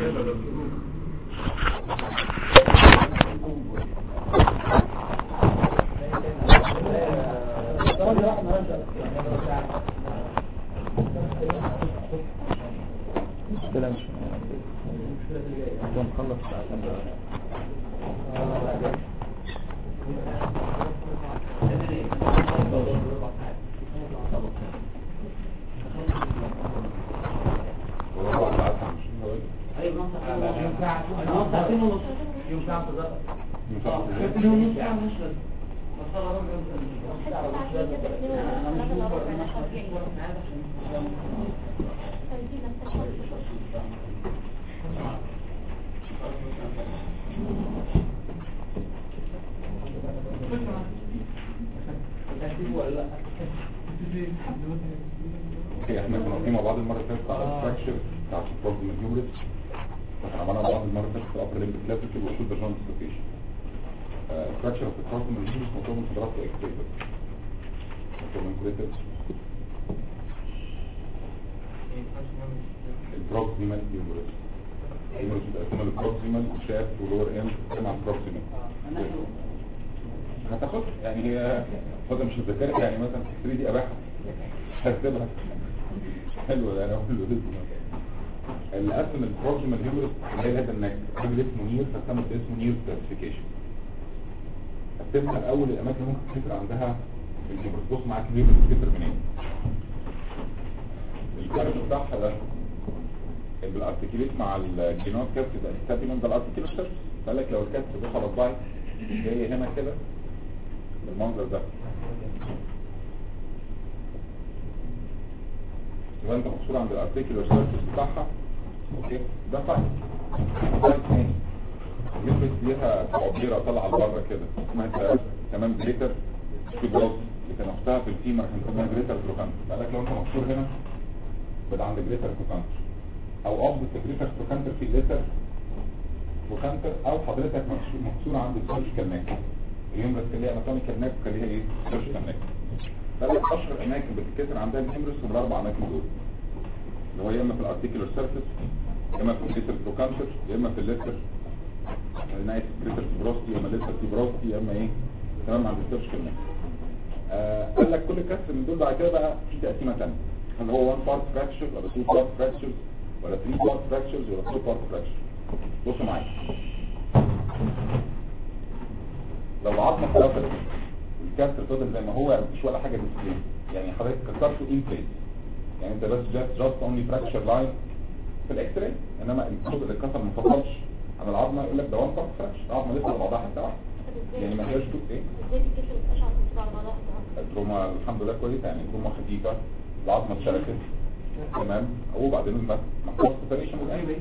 مشكلة مش نخلص عشان وربع ساعات همشي حوالي ايوه يوم ساعة يوم ساعتين ونص يوم ساعة بالظبط من ساعة كابتن يوم نص ساعة مش لازم اوكي احنا كنا واقفين مع بعض المرة اللي فاتت على الفراكشر بتاع البروبلم هيومرس احنا عملنا مع بعض المرة اللي فاتت في الابر ليمب كلاسيكال والشولدر جوينت ديسلوكيشن فراكشر اوف البروبلم هيومرس مطلوب من حضراتكم اكسبريتد مطلوب من كريتد البروكسيمال هيومرس هيومرس بتقسمها للبروكسيمال وشافت ولور اند كما على البروكسيمال هتاخد يعني هي فاضل مش هتذاكرها يعني مثلا في 3 دي اباحه هكتبها حلو ده انا اقول له لازم اللي قسم البروكسيمال هيومرس اللي هي هذا النك راجل اسمه نير فسمت اسمه نير كلاسيفيكيشن قسمها الاول الاماكن اللي ممكن تفرق عندها الهيومرس بص معاك الهيومرس بتفرق منين الكارت بتاعها ده اللي بالارتكيليت مع الجينات كابس يبقى الستابينم ده الارتكيليت سيرفس قال لك لو الكابس ده خلاص باي جاي هنا كده بالمنظر ده يبقى انت مقصور عند الارتيكولار سيرفيس بتاعها اوكي ده فاين ده تاني يلبس ليها تعبيره طالعه لبره كده اسمها تمام جريتر فيبروس بتنفسها في الفيمر احنا بنسميها جريتر تروكانتر قال لك لو انت مقصور هنا يبقى عند جريتر تروكانتر او قبض جريتر تروكانتر في الليتر تروكانتر او حضرتك مقصور مقصور عند السيرجيكال ناك اليومرس كان ليها اناتوميكال ناك وكان ليها ايه سيرجيكال ناك ثلاث اشهر اماكن بتتكسر عندها الهيمرس هم الاربع اماكن دول اللي هو يا اما في الارتيكولار سيرفيس يا اما في الليتر بروكانتر يا اما في الليتر نايت ليتر فيبروستي يا اما ليتر فيبروستي يا اما ايه تمام عند السيرجيكال ناك آه قال لك كل كسر من دول بعد كده بقى في تقسيمه ثانيه هل هو 1 بارت فراكشر ولا 2 بارت فراكشرز ولا 3 بارت فراكشرز ولا 4 بارت فراكشر بصوا معايا لو العظمه اتقفلت الكسر فضل زي ما هو مفيش ولا حاجه ديسبلين يعني حضرتك كسرته ان بليس يعني انت بس جاست جاست اونلي فراكشر لاين في الاكس راي انما الجزء اللي اتكسر ما فضلش عن العظمه يقول لك ده وان بارت فراكشر العظمه لسه على بعضها حته واحده يعني ما هياش دوك ايه التروما الحمد لله كويسه يعني التروما خفيفه العظمه اتشركت تمام وبعدين ما ما حصلش سيبريشن والايه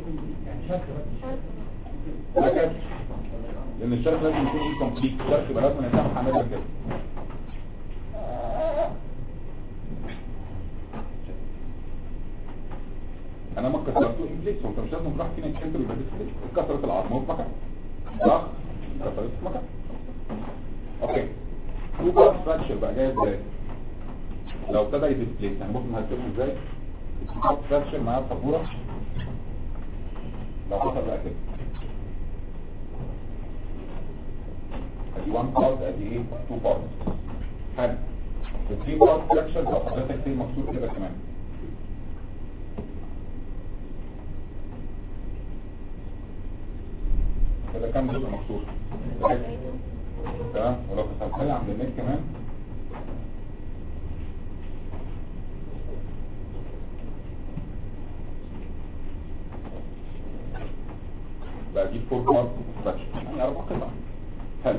لكن لان الشرخ لازم يكون ايه كومبليت الشرخ يبقى لازم يسامح عملها كده انا ما كسرته انجليز وانت مش لازم تروح فينا انت يبقى ديسبليس اتكسرت العظمه في مكان صح اتكسرت في مكان اوكي تو بارت فراكشر بقى جاي ازاي لو ابتدى يديسبليس يعني بص هنكتبه ازاي التو بارت فراكشر معاه سبوره لو حصل بقى كده ادي 1 بارت ادي ايه 2 بارت حلو ال 3 بارت فراكشر لو حضرتك فيه مكسور كده كمان كده كام جزء مكسور تمام ولو كسرت لي عند النك كمان بقى دي 4 بارت فراكشر يعني اربع قطع حلو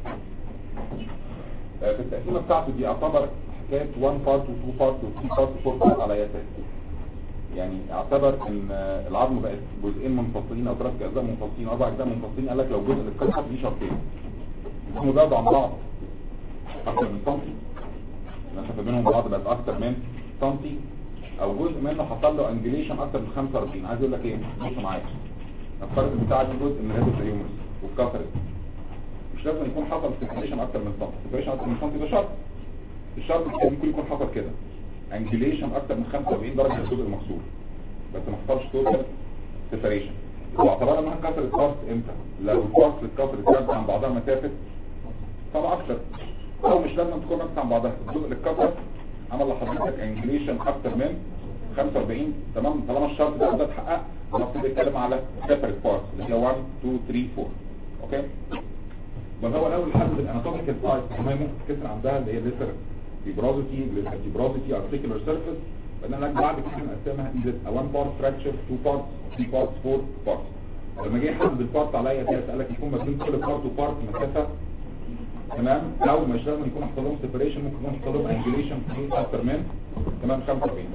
في التقسيمه بتاعته دي اعتبر حكايه 1 بارت و2 بارت و3 بارت و4 بارت على اي اساس يعني اعتبر ان العظم بقت جزئين منفصلين او ثلاث اجزاء منفصلين اربع اجزاء منفصلين قال لك لو جزء اتكسر ليه شرطين يكونوا بعض عن بعض اكتر من سنتي المسافه بينهم بعض بقت اكتر من سنتي او جزء منه حصل له انجليشن اكتر من 45 عايز اقول لك ايه بص معايا نفترض بتاع دي جزء من هذا الهيومرس واتكسرت مش لازم يكون حصل سيبريشن اكتر من سنتي سيبريشن اكتر من سنتي ده شرط الشرط الثاني ممكن يكون حصل كده انجليشن اكتر من 45 درجه في الجزء المكسور بس ما حصلش توتال سيبريشن واعتبرنا انها كسرت بارت امتى لو البارت اتكسرت كانت عن بعضها مسافه طبعا اكتر او مش لازم تكون اكتر عن بعضها الجزء اللي اتكسر عمل لحضرتك انجليشن اكتر من 45 تمام طالما الشرط ده ده اتحقق المفروض يتكلم على سيبريت بارتس اللي هي 1 2 3 4 اوكي بس هو الاول حدد الاناتوميكال سايز ما ممكن تكسر عندها اللي هي ليتر فيبروزيتي فيبروزيتي ارتيكولار سيرفيس بعدين لك بعد كده نقسمها الى 1 بارت فراكشر 2 بارتس 3 بارتس 4 بارتس لما جه يحدد البارت عليا كده قال لك يكون ما بين كل بارت وبارت مسافه تمام او مش لازم يكون حصل لهم سيبريشن ممكن يكون حصل لهم انجليشن في اكتر من تمام 45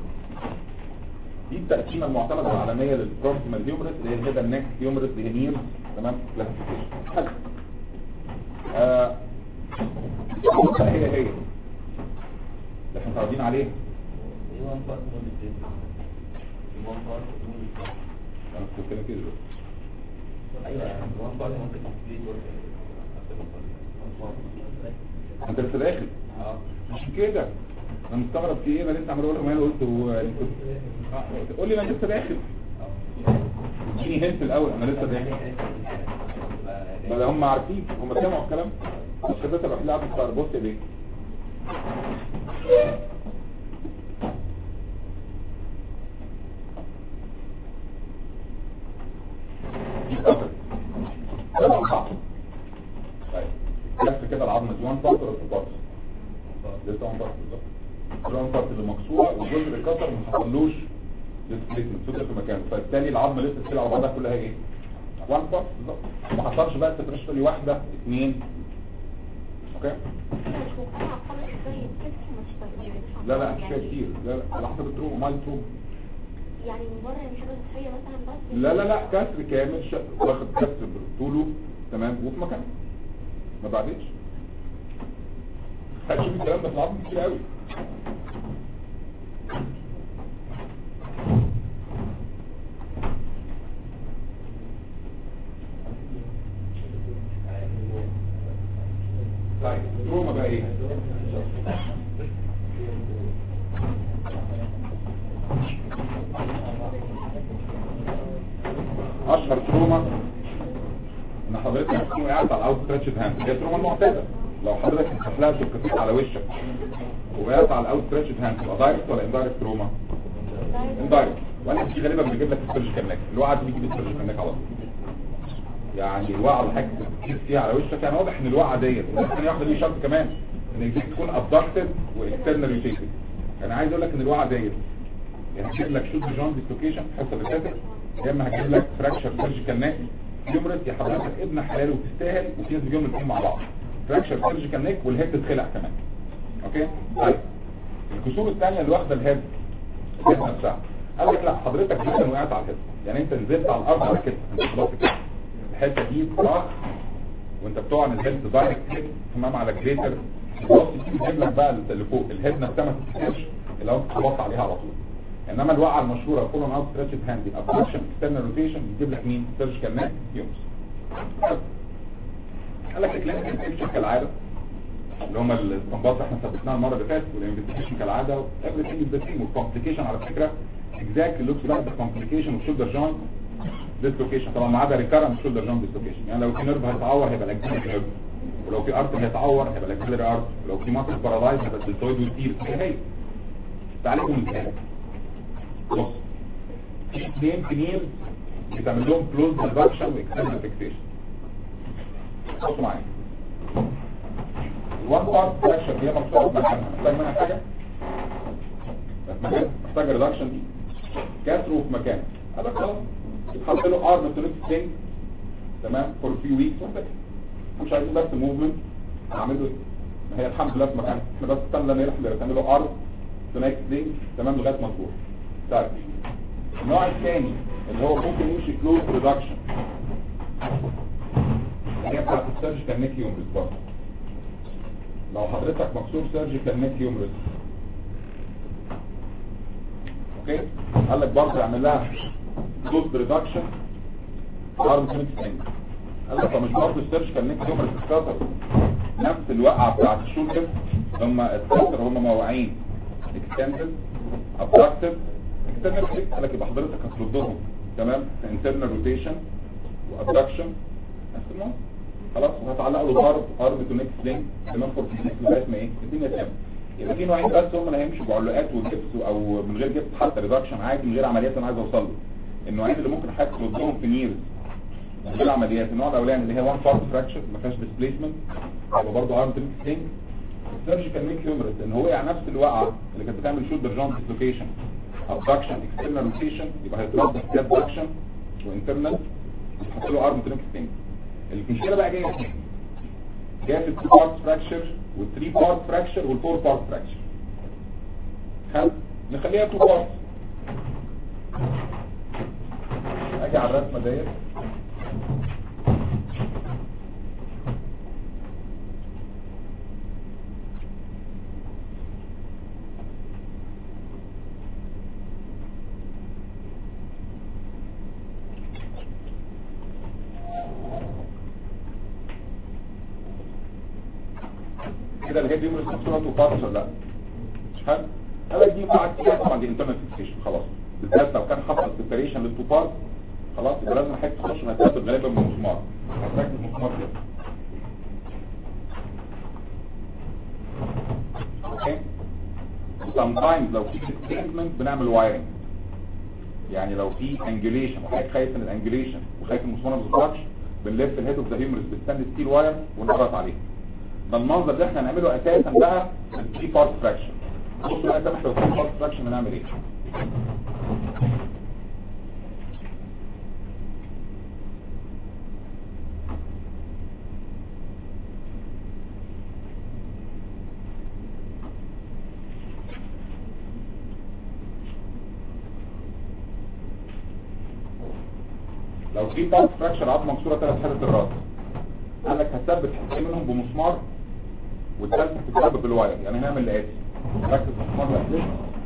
دي التقسيمه المعتمده العالميه للبروكسيمال هيومرس اللي هي الهيدا النك هيومرس اللي هي نير تمام كلاسيفيكيشن حلو آه هي هي اللي احنا متعودين عليه انا كنت بتكلم كده دلوقتي انت لسه داخل عشان كده انا مستغرب في ايه انا لسه عمال اقول لهم انا قلت هو يعني كنت آه، قول لي انا لسه داخل اديني هنت الاول انا لسه داخل ما ده هم عارفين هم سمعوا الكلام عشان ده تبقى لعبه بتاع بص يا بيه دي قطر ده صح طيب لف كده العظمه دي 1 بارت ولا 2 بارت لسه 1 بارت بالظبط الوان بارت اللي مكسوره والجزء اللي اتكسر ما حصلوش ديسبليسمنت فضل في مكانه فبالتالي العظمه لسه بتلعب على بعضها كلها ايه؟ 1 بارت بالظبط ما حصلش بقى سيبريشن لي واحده اثنين اوكي لا لا مش فيها كتير لا لا على حسب التروما مال تروما يعني من بره يعني حاجه صحيه مثلا بس لا لا لا كسر كامل ش... واخد كسر طوله تمام وفي مكانه ما بعدتش هتشوف الكلام ده في العظم كتير قوي طيب تروما بقى ايه اشهر تروما ان حضرتك تكون قاعد على الاوت ستريتش هاند هي تروما المعتاده لو حضرتك اتحلقت الكفيف على وشك وقعت على الاوت ستريتش هاند تبقى دايركت ولا اندايركت تروما اندايركت وانا دي غالبا بيجيب لك السيرجيكال نيك الوقعه دي بيجيب السيرجيكال نيك على طول يعني الوقعه اللي حضرتك بتكيس فيها على وشك يعني واضح ان الوقعه ديت والثانيه واحده دي شرط كمان ان دي تكون ابدكتد واكسترنال روتيتد انا عايز اقول لك ان الوقعه ديت يعني هجيب لك شوت جون ديسلوكيشن الحصه اللي فاتت يا اما هجيب لك فراكشر سيرجيكال نيك هيومرس يا حضرتك ابن حلال وتستاهل وتنزل بيهم الاثنين مع بعض فراكشر سيرجيكال نيك والهيد تتخلع كمان اوكي طيب الكسور الثانيه اللي واخده الهيد الهيد نفسها قال لك لا حضرتك جدا وقعت على الهيد يعني انت نزلت على الارض على كده انت خلاص كده الحته دي صح وانت بتقع نزلت دايركت كده تمام على الجريتر بص تجيب لك بقى اللي فوق الهيد نفسها ما تتكسرش لو انت خبطت عليها على طول انما الوقعه المشهوره كولون اوت ستريتش هاند يبقى ابدكشن اكسترنال روتيشن يجيب لك مين سيرجيكال نيك يومس قال لك الكلينيكال بيكتشر كالعاده اللي هم الاستنباط اللي احنا ثبتناها المره اللي فاتت والانفستيجيشن كالعاده everything is the same والكومبليكيشن على فكره exactly looks like the complication of shoulder joint dislocation طبعا ما عدا recurrent shoulder joint dislocation يعني لو في نيرف هيتعور هيبقى الاكسيلري نيرف ولو في ارت هيتعور هيبقى الاكسيلري ارت ولو في ماسل بارالايز هيبقى الدلتويد والتير هي هي تعالجهم ازاي بص في اثنين كنير بتعمل لهم كلوز ريدكشن واكسترنال فيكسيشن بصوا معايا الوان بارت فراكشر دي مكتوبه في مكانها محتاج منها حاجه محتاج محتاج ريدكشن دي كسره في مكانه هذا خلاص يتحط له ارم تونيك ستينج تمام فور فيو ويكس مش عايزين بس موفمنت هعمل له ايه ما هي الحمد لله في مكانها احنا بس استنى لما يروح تعمل له ارم تونيك ستينج تمام لغايه ما تروح طيب النوع الثاني اللي هو ممكن يمشي كلوز ريدكشن هي بتاعت السيرجيكال نيك يومرس برضه لو حضرتك مكسور سيرجيكال نيك يومرس اوكي قال لك برضه يعمل لها كلوز ريدكشن ارم كونكت ستينج قال لك طب مش برضه السيرجيكال نيك يومرس اتكسر نفس الوقعه بتاعت الشولدر هم اتكسر هم موقعين اكستندد ابدكتد اكستندد قال لك يبقى حضرتك هتردهم تمام internal rotation وابدكشن نفس المنظر خلاص وهتعلق له ضرب ارم تو نيكست لينك كمان فور لغايه ما ايه الدنيا تمام يبقى في نوعين بس هم اللي هيمشوا بعلقات وجبس او من غير جبس حتى ريدكشن عادي من غير عمليات انا عايز اوصل له النوعين اللي ممكن حضرتك تردهم في نيرز من غير عمليات النوع الاولاني اللي هي وان بارت فراكشر ما فيهاش ديسبيسمنت يبقى برضه ارم تو نيكست لينك السيرجيكال ميك هيومرس ان هو وقع نفس الوقعه اللي كانت بتعمل شولدر جوينت ديسلوكيشن ابدكشن اكسترنال روتيشن يبقى هيترد ستيب اكشن وانترنال يتحط له ارم تو نيكست لينك المشكله بقى جايه فين جايه في التو بارت فراكشر والثري بارت فراكشر والفور بارت فراكشر خل نخليها تو بارت اجي على الرسمه ديت كده اللي هي دي من الصوره تو بارتس ولا لا مش حاجه قال دي بعد كده طبعا دي انترنال فيكسيشن خلاص بالذات لو كان حصل سيبريشن للتو بارت خلاص يبقى لازم حاجه تخش وهتثبت غالبا من المسمار هتركز المسمار كده اوكي sometimes لو في displacement بنعمل وايرنج يعني لو في انجوليشن وحضرتك خايف من الانجوليشن وخايف المسمار ما يظبطش بنلف الهيد اوف ذا هيومرس بالستاند ستيل واير ونقرط عليه ده المنظر اللي احنا هنعمله اساسا بقى الثري بارت فراكشن بصوا بقى ده احنا الثري بارت فراكشن هنعمل ايه لو في بارت فراكشر عظمه مكسوره ثلاث حتت الراس قال لك هتثبت حتتين منهم بمسمار والثالثه هتتثبت بالواير يعني هنعمل الاتي ركز مسمار الاساس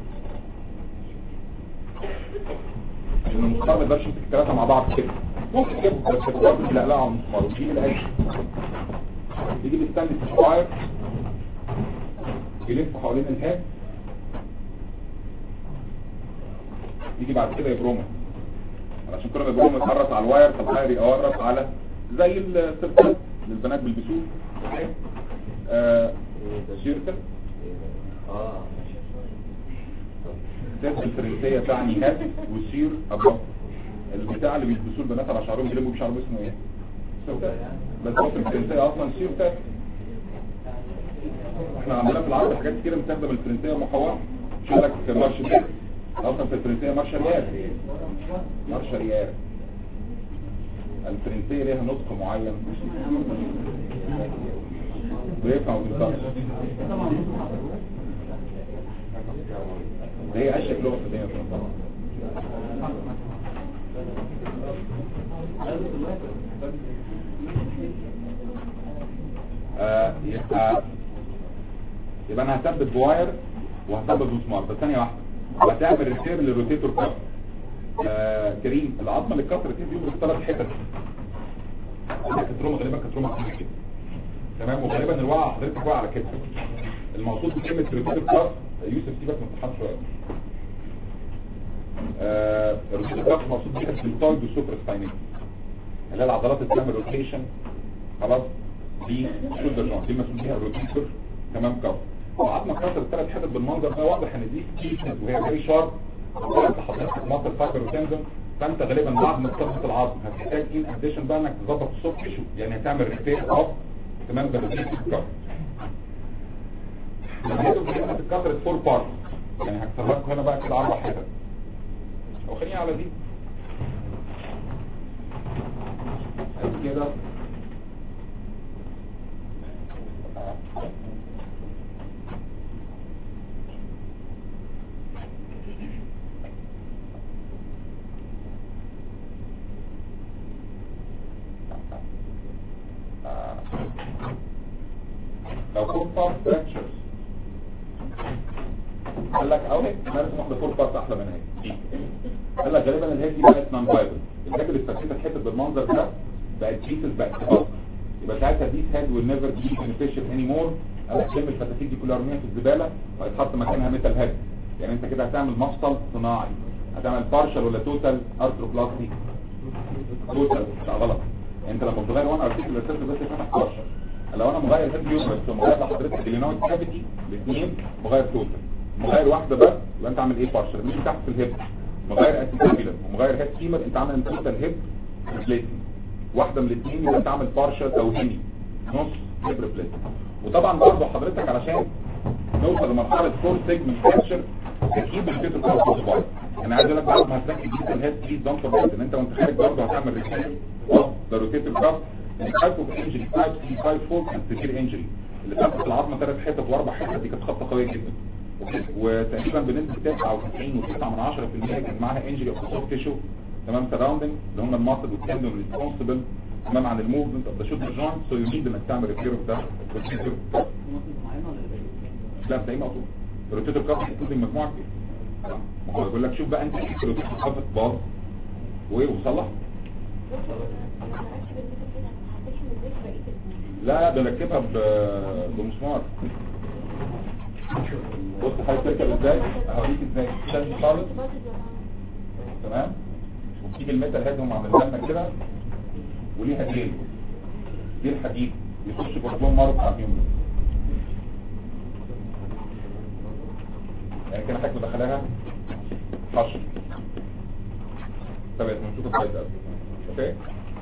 عشان المسمار ما يقدرش يمسك الثلاثه مع بعض كده ممكن تجيب بس برضه تلقلها على المسمار وتجيب الاتي يجيب الستاند واير يلف حوالين الهاد يجي بعد كده يبرمه علشان كل ما يبرمه يتحرك على الواير فالواير يقرب على زي السيركل اللي البنات بيلبسوه آه سيركل اه ده الفرنسية تعني هات وسير أبوه البتاع اللي بيلبسوه البنات على شعرهم يلبوا بشعرهم اسمه ايه؟ سيركل بس هو في الفرنسية اصلا سيركل احنا عندنا في العرب حاجات كتير بنستخدم الفرنسية محورة شو لك مارش دير اصلا في الفرنسية مارش ريال مارش ريال الفرنسية ليها نطق معين بيفهم وبينطق ده هي اشيك لغة في الدنيا طبعا آه يبقى يبقى انا هثبت بواير وهثبت مسمار بس ثانيه واحده وهتعمل ريسير للروتيتور كاب آه كريم العظمه اللي اتكسرت دي بيبقى ثلاث حتت كانت روما غالبا كانت روما كتير كده تمام وغالبا الوقعه حضرتك واقعه على كتفك المقصود بكلمه روتيتور كاب يوسف سيبك من الامتحان شويه آه الروتيتور كاب مقصود بيها الدلتويد والسوبر سباينيك اللي هي العضلات اللي بتعمل روتيشن خلاص دي شولدر جوينت دي مسؤول بيها الروتيتور تمام كاب وقعدنا كسر الثلاث حتت بالمنظر ده واضح ان دي ستيشنز وهي فيري شارب انت حضرتك مصر فايبر وتندون فانت غالبا بعد ما تثبت العظم هتحتاج ان اديشن بقى انك تظبط السوفت تيشو يعني هتعمل ريبير اوف تمام بالريبير كاب الهيدو كده هتتكسر فور بارت يعني هكسر لكم هنا بقى كده اربع حتت او خليني على دي ادي كده لو فور بارت فراكشرز قال لك اهو مارس واحده فور بارت احلى من هي قال لك غالبا الهيد دي بقت نون فايبل الهيد اللي استفدت الحته بالمنظر ده بقت بيسز بقت خلاص يبقى ساعتها دي هيد ويل نيفر بي بينيفيشال اني مور قال لك لم الفتافيت دي كلها ارميها في الزباله وهيتحط مكانها ميتال هيد يعني انت كده هتعمل مفصل صناعي هتعمل بارشل ولا توتال ارثروبلاستي توتال لا غلط انت لما بتغير وانا ارتكل الاساس بس فتح بارشل لو انا مغير هيد يومرس ومغير لحضرتك اليونايت كافيتي الاثنين مغير توتال مغير واحده بس يبقى انت عامل ايه بارشل مش تحت في الهيب مغير اسيتابيلم ومغير هيد فيمر انت عامل توتال هيب ريبليسمنت واحده من الاثنين يبقى انت عامل بارشل او هيمي نص هيب ريبليسمنت وطبعا برضه حضرتك علشان نوصل لمرحله فور سيجمنت فراكشر تجيب الفيتر كورس صغير انا عايز اقول لك بعد ما هتركز جدا الهيد بليز دونت فورجيت ان انت وانت خارج برضه هتعمل ريكير اوف ذا روتيتور كاف التايب اوف انجري تايب سي تايب 4 كان سيفير انجري اللي كانت العظمه ثلاث حتت واربع حتت دي كانت خبطه قويه جدا وتقريبا بنسبه 99 و9 من 10% كان معاها انجري اوف سوفت تيشو تمام سراوندنج اللي هم الماسل والتندون ريسبونسبل تمام عن الموفمنت اوف ذا شولدر جوينت سو يو نيد انك تعمل ريبير اوف ده روتيتور لا ده ايه مقصود الروتيتور كاف انكلودنج مجموعه كتير ما هو بيقول لك شوف بقى انت الروتيتور كاف باظ وايه وصلح لا ده ركبها ب- بمسمار بص حضرتك تركب ازاي هوريك ازاي شد خالص تمام وتيجي الميتال هيد هم عاملين لنا كده وليها ديل دي الحديد يخش جوه مره بتاع اليوم يعني كده حضرتك مدخلاها حشر طب يا نشوف كويس قوي اوكي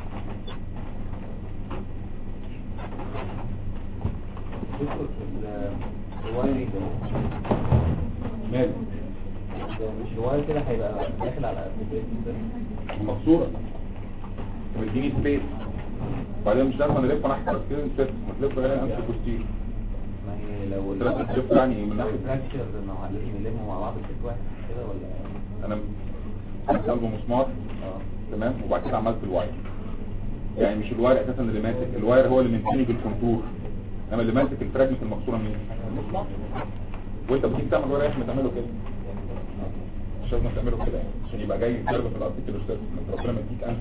الوايرنج ده ماله ده مش الواير كده هيبقى داخل على الابلكيشن ده مكسورة مديني سبيس بعدين مش لازم نلف ناحية كده نسيت ما تلف هنا انت كوستير ما هي لو لازم تلف يعني من ناحية فراكشر ما هو لازم يلموا مع بعض في واحد كده ولا انا عملت قلبه مسمار اه تمام وبعد كده عملت الواير يعني مش الواير اساسا اللي ماسك الواير هو اللي منتني بالكونتور انما اللي ماسك الفراجمنت المكسوره مين وانت بتيجي تعمل واير احنا تعمله كده مش لازم تعمله كده يعني عشان يبقى جاي كيرف في الارتيكل سيرفيس انت ربنا مديك انت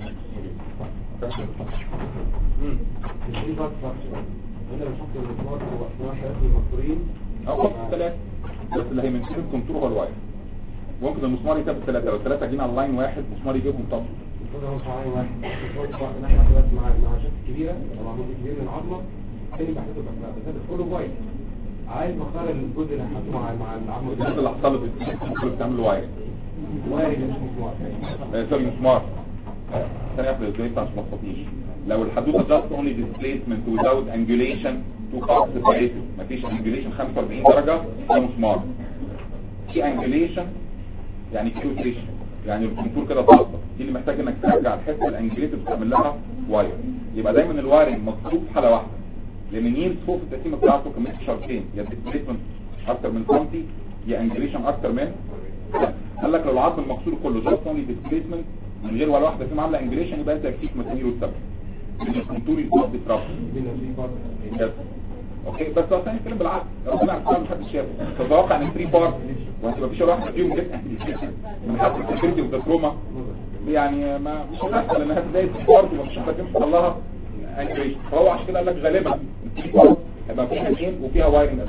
في بارت فراكشر انا بشوف المسمار هو واحد من المكسورين او خط ثلاثة بس اللي هيمنتين الكونتور هو الواير ممكن المسمار يتابع ثلاثة لو ثلاثة جينا على لاين واحد مسمار يجيبهم طب المفروض هو صاعين واحد المفروض بقى ان احنا دلوقتي مع مع شكل كبيره او عمود كبير من العظمه تاني بحثه بقى بس ده كله وايد عايز بختار الجزء اللي هحطه مع مع العظمه الناس اللي حصلت اللي بتعمل واير وايد مش مسمار آه، سوري مسمار آه، ثانية واحدة ازاي عشان ما تخطيش لو الحدوثة just only displacement without angulation two parts separated مفيش angulation 45 درجة ده مسمار في angulation يعني كيوتيشن يعني الكونتور كده ضغطة دي اللي محتاج انك ترجع الحته الانجليتد وتعمل لها واير يبقى دايما الوايرنج مطلوب في حاله واحده لان نيلز فوق في التقسيمه بتاعته كمان شرطين يا ديسبيسمنت اكتر من سنتي يا انجليشن اكتر من لا. قال لك لو العظم المكسور كله جاست اونلي ديسبيسمنت من غير ولا واحده فيهم عامله انجليشن يبقى انت يكفيك مسامير والسبب لان الكونتور يكون بيترفع بينا في بارت يس. اوكي بس لو ثاني نتكلم بالعكس ربنا عارف محدش شافه تتوقع ان 3 بارت وانت مفيش ولا واحده فيهم جت من حد السكيورتي والتروما يعني ما مش هتحصل انها تلاقي 3 بارت ومفيش واحده فيهم حصل لها انجريشن فهو عشان كده قال لك غالبا 3 بارت هيبقى فيها اثنين وفيها وايرنج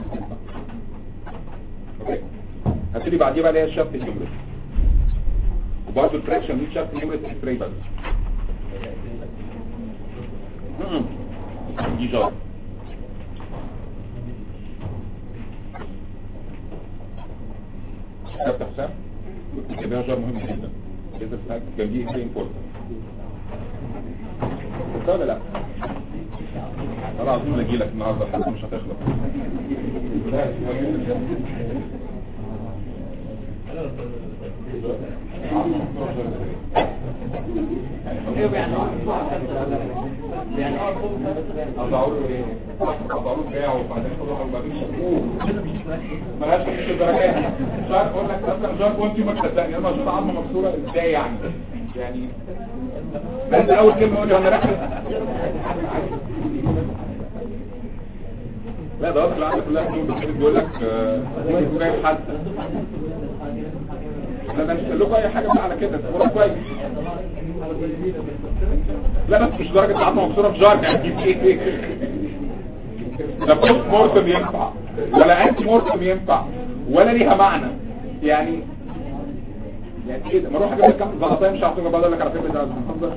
اوكي هتبتدي بعديها بقى اللي هي الشافت النيمرس وبرضه الفراكشن مش شافت النيمرس اكس بس مم. دي جار كابتن حسام كده جار مهم جدا كده سناك كان دي very important قلت ولا لا انا عظيم اجي لك النهارده الحلقه مش هتخلص اضعوا له ايه اضعوا له بتاعه وبعدين يروحوا وبعدين شافوه ملهاش في الدرجات مش عارف اقول لك اصلا جار وانت ما تصدقني انا اشوف عظمه مكسوره ازاي يعني يعني بس اول كلمه اقول انا راكب لا ده اصلا العاده كلها بتقول بتقول- بيقول لك آه، كويس حد لا ده مش قال لكم اي حاجه بقى على كده تقولوا كويس لا بس مش درجه العظمه مكسوره في جارك هتجيب ايه لا بوست مورتم ينفع ولا انتي مورتم ينفع ولا ليها معنى يعني يعني ايه ده ما اروح اجيب لك كام زعطيه مش هعطيك بقى اقول لك على فكره ده بنهزر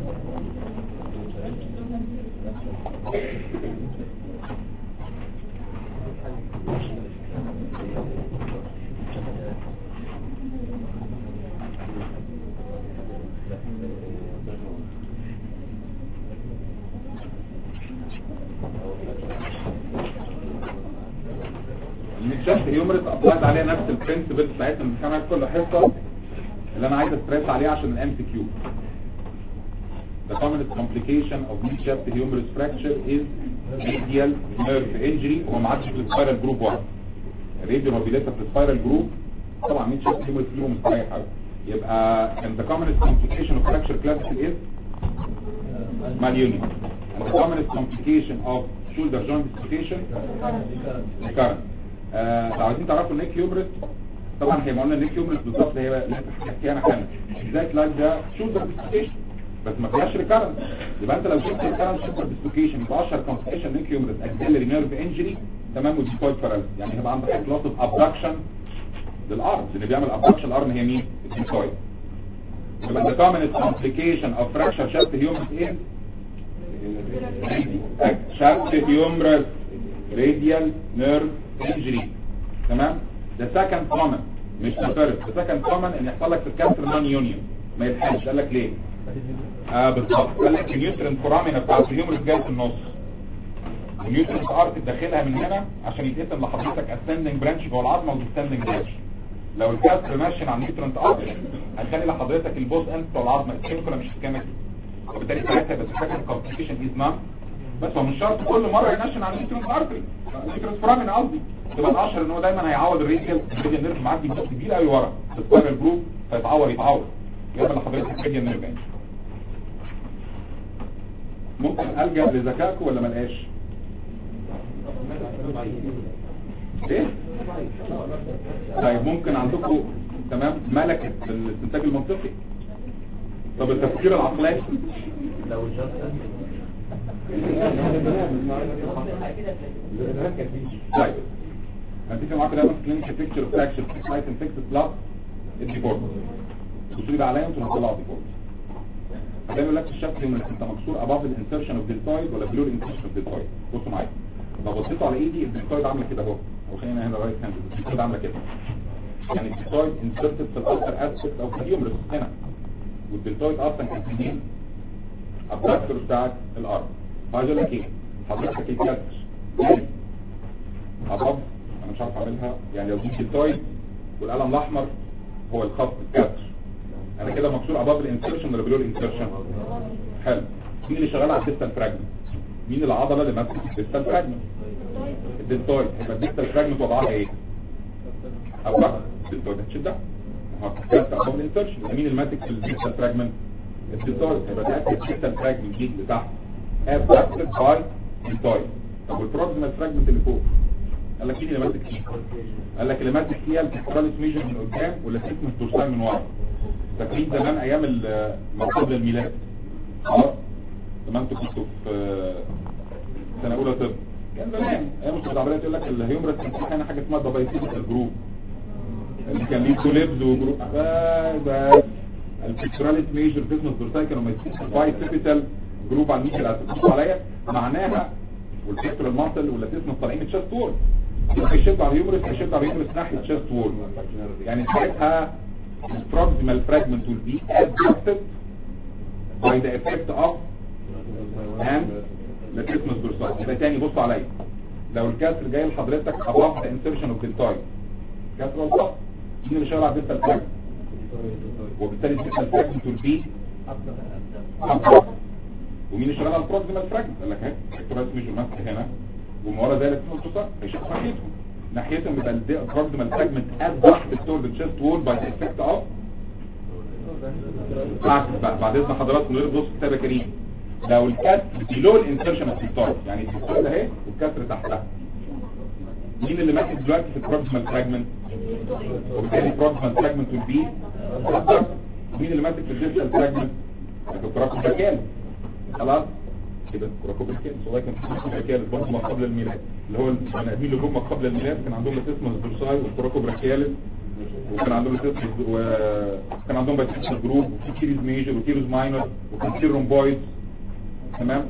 المكشاف هيومرس ابلايد عليها نفس البرنسبل بتاعتنا اللي بنفهمها في كل حصه اللي انا عايز استريس عليه عشان الام سي كيو The commonest complication of mid-shaft humerus fracture is radial nerve injury وما معادش في السبايرال جروب واحد الراديال موبيليتا في السبايرال جروب طبعا mid-shaft humerus فيه مستريح قوي يبقى and the commonest complication of fracture classical is malunion and the commonest complication of shoulder joint dislocation recurrent آه، لو عايزين تعرفوا النيك هيومرس طبعا هي قلنا النيك هيومرس بالظبط هي اللي انت حكيتها انا كانت ازاي لايك ده شولدر ديسلوكيشن بس ما فيهاش ريكارنس يبقى انت لو شفت ريكارنس شولدر ديسلوكيشن يبقى اشهر كومبليكيشن نيك هيومرس اكسلري نيرف انجري تمام وديكويد باراليس يعني هيبقى عندك لوس اوف ابدكشن للارم اللي بيعمل ابدكشن الارم هي مين؟ الديكويد يبقى the dominant complication of fracture shaft humerus is shaft humerus radial nerve injury تمام ده second common مش the first the second common ان يحصل لك في الكانسر نون يونيون ما يلحقش قال لك ليه اه بالظبط قال لك النيوترين فورامينا بتاعت الهيومرس جايه في النص النيوترين ارك داخلها من هنا عشان يتقسم لحضرتك ascending branch جوه العظمه والديسندنج برانش لو الكسر ماشي على النيوترين ارك هتخلي لحضرتك البوز اند بتوع العظمه اسكيميك ولا مش اسكيميك وبالتالي ساعتها بس فاكر الكومبليكيشن از نون بس هو مش شرط كل مره ينشن على النيوترين ارتري النيوترين فورامينا قصدي تبقى الاشهر ان هو دايما هيعوض الريديال الريديال نيرف معدي بوقت كبير قوي ورا في السبايرال جروب فيتعور يتعور يعمل لحضرتك الريديال نيرف انج ممكن الجا لذكائكم ولا ملقاش ايه طيب ممكن عندكم تمام ملكة الاستنتاج المنطقي طب التفكير العقلاني لو الشخص طيب هديك معاك دايما كلينيكال بيكتشر فراكشر سايت انفكتد بلاد الديبورت بصوا لي عليا وانتوا هتطلعوا ديبورت هدايما يقول لك في الشكل ان انت مكسور اباف الانسرشن اوف ديلتويد ولا بلور الانسرشن اوف ديلتويد بصوا معايا لو بصيتوا على ايدي الديلتويد عامله كده اهو او خلينا هنا رايت هاند الديلتويد عامله كده يعني الديلتويد انسرتد في الاوتر اسبكت او في اليومرس هنا والديلتويد اصلا كان في مين؟ الدكتور بتاعت الارض عايز اقول لك ايه حضرتك الكسر أضرب أنا مش عارف أعملها يعني لو دي التويد والقلم الأحمر هو الخط الكسر أنا كده مكسور أباب الانسرشن ولا بلو الانسرشن حلو مين اللي شغال على الديستال فراجمنت مين العضلة اللي ماسكة الديستال فراجمنت الدلتويد يبقى الديستال فراجمنت وضعها ايه أبقى الدلتويد هتشدها هتكسر أباب الانسرشن مين اللي ماسك في الديستال فراجمنت الدلتويد يبقى ده الديستال فراجمنت دي اللي تحت ابدكتد باي الدلتويد طب والبروكسيمال فراجمنت اللي فوق قال لك مين اللي ماسك فيها قال لك اللي ماسك فيها البيكتراليس ميجر من قدام ولا سيكمنت دورسال من ورا فاكرين زمان ايام ال- ما قبل الميلاد خلاص زمان انتوا كنتوا في سنه اولى طب كان زمان ايام مش العمليه تقول لك الهيومرس كان في هنا حاجه اسمها دبايسيبيتال جروب اللي كان ليه كوليبز وجروب بس بس البيكتراليس ميجر سيكمنت دورسال كانوا ماسكين بايسيبيتال جروب على الميجر اساسا عليا معناها والفكر المنطل واللاتيسمس طالعين من الشاست وول هيشدوا على الهيومرس هيشدوا على الهيومرس ناحيه الشاست وول يعني ساعتها البروكسيمال فراجمنت will be abducted by the effect of and latissimus dorsal يبقى تاني بصوا عليا لو الكسر جاي لحضرتك above the insertion of deltoid كسر ولا صح مين اللي شغال على الديستال فراجمنت وبالتالي الديستال فراجمنت will be abducted ومين اللي شغال على البروكسيمال فراجمنت قال لك اهي الكتراس ميجر ماسك هنا وما ورا ذلك الفوتوسا هيشوف ناحيتهم ناحيتهم يبقى البروكسيمال فراجمنت ادخل التورد تشيست وول باي افكت اوف بعد بعد اذن حضراتكم نقرا بص كتاب كريم لو الكسر بيلو الانسرشن اوف التورد يعني التورد اهي والكسر تحتها مين اللي ماسك دلوقتي في البروكسيمال فراجمنت وبالتالي البروكسيمال فراجمنت will be abducted. مين اللي ماسك في الديستال فراجمنت الكراكو بكال خلاص كده كراكو بكال سواء كان كراكو بكال برضه ما قبل الميلاد اللي هو البني ادمين اللي هم قبل الميلاد كان عندهم اسمه الدورساي والكراكو براكيالس وكان عندهم تيست وكان عندهم بايتيكس جروب وفي سيريز ميجر وسيريز ماينر وكان في رومبويد تمام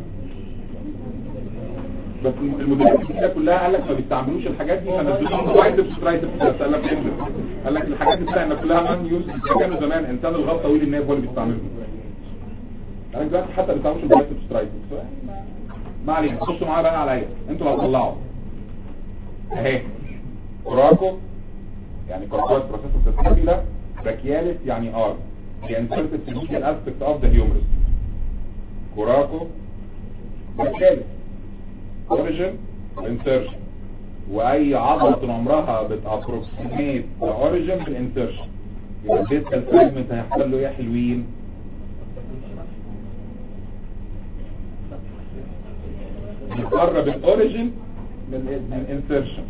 بس الم- المدرسين الكتيرة كلها قال لك ما بيستعملوش الحاجات دي فنزلوهم بايدبس وترايسبس بس قال لك إيه؟ قال لك الحاجات دي بتاعنا كلها مان يوز كانوا زمان انسان الغلط طويل الناب هو اللي بيستعملهم قال لك دلوقتي حتى بيستعملوش البايدبس وترايسبس ما علينا خشوا معايا بقى عليا انتوا اللي هتطلعوا اهي كوراكو يعني كوركوات بروسيسور تستابيلا براكياليس يعني ار the inserted physical aspect of the humerus كوراكو براكياليس origin insertion واي عضلة عمرها بتابروكسيميت the origin بالانسرشن يبقى الديستال فراجمنت هيحصل له ايه يا حلوين بتقرب الاوريجن من من الانسرشن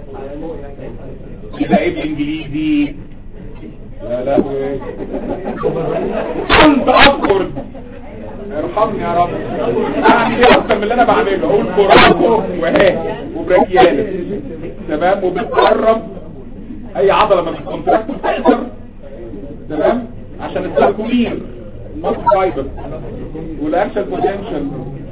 يبقى ايه بالانجليزي يا لهوي كنت افكر ارحمني يا رب اعمل ايه اكتر من اللي انا بعمله اقول كوراكو وهي وبراكيالس تمام وبتقرب اي عضله ما بتكونتراكت بتقدر تمام عشان السيركولير الموت فايبر والاكشن بوتنشال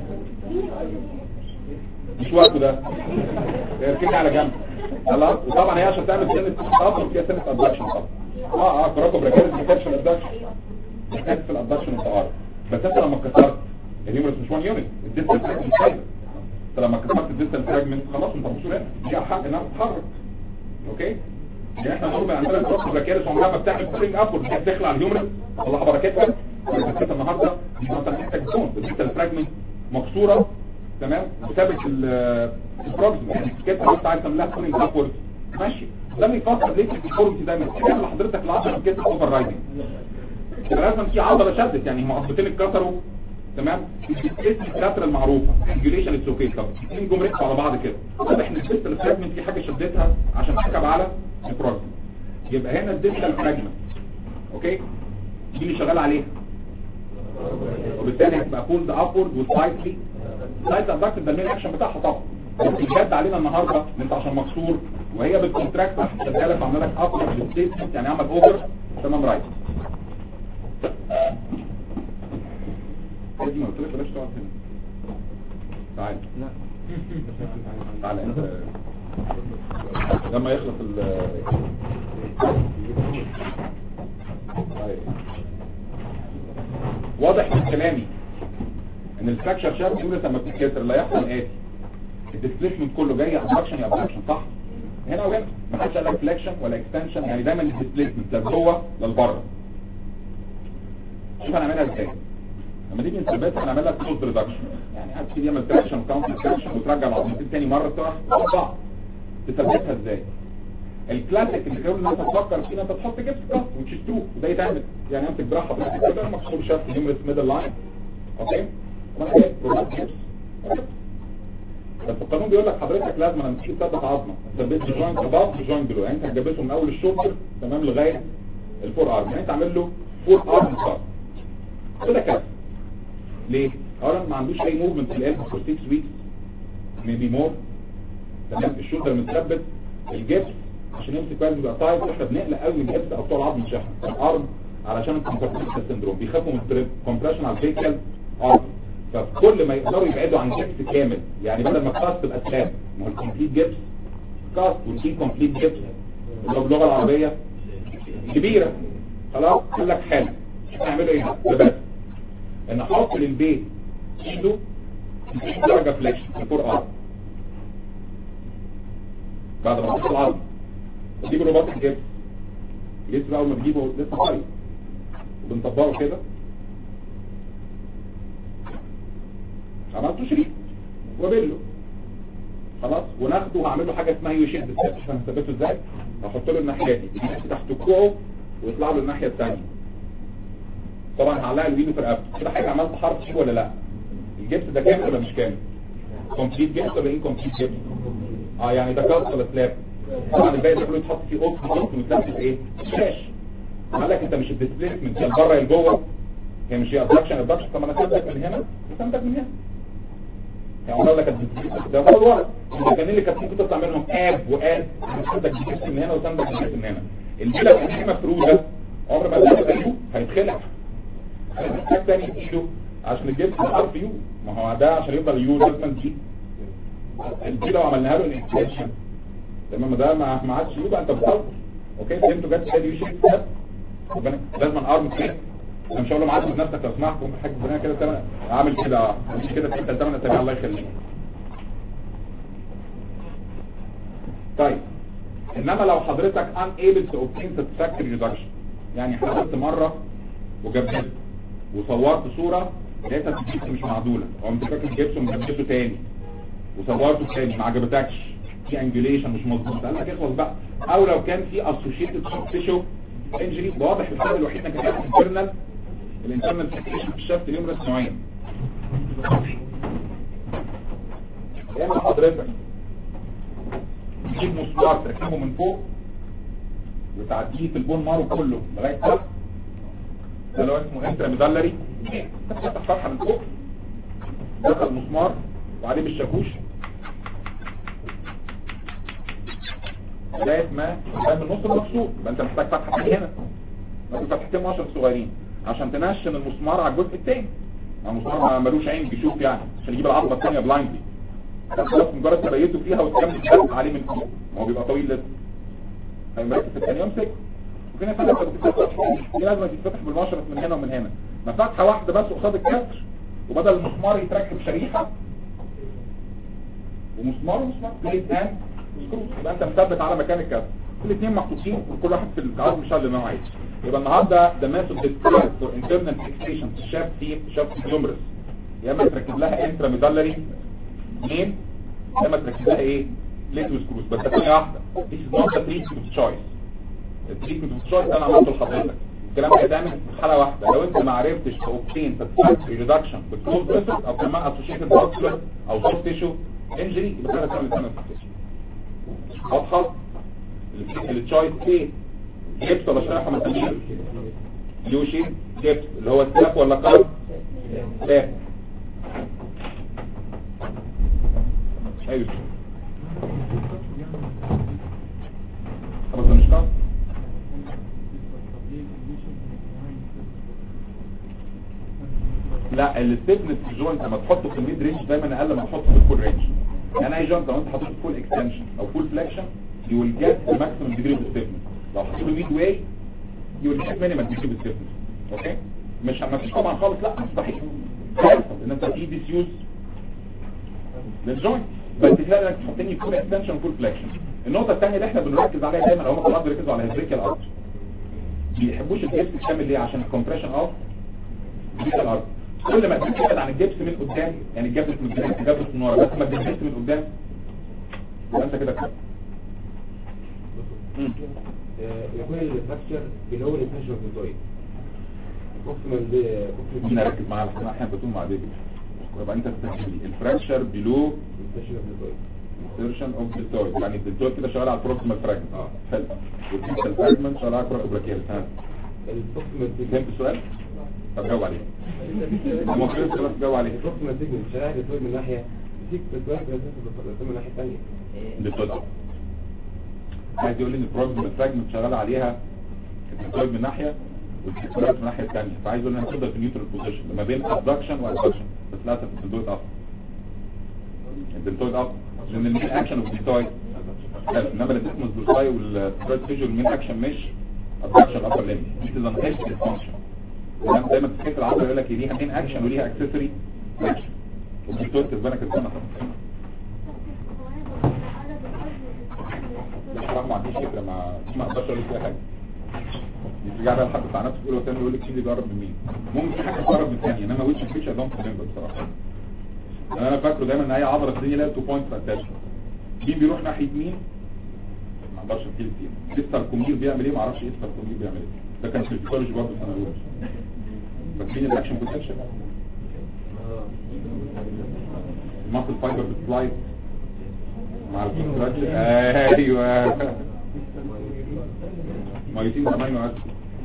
مش وقته ده اركني على جنب خلاص وطبعا هي عشان تعمل سنه تاثر فيها سنه ادكشن طبعا اه اه كراكو براكيالس ما كانش الادكشن كانت في الادكشن انت بس انت لما كسرت الهيومرس مش 1 يونت الديستال فراجمنت سايبر انت لما كسرت الديستال فراجمنت خلاص انت مش هنا ليها حق انها تتحرك اوكي يعني احنا نورمال عندنا الكروس براكيالس عمرها ما بتعمل بولينج ابورد هي بتخلع الهيومرس الله بركتها بس انت النهارده انت محتاج تكون الديستال فراجمنت مكسوره تمام بسبب البروجرام يعني كده انت عايز تعملها بولينج ابورد ماشي ده بيفكر ليه في الكورتي دايما تعمل لحضرتك العضله كده اوفر رايدنج يبقى لازم في عضله شدت يعني هم عضلتين اتكسروا تمام اسم الكسره المعروفه انجوليشن اتس اوكي طب اثنين جم ركبوا على بعض كده واضح ان الديستال فراجمنت في حاجه شدتها عشان تركب على البروجرام يبقى هنا الديستال فراجمنت اوكي دي اللي شغال عليها وبالتالي هتبقى فولد ابورد وسلايتلي سلايت ابدكت ده المين اكشن بتاعها طبعا بس الجد علينا النهارده ان انت عشان مكسور وهي بالكونتراكت شغاله فعمل لك ابورد بالستيتمنت يعني عمل اوفر تمام رايت دي ما قلت لك بلاش تقعد هنا تعال لا تعال انت لما يخلص ال طيب. واضح من كلامي ان الفراكشر شارب يونس لما بتتكسر لا يحصل اتي الديسبليسمنت كله جاي ابدكشن يا ابدكشن صح هنا وهنا ما حدش قال لك فليكشن ولا اكستنشن يعني دايما الديسبليسمنت لجوه للبره شوف هنعملها ازاي لما تيجي نثبت هنعملها كلوز ريدكشن يعني هتبتدي تعمل تراكشن وكاونتر تراكشن وترجع العضلتين تاني مره تروح بعض تثبتها ازاي الكلاسيك اللي كل الناس تفكر فيه انت تحط جبس كاست وتش ترو وده يتعمل يعني امسك براحه حضرتك كده مكسور شافت نمره ميدل لاين اوكي وانا جايب بروبات جبس بس القانون بيقول لك حضرتك لازم لما تيجي تثبت عظمه تثبت جوينت اباف وجوينت بلو يعني انت هتجبسه من اول الشولدر تمام لغايه الفور ارم يعني انت عامل له فور ارم كات كده كده ليه؟ اولا ما عندوش اي موفمنت في القلب فور 6 ويكس ميبي مور تمام الشولدر متثبت الجبس عشان يمسك كويس بيبقى تايت واحنا بنقلق قوي من الجبس او بتوع العظم الشحن الارم علشان الكومبريشن سندروم بيخافوا من الكومبريشن على الفيكال ارم فكل ما يقدروا يبعدوا عن جبس كامل يعني بدل ما الكاست تبقى سلاب ما هو الكومبليت جبس كاست والكي كومبليت جبس اللي هو باللغه العربيه كبيره خلاص قال لك حلو هنعمله ايه ده بس ان احط للبيت ايده 90 درجه فليكشن الفور ارم بعد ما احط العظم تجيب رباط الجبس الجبس بقى اول ما تجيبه لسه طري وبنطبقه كده عملته شريك وبله خلاص وناخده وهعمل له حاجه اسمها يشد الثابت عشان هثبته ازاي هحط له الناحيه دي الجبس تحت كوعه ويطلع له الناحيه الثانيه طبعا هعلق له ايده في رقبته كده حاجه عملت حرف شيء ولا لا الجبس ده كامل ولا مش كامل كومبليت جبس ولا انكمبليت جبس اه يعني ده كاست ولا سلاب طبعا الباقي ده كله يتحط فيه اوكس اوكس ويتلبس ايه شاش قال لك انت مش الديسبيسمنت يا بره يا جوه هي مش هي ادكشن ادكشن طب انا سندك من هنا وسندك من هنا يعني اقول لك الديسبيسمنت ده هو الورق المكانين اللي كانت ممكن تطلع منهم اب واب سندك جبس من هنا وسندك جبس من هنا البيلة اللي مفرودة عمر ما ده يبقى يو هيتخلع محتاج تاني يجيله عشان الجبس الحرف يو ما هو ده عشان يفضل يو لازم دي البيلة لو عملناها له الاكستنشن لما ما ده ما ما عادش يو بقى انت بتطور اوكي فهمتوا جت كده يو شيب ستيب ربنا لازم ارم كده انا مش هقول له معاك نفسك لو سمحت ممكن حاجه بناء كده تمام اعمل كده اه مش كده في 8 اسابيع الله يخليك طيب انما لو حضرتك unable to obtain satisfactory reduction يعني حاولت مرة وجبت وصورت صورة لقيتها الجبس مش معدولة او انت فاكر الجبس ومجبسه تاني وصورته تاني ما عجبتكش في انجوليشن مش مظبوط قال لك اخلص بقى او لو كان في associated soft tissue injury ده واضح الحاجة الوحيدة انك كانت internal الانترنال سكريشن في الشفت اليومرس نوعين يا اما حضرتك تجيب مسمار تركبه من فوق وتعديه في البون مارو كله لغايه تحت ده اللي هو اسمه انترا ميدالري تفتح فتحه من فوق دخل مسمار وعليه بالشاكوش لغايه ما يبقى من النص المكسور يبقى انت محتاج فتحه تاني هنا محتاج فتحتين مشرط صغيرين عشان تنشن المسمار على الجزء التاني ما المسمار ما ملوش عين بيشوف يعني عشان يجيب العضله الثانيه بلايندلي خلاص مجرد تبيته فيها وتكمل تدق عليه من فوق ما هو بيبقى طويل لسه هيمركز في الثاني يمسك وفي ناس ثانيه بتتفتح دي لازم تتفتح بالمشرط من هنا ومن هنا ما فتحه واحده بس قصاد الكسر وبدل المسمار يتركب شريحه ومسمار ومسمار بليت اند سكرو يبقى انت مثبت على مكان الكسر الاثنين محطوطين وكل واحد في العظم مش اللي هو عايزه يبقى النهارده ده ميثود ديسكرايب فور انترنال فيكسيشن شاف في شاف في اليومرس يا اما تركب لها انترا ميدالري مين يا اما تركب لها ايه ليت وسكروز بس ثانيه واحده this is not the treatment of choice التريتمنت اوف choice انا عملته لحضرتك الكلام ده يتعمل في حاله واحده لو انت ما عرفتش توبتين satisfactory reduction بالكلوز ميثود او كمان associated vascular او soft tissue injury يبقى كده تعمل تعمل واضحه التشويس ايه جبس ولا شريحه مثلا يوشي جبس اللي هو سلاف ولا قلب سلاف ايوه خلاص مش قلب لا الستيفنس في الجوينت لما تحطه في الميد رينج دايما اقل ما تحطه في الفول رينج يعني اي جوينت لو انت حطيته فول اكستنشن او فول فليكشن you will get the maximum degree of stiffness لو حطيته ميد واي you will get minimum degree of stiffness اوكي مش ما فيش طبعا خالص لا مستحيل هيحصل ان انت في ديسيوز للجوينت بس تلاقي انك تحطني فول اكستنشن فول فليكشن النقطه الثانيه اللي احنا بنركز عليها دايما هم طبعا بيركزوا على الهيدريكال ارت ما بيحبوش الجبس يكمل ليه عشان الكومبريشن اوف الهيدريكال ارت كل ما تبعد عن الجبس من قدام يعني الجبس من قدام الجبس من ورا بس ما تجبس من قدام يبقى انت كده كده يكون الفراكشر below الانفشن في الدويد بروكسيمال مين اركز معايا لحسن احيانا بتقول مع ديفيد يبقى انت تستخدم لي الفراكشر بيلو الانفشن في الدويد insertion of deltoid يعني الدلتويد كده شغال على البروكسيمال فراجمنت اه حلو والدلتويد فراجمنت شغال على البروكيال ها البروكسيمال فهمت السؤال؟ طب جاوب عليه هو كده خلاص جاوب عليه البروكسيمال سيجمنت شارع الدويد من ناحيه يديك الدويد من الناحيه الثانيه الدلتويد اه عايز يقول لي ان البروكسيمال فراجمنت شغال عليها الدلتويد من ناحيه والدلتويد من الناحيه الثانيه فعايز يقول انها تفضل في نيوترال بوزيشن ما بين ابدكشن وادكشن بس للاسف الدلتويد اب الدلتويد اب لان المين اكشن اوف الدلتويد انما الديسموس دورساي والثريد فيجوال المين اكشن مش ابدكشن ابر ليمب دي از ان هيلث فانكشن ولما دايما تفتكر العضله يقول لك ليها مين اكشن وليها اكسسوري اكشن والدلتويد كسبانه كسبانه لا حرام ما عنديش فكره ما ما اقدرش اقول لك فيها حاجه يرجع بقى لحد بتاع نفسه يقول له تاني يقول لك مين بيجرب من مين ممكن في حاجه تقرب من الثانيه انما ويتش فيتش اي دونت ريمبر بصراحه انا فاكره دايما ان اي عضله في الدنيا لها 2 بوينتس اتاشمنت مين بيروح ناحيه مين ما اقدرش احكي لك فيه لسه الكومير بيعمل ايه ما اعرفش لسه الكومير بيعمل ايه ده كان في الفيسيولوجي برضه سنه اولى فاكرين الاكشن بوتنشال الماسل فايبر بتسلايد مع الكونتراكشن ايوه مايوتين امينو اسيد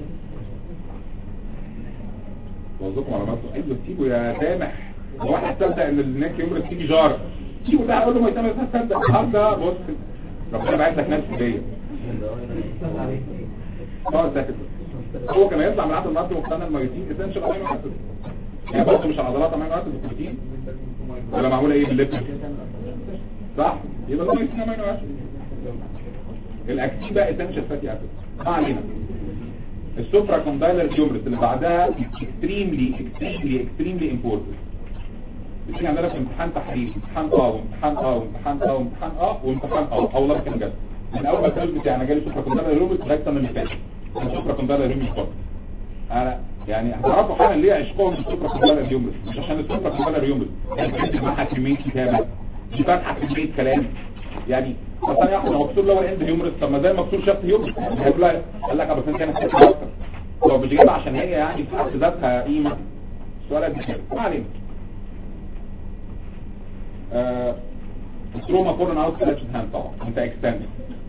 وظيفه على مصر ايوه سيبه يا سامح هو واحد تصدق ان الناك يمرض تيجي جار سيبه ده اقول له ما يسامح تصدق النهارده بص ربنا بعت لك ناس هديه تقعد ساكت هو كان هيطلع من عند المناطق مقتنع الميوتين اسينشال امينو اسيد يعني برضه مش العضلات امينو اسيد والبروتين ولا معموله ايه بالليبيد صح يبقى ده الميوتين امينو اسيد الاكتين بقى اسينشال فاتي اسيد ما علينا السوبرا كوندايلر تيومرس اللي بعدها اكستريملي اكستريملي اكستريملي امبورتنت بتيجي عندنا في امتحان تحرير امتحان اه وامتحان اه وامتحان اه وامتحان اه وامتحان اه او والله كان جد من اول ما الكلام بتاعي انا جالي سوبرا كوندايلر تيومرس لغايه السنه اللي فاتت انا سوبرا كوندايلر تيومرس فقط انا يعني هتعرفوا حالا ليه عشقهم السوبرا كوندايلر تيومرس مش عشان السوبرا كوندايلر تيومرس يعني بتكتب معاها كميه كتابه دي فاتحه كميه كلام يعني مثلا يا احمد مكسور لو الاند هيومرس طب ما زي مكسور شفت هيومرس هيقول لك قال لك بس انت كانت اكتر لو مش جايبها عشان هي يعني في حد ذاتها قيمه السؤال قد كده ما علينا آه التروما كورن اوت كلاتش هاند طبعا انت اكستند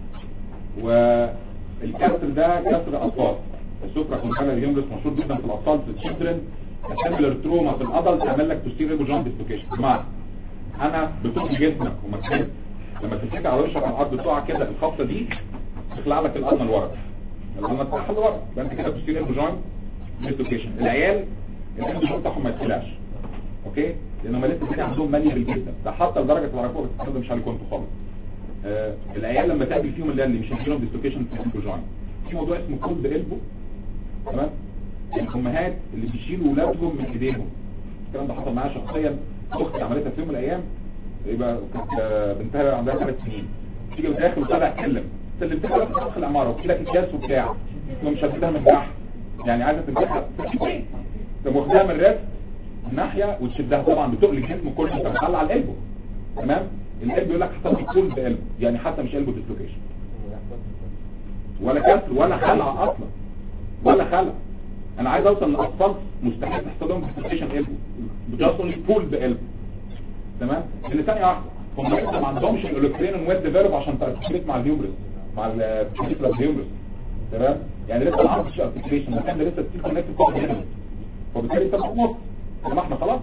والكسر ده كسر اطفال السوبرا كونتايلر هيومرس مشهور جدا في الاطفال في التشيلدرن اسامبلر تروما في الادلت تعمل لك تشتير ريبو جوينت ديسلوكيشن بمعنى انا بتقل جسمك ومكان لما تمسك على وشك على الارض تقع كده الخبطه دي تخلع لك القلم لورا القلم بتاعها لورا يبقى انت كده بتشتري الجوينت ديسلوكيشن العيال الانجليزي بتاعهم ما يتخلعش اوكي لانهم لسه الدنيا عندهم ماليه بالجسم ده حتى لدرجه العرفوه بتستخدم مش عليكم انتوا خالص آه العيال لما تقابل فيهم اللي اللي مش هيجيلهم ديسلوكيشن في الجوينت في موضوع اسمه كولد البو تمام الامهات اللي بيشيلوا اولادهم من ايديهم الكلام ده حصل معايا شخصيا اختي عملتها في يوم من الايام يبقى كانت آه، بنتها عندها ثلاث سنين تيجي داخل وطالع تكلم سلمتها في داخل العماره وفي لك الكاس وبتاع ومش هتديها من تحت يعني عايزه تمسكها تقوم واخدها من الراس ناحيه وتشدها طبعا بتقل الجسم كله انت محل على القلب تمام القلب يقول لك حصل لي كل بقلب يعني حتى مش قلبه ديسلوكيشن ولا كسر ولا خلع اصلا ولا خلع انا عايز اوصل لاطفال مستحيل تحصل لهم ديسلوكيشن قلبه بتوصل لي بقلب تمام اللي ثانيه واحده هم لسه ما عندهمش الالكترين ويب ديفلوب عشان تارتكليت مع الهيومرس مع البيتيكولار هيومرس تمام يعني لسه ما عندش ارتكليشن المكان ده لسه ستيل كونكتد فوق هنا فبالتالي انت بتموت لما احنا خلاص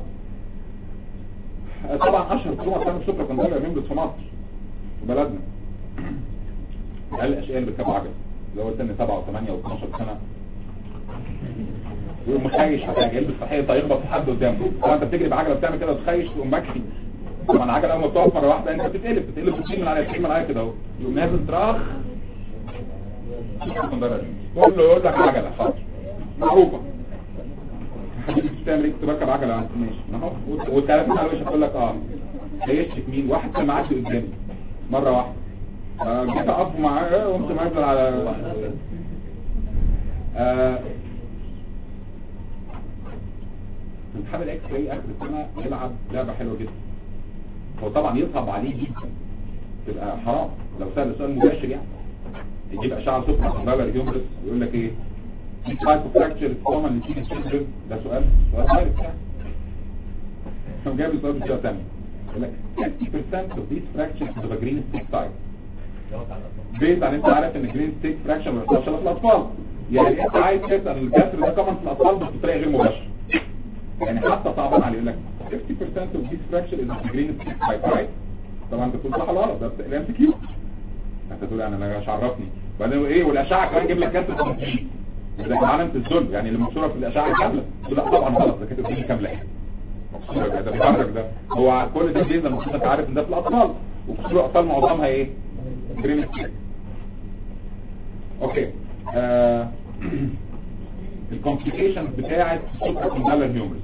طبعا اشهر تروما بتعمل سوبر كوندايلر هيومرس في مصر في بلدنا قال الاشياء اللي بتكب عجل اللي هو سن 7 و8 و12 سنه يقوم مخيش حاجه يلبس صحيح يخبط في حد قدامه طبعا انت بتجري بعجله بتعمل كده وتخيش تقوم مكفي طبعا العجله اول ما بتقف مره واحده انت بتتقلب بتتقلب بتشيل من عليها بتشيل من عليها كده اهو يقوم نازل صراخ كله يقول لك عجله حاضر معروفه حبيبي بتعمل ايه كنت بركب عجله ماشي اهو والثلاث على وشك يقول لك اه خيشت مين واحد كان معدي قدامي مره واحده آه، جيت اقف معاه وقمت منزل على آه، امتحان الاكس راي اخر السنه يلعب لعبه حلوه جدا هو طبعا يصعب عليه جدا تبقى حرام لو سال سؤال مباشر يعني يجيب اشعه سكر كوندايلر هيومرس ويقول لك ايه دي تايب اوف فراكتشر كومن لتيجي تشيلدرن ده سؤال سؤال دايركت يعني هو جايب السؤال بطريقه ثانيه يقول لك 50% of these fractures of a green stick type بيت عن انت عارف ان جرين ستيك فراكشن ما بيحصلش الا في الاطفال يعني انت عايز تسال الكسر ده كمان في الاطفال بس بطريقه غير مباشره يعني حتى صعبان عليه يقول لك 50% of this fracture is a green stick type right طبعا انت تقول صح ولا غلط ده الام سي كيو انت تقول يعني انا مش عرفني بعدين ايه والاشعه كمان جيب لك كسر كومبليت ده كان علامه الذل يعني اللي مكسوره في الاشعه كامله تقول لا طبعا غلط ده كده دي كامله ايه مكسوره ده ده بيتحرك ده هو كل ده بينزل المفروض انت عارف ان ده في الاطفال وكسور الاطفال معظمها ايه جرين ستيك اوكي آه الكومبليكيشنز بتاعه السوبر كوندالر هيومرس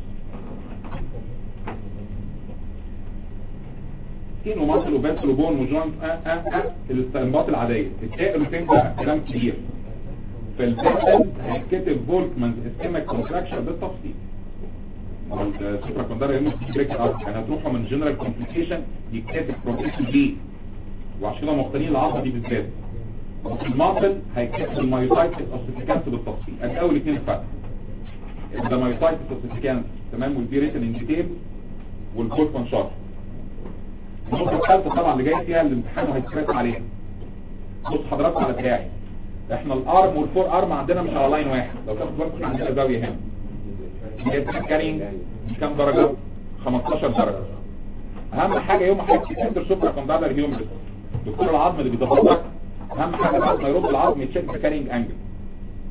سكين وماسل وبنسل وبون وجوينت اه اه اه الاستنباط العاديه التقلوا فين بقى كلام كبير في البيتل هيتكتب فولكمانز اسكيميك كونتراكشن بالتفصيل السوبر كوندالر هيومرس بريك يعني هتروحوا من جنرال كومبليكيشن يتكتب بروجريسيف دي وعشان كده مختارين العضله دي بالذات وفي الماسل هيكتب المايوسايتس اوسيفيكانس بالتفصيل ادي اول اثنين فرق ده مايوسايتس اوسيفيكانس تمام والدي ريتن انجيتيب والكود فانشار النقطه الثالثه طبعا اللي جاي فيها الامتحان وهيتكرات عليها بص حضراتكم على دراعي احنا الارم والفور ارم عندنا مش على لاين واحد لو تاخد بالك احنا عندنا زاويه هنا دي كارينج كام درجه 15 درجه اهم حاجه يوم ما حضرتك تقدر سوبر كوندالر هيومرس دكتور العظم اللي بيظبط لك اهم حاجه بعد ما يرد العظم يتشيك كارينج انجل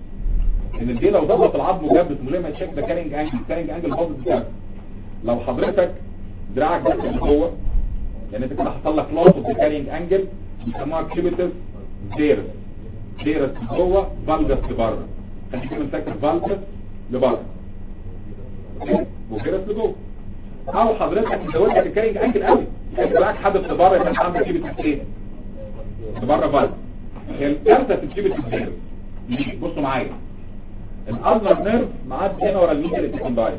ان الدي لو ضغط العظم وجاب من غير ما يتشيك ده كارينج انجل كارينج انجل باظت بتاعك لو حضرتك دراعك دخل لجوه يعني انت كده حصل لك لوس اوف كارينج انجل بيسموها كيبيتس ديرس ديرس جوه فالجس لبره خليك مسكر فالجس لبره اوكي وفيرس لجوه او حضرتك زودت الكارينج انجل قوي يعني دراعك حدث لبره يبقى انت عندك كيبيتس ايه لبره فالجس هي الكارثه في الكيبيتس ديرس ليه؟ بصوا معايا الالنر نيرف معدي هنا ورا الميديال ابيكوندايل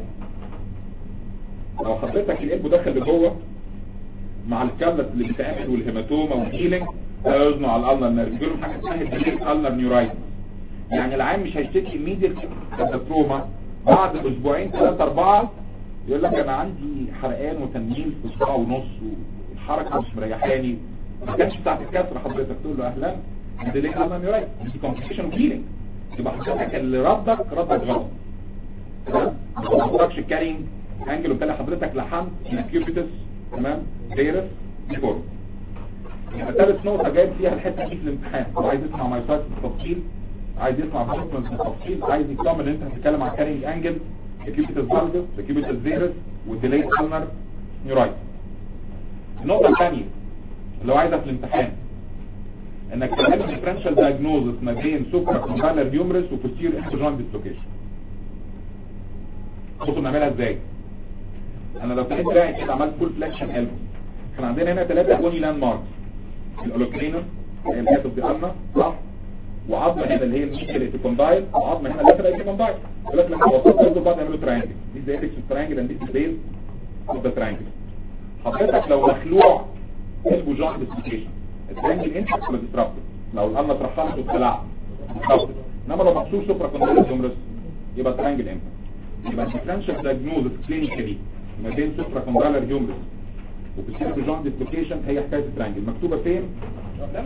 لو حضرتك القلب دخل لجوه مع الكابلت اللي بتعمل والهيماتوما والهيلينج هيوزنوا على الالنر نيرف بيقولوا حاجه اسمها ديليت النر نيورايتس يعني العيان مش هيشتكي ميديال كاتاتروما بعد اسبوعين ثلاثه اربعه يقول لك انا عندي حرقان وتنميل في اسبوع ونص والحركه مش مريحاني ما كانش بتاعت الكسر حضرتك تقول له اهلا ديليت النر نيورايتس دي كومبليكيشن وهيلينج يبقى حضرتك اللي ردك ردك غلط تمام ما تقدرش الكارينج انجل وبالتالي حضرتك لحمت الكيوبيتس تمام ديرس ديفورم يبقى ثالث نقطه جايب فيها الحته دي في الامتحان هو عايز يسمع مايسايت بالتفصيل عايز يسمع بروتمنت بالتفصيل عايز يطمن ان انت هتتكلم عن كارينج انجل الكيوبيتس فالجس الكيوبيتس ديرس والديليت النر نيورايت النقطه الثانيه اللي هو عايزها في الامتحان انك تعمل ديفرنشال دايجنوزس ما بين سوبرا كونفالر هيومرس وبوستير انترجوين ديسلوكيشن بصوا بنعملها ازاي انا لو كنت دراعي كده عملت فول فليكشن قلب كان عندنا هنا ثلاثه اوني لاند ماركس الاولوكرينوس اللي هي الهيد اوف ذا النا صح وعظمه هنا اللي هي الميديال ايبيكوندايل وعظمه هنا اللاترال ايبيكوندايل يقول لك لما وصلت دول بعض يعملوا تريانجل دي زي اكس تريانجل اند دي بيز اوف ذا تريانجل حضرتك لو مخلوع اسمه جوينت ديسلوكيشن التريانجل انت ولا ديسربتد لو الالنا اترحلت واتخلعت ديسربتد انما لو مقصور سوبرا كوندايل هيومرس يبقى تريانجل انت يبقى الديفرنشال دايجنوزس كلينيكالي ما بين سوبرا كوندايلر هيومرس وبسيرة جوينت ديسلوكيشن هي حكايه التريانجل مكتوبه فين؟ لا لا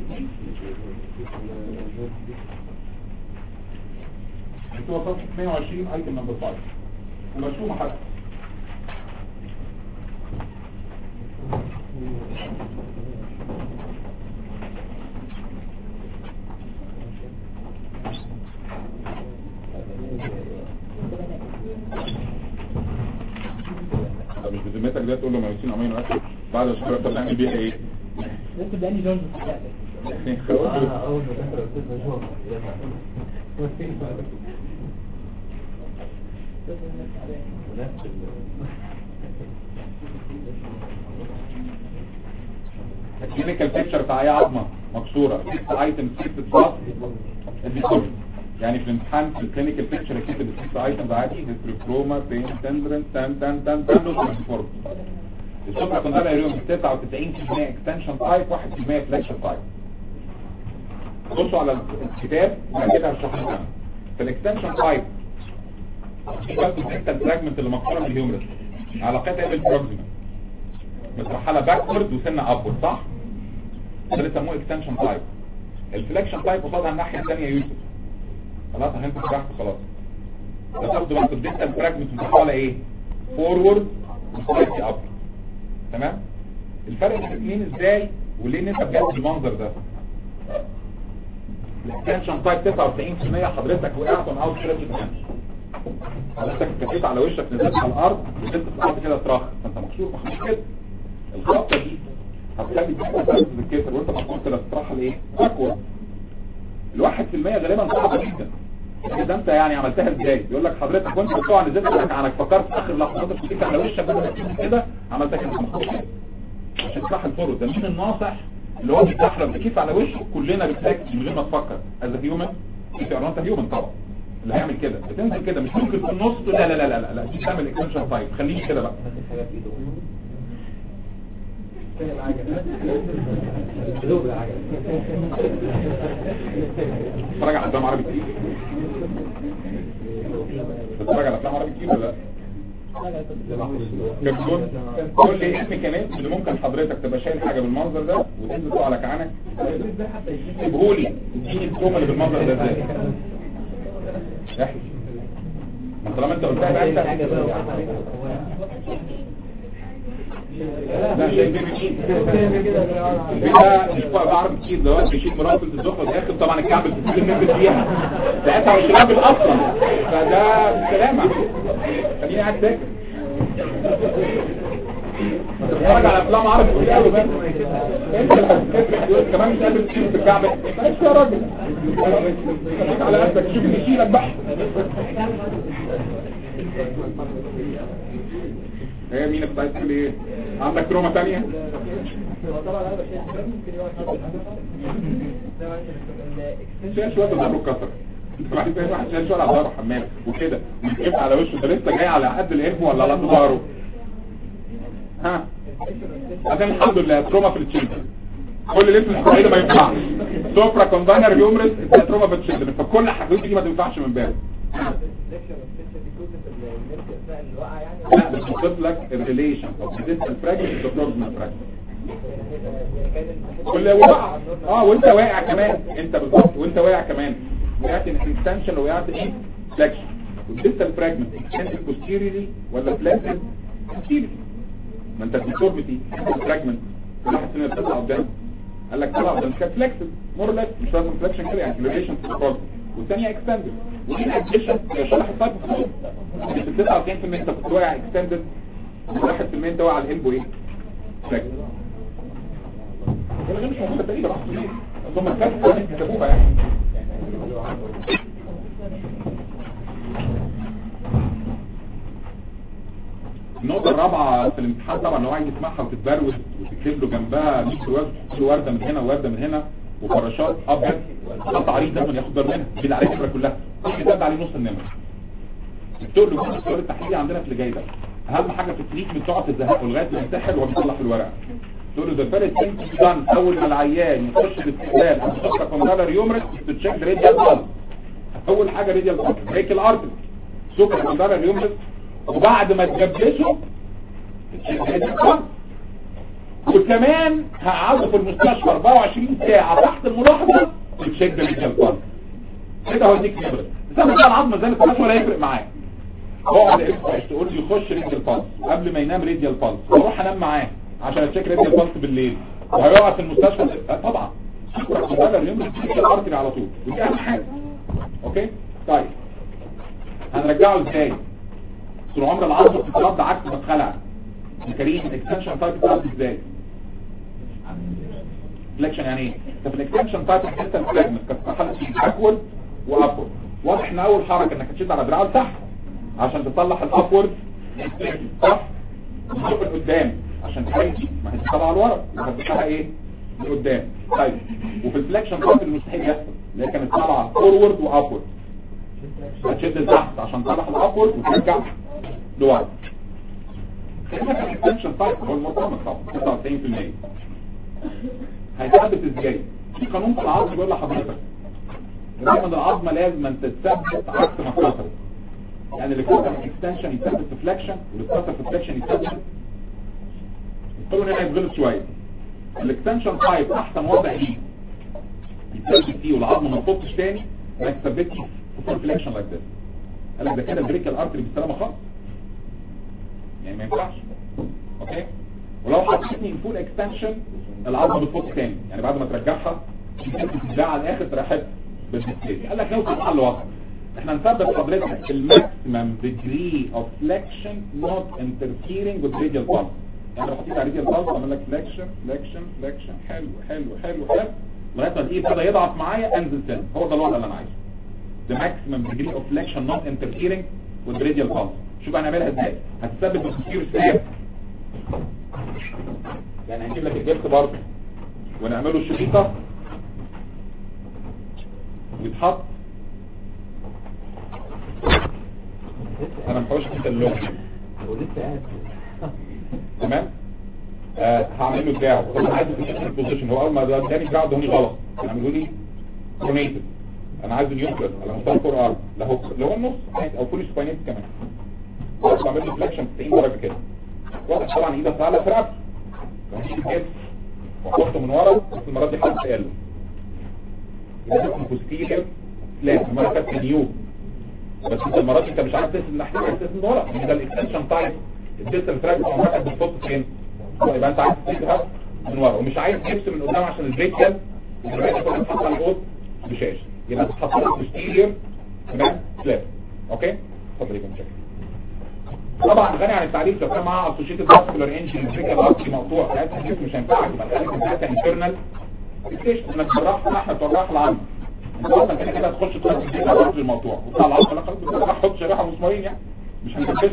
مكتوبه صفحه 120 ايتم نمبر 5 ومرسومه حتى طب مش بذمتك ده تقول له مايوسين امينو اسيد بعد الشهر انت بتعمل بيها ايه؟ ممكن داني جونز اول ما دخل الاستاذ مجهول الكلينيكال بيكتشر بتاع اي عظمه مكسوره ست ايتم ست بلس الديكورد يعني في الامتحان في الكلينيكال بيكتشر كتب الست ايتم عادي هيستروكروما بين تندرن تان تان تان تان نوت ديكورد السوبرا كوندالا اليوم 99% اكستنشن تايب 1% فليكشن تايب بصوا على الكتاب بعد كده هشرح لكم في الاكستنشن تايب في بس الحته الفراجمنت اللي مكسوره من الهيومرس علاقتها ايه بالبروكسيما مترحله باكورد وسنه ابورد صح ده اللي بيسموه اكستنشن تايب الفليكشن تايب قصادها الناحيه الثانيه يوسف خلاص انت فتحت خلاص ده تاخده بقى الديستال فراجمنت متحوله ايه فورورد وسلايتلي اب تمام الفرق بين الاثنين ازاي وليه ان انت بجد المنظر ده الاكستنشن تايب 99% حضرتك وقعت من اوت ستريتش حضرتك اتكيت على وشك نزلت على الارض وزلت في الارض كده تراخ فانت مكسور مخمش كده الخبطه دي هتخلي الجسم تنزل الكسر وانت مكسور كده تترحل ايه اكوى الواحد في المية غالبا صعبة جدا اذا انت يعني عملتها ازاي يقول لك حضرتك وانت بتقع نزلت لك عنك فكرت في اخر لحظه انت بتيجي على وشك بدل ما تيجي كده عملتها كده مخصوص عشان تفتح الفرد ده مين الناصح اللي هو بيتحرم كيف على وشه كلنا بنفكر من غير ما تفكر از هيومن انت انت هيومن طبعا اللي هيعمل كده بتنزل كده مش ممكن في النص تقول لا لا لا لا لا, لا. دي تعمل اكستنشن تايب خليني كده بقى اتفرج على افلام عربي كتير بتتفرج على افلام عربي كتير ولا لا كرتون قول لي اسم كمان اللي ممكن حضرتك تبقى شايل حاجه بالمنظر ده وتنزل تقع على كعانك سيبهولي اديني الكومه اللي بالمنظر ده ازاي احكي ما طالما انت قلتها بقى انت لا شايف بيبي ده مش بعرف كتير دلوقتي بيشيل مرافق الدخله والاخر طبعا الكعب بتبتدي ننزل فيها ساعتها مش رابل اصلا فده بالسلامه خليني قاعد ساكت بتتفرج على افلام عربي كتير قوي بس انت اللي هتتكلم كمان مش قادر تشيل في الكعب ماشي يا راجل خليك على قدك شوف اللي يشيلك بقى ايه مين كنت عايز تقول ايه عندك تروما تانية شايل شوية ظهره اتكسر واحد زي واحد شايل شوية على ظهره حمام وكده ويجيب على وشه ده لسه جاي على قد القلب ولا على ظهره ها عشان الحمد لله تروما في التشيلدرن كل اللي اسمه اسرائيل ما ينفعش سوبرا كونداينر هيومرس تروما في التشيلدرن فكل حاجات دي ما تنفعش من باب لا بس بتضيف لك الريليشن او ديستال فراجمنت بروكسيمال فراجمنت كل وقع اه وانت واقع كمان انت بالظبط وانت واقع كمان وقعت ان اكستنشن وقعت ايه فليكشن والديستال فراجمنت اكستنشن بوستيريلي ولا فليكشن بوستيريلي ما انت الديفورميتي فراجمنت واحد سنه بتطلع قدام قال لك طلع قدام كان فليكسبل مور ليس مش لازم فليكشن كده يعني ريليشن في البروجرام والثانيه اكستندد ودي الاديشن شرح التايب في 99% انت كنت واقع اكستندد 1% انت واقع على الالبو ايه فليكسبل هي مش موجوده تقريبا راح فين ثم الكاتب كتبوها يعني النقطة الرابعة في الامتحان طبعا لو عايز يسمعها وتتبروز وتكتب له جنبها 100 ورد وردة من هنا ووردة من هنا وفراشات ابيض خط عريض ده من ياخد باله منها دي عليه النمرة كلها كل ده عليه نص النمرة تقول له السؤال التحليلي عندنا في اللي جاي ده اهم حاجة في التريتمنت تقعد تزهقه لغاية ما ينتحر وهو بيطلع في الورقة تقول له ده فارس ثينك دان اول ما العيان يخش باستقبال او تشخص كوندالر يومرس تتشيك راديال بالز اول حاجة راديال بالز بريك الارتري سوبر كوندالر يومرس وبعد ما تجبسه تتشيك راديال بالز وكمان هقعده في المستشفى 24 ساعة تحت الملاحظة وتشيك راديال بالز كده هو ديك نبرة زي ما كان العظمة زالت مش ولا يفرق معاه اقعد اكسبرس تقول لي يخش راديال بالز قبل ما ينام راديال بالز واروح انام معاه عشان اتشيك راديال بالز بالليل وهيقعد في المستشفى آه طبعا شكرا كوندالر اليوم الارتري على طول ودي اهم حاجه اوكي طيب هنرجعه ازاي طول عمر العظم بتترد عكس ما اتخلع الكريم الاكستنشن تايب بتاعته ازاي فليكشن يعني ايه طب الاكستنشن تايب الديستال فراجمنت كانت مرحله باكورد وابورد واضح ان اول حركه انك تشد على دراعه لتحت عشان تصلح الابورد صح تشوف لقدام عشان تحيي ما هي طالعه لورا يبقى بتاعها ايه لقدام طيب وفي الفليكشن تايب المستحيل يحصل اللي هي كانت طالعه فورورد وابورد هتشد لتحت عشان تصلح الابورد وترجع لورا خلينا في الاكستنشن تايب هو المرتبط طبعا 99% هيثبت ازاي في قانون في العظم بيقول لحضرتك دايما العظمه لازم أن تتثبت عكس ما اتكسرت يعني اللي كسر في اكستنشن يثبت في فليكشن واللي كسر في فليكشن يثبت قالوا هنا يتغلط شويه الاكستنشن تايب احسن وضع ليه يثبت فيه والعظم ما تفضش تاني ما يثبتش في فول فليكشن لايك ذس قال لك ده كده بريك الارتري بالسلامه خالص يعني ما ينفعش اوكي ولو حطيتني فول اكستنشن العظمه بتفك تاني يعني بعد ما ترجعها ترجع على الاخر تريحت بالديستيج قال لك نوصل حل واحد احنا نثبت حضرتك الماكسيمم ديجري اوف فليكشن نوت انترفيرنج with radial pulse يعني لو حطيت على radial pulse اعمل لك فليكشن فليكشن فليكشن حلو حلو حلو حلو لغايه ما الايد ابتدى يضعف معايا انزل تاني هو ده الوضع اللي انا عايزه the maximum degree of flexion not interfering with radial pulse شوف هنعملها ازاي هتثبت بالكثير سلاب يعني هنجيب لك الجبس برضه ونعمله الشريطة ويتحط انا محوش انت اللون ولسه قاعد تمام آه هعمل له دراعه طبعا عايزه في الشكل بوزيشن هو اول ما ده اداني دراعه اداني غلط هعمله لي كورنيتد انا عايز اليوكلس على مستوى الفور ارم اللي هو اللي هو النص عادي او فول سباينيت كمان خلاص بعمل له فليكشن 90 درجه كده واضح طبعا ايدك تعالى في رقبته بمشي الجسم واحطه من ورا بس المره دي حط قاله يبقى اسمه بوستيريور لا المره اللي فاتت نيو بس انت المره دي انت مش عارف تسند ناحيه عايز تسند ورا ده الاكستنشن تايب الديستال فراج بتاع واحد بتحط فين يبقى انت عايز تجيبها من ورا ومش عايز تكسر من قدام عشان الفيكل الفيكل كلها تتحط على الحوض بشاش يبقى تتحط على البوستيريور تمام سلاب اوكي اتفضل يا بنت طبعا غني عن التعريف لو كان معاه اسوشيتد فاسكولار انجن الفكره الارضي مقطوع ساعتها الجسم مش هينفعك يبقى خليك ساعتها انترنال اكتشف انك جراح لحمه تجراح العظم انت اصلا كده كده هتخش تخش في الارض المقطوع وبتاع العظم لا خلاص بتروح تحط شريحه مسمارين يعني مش هنكتشف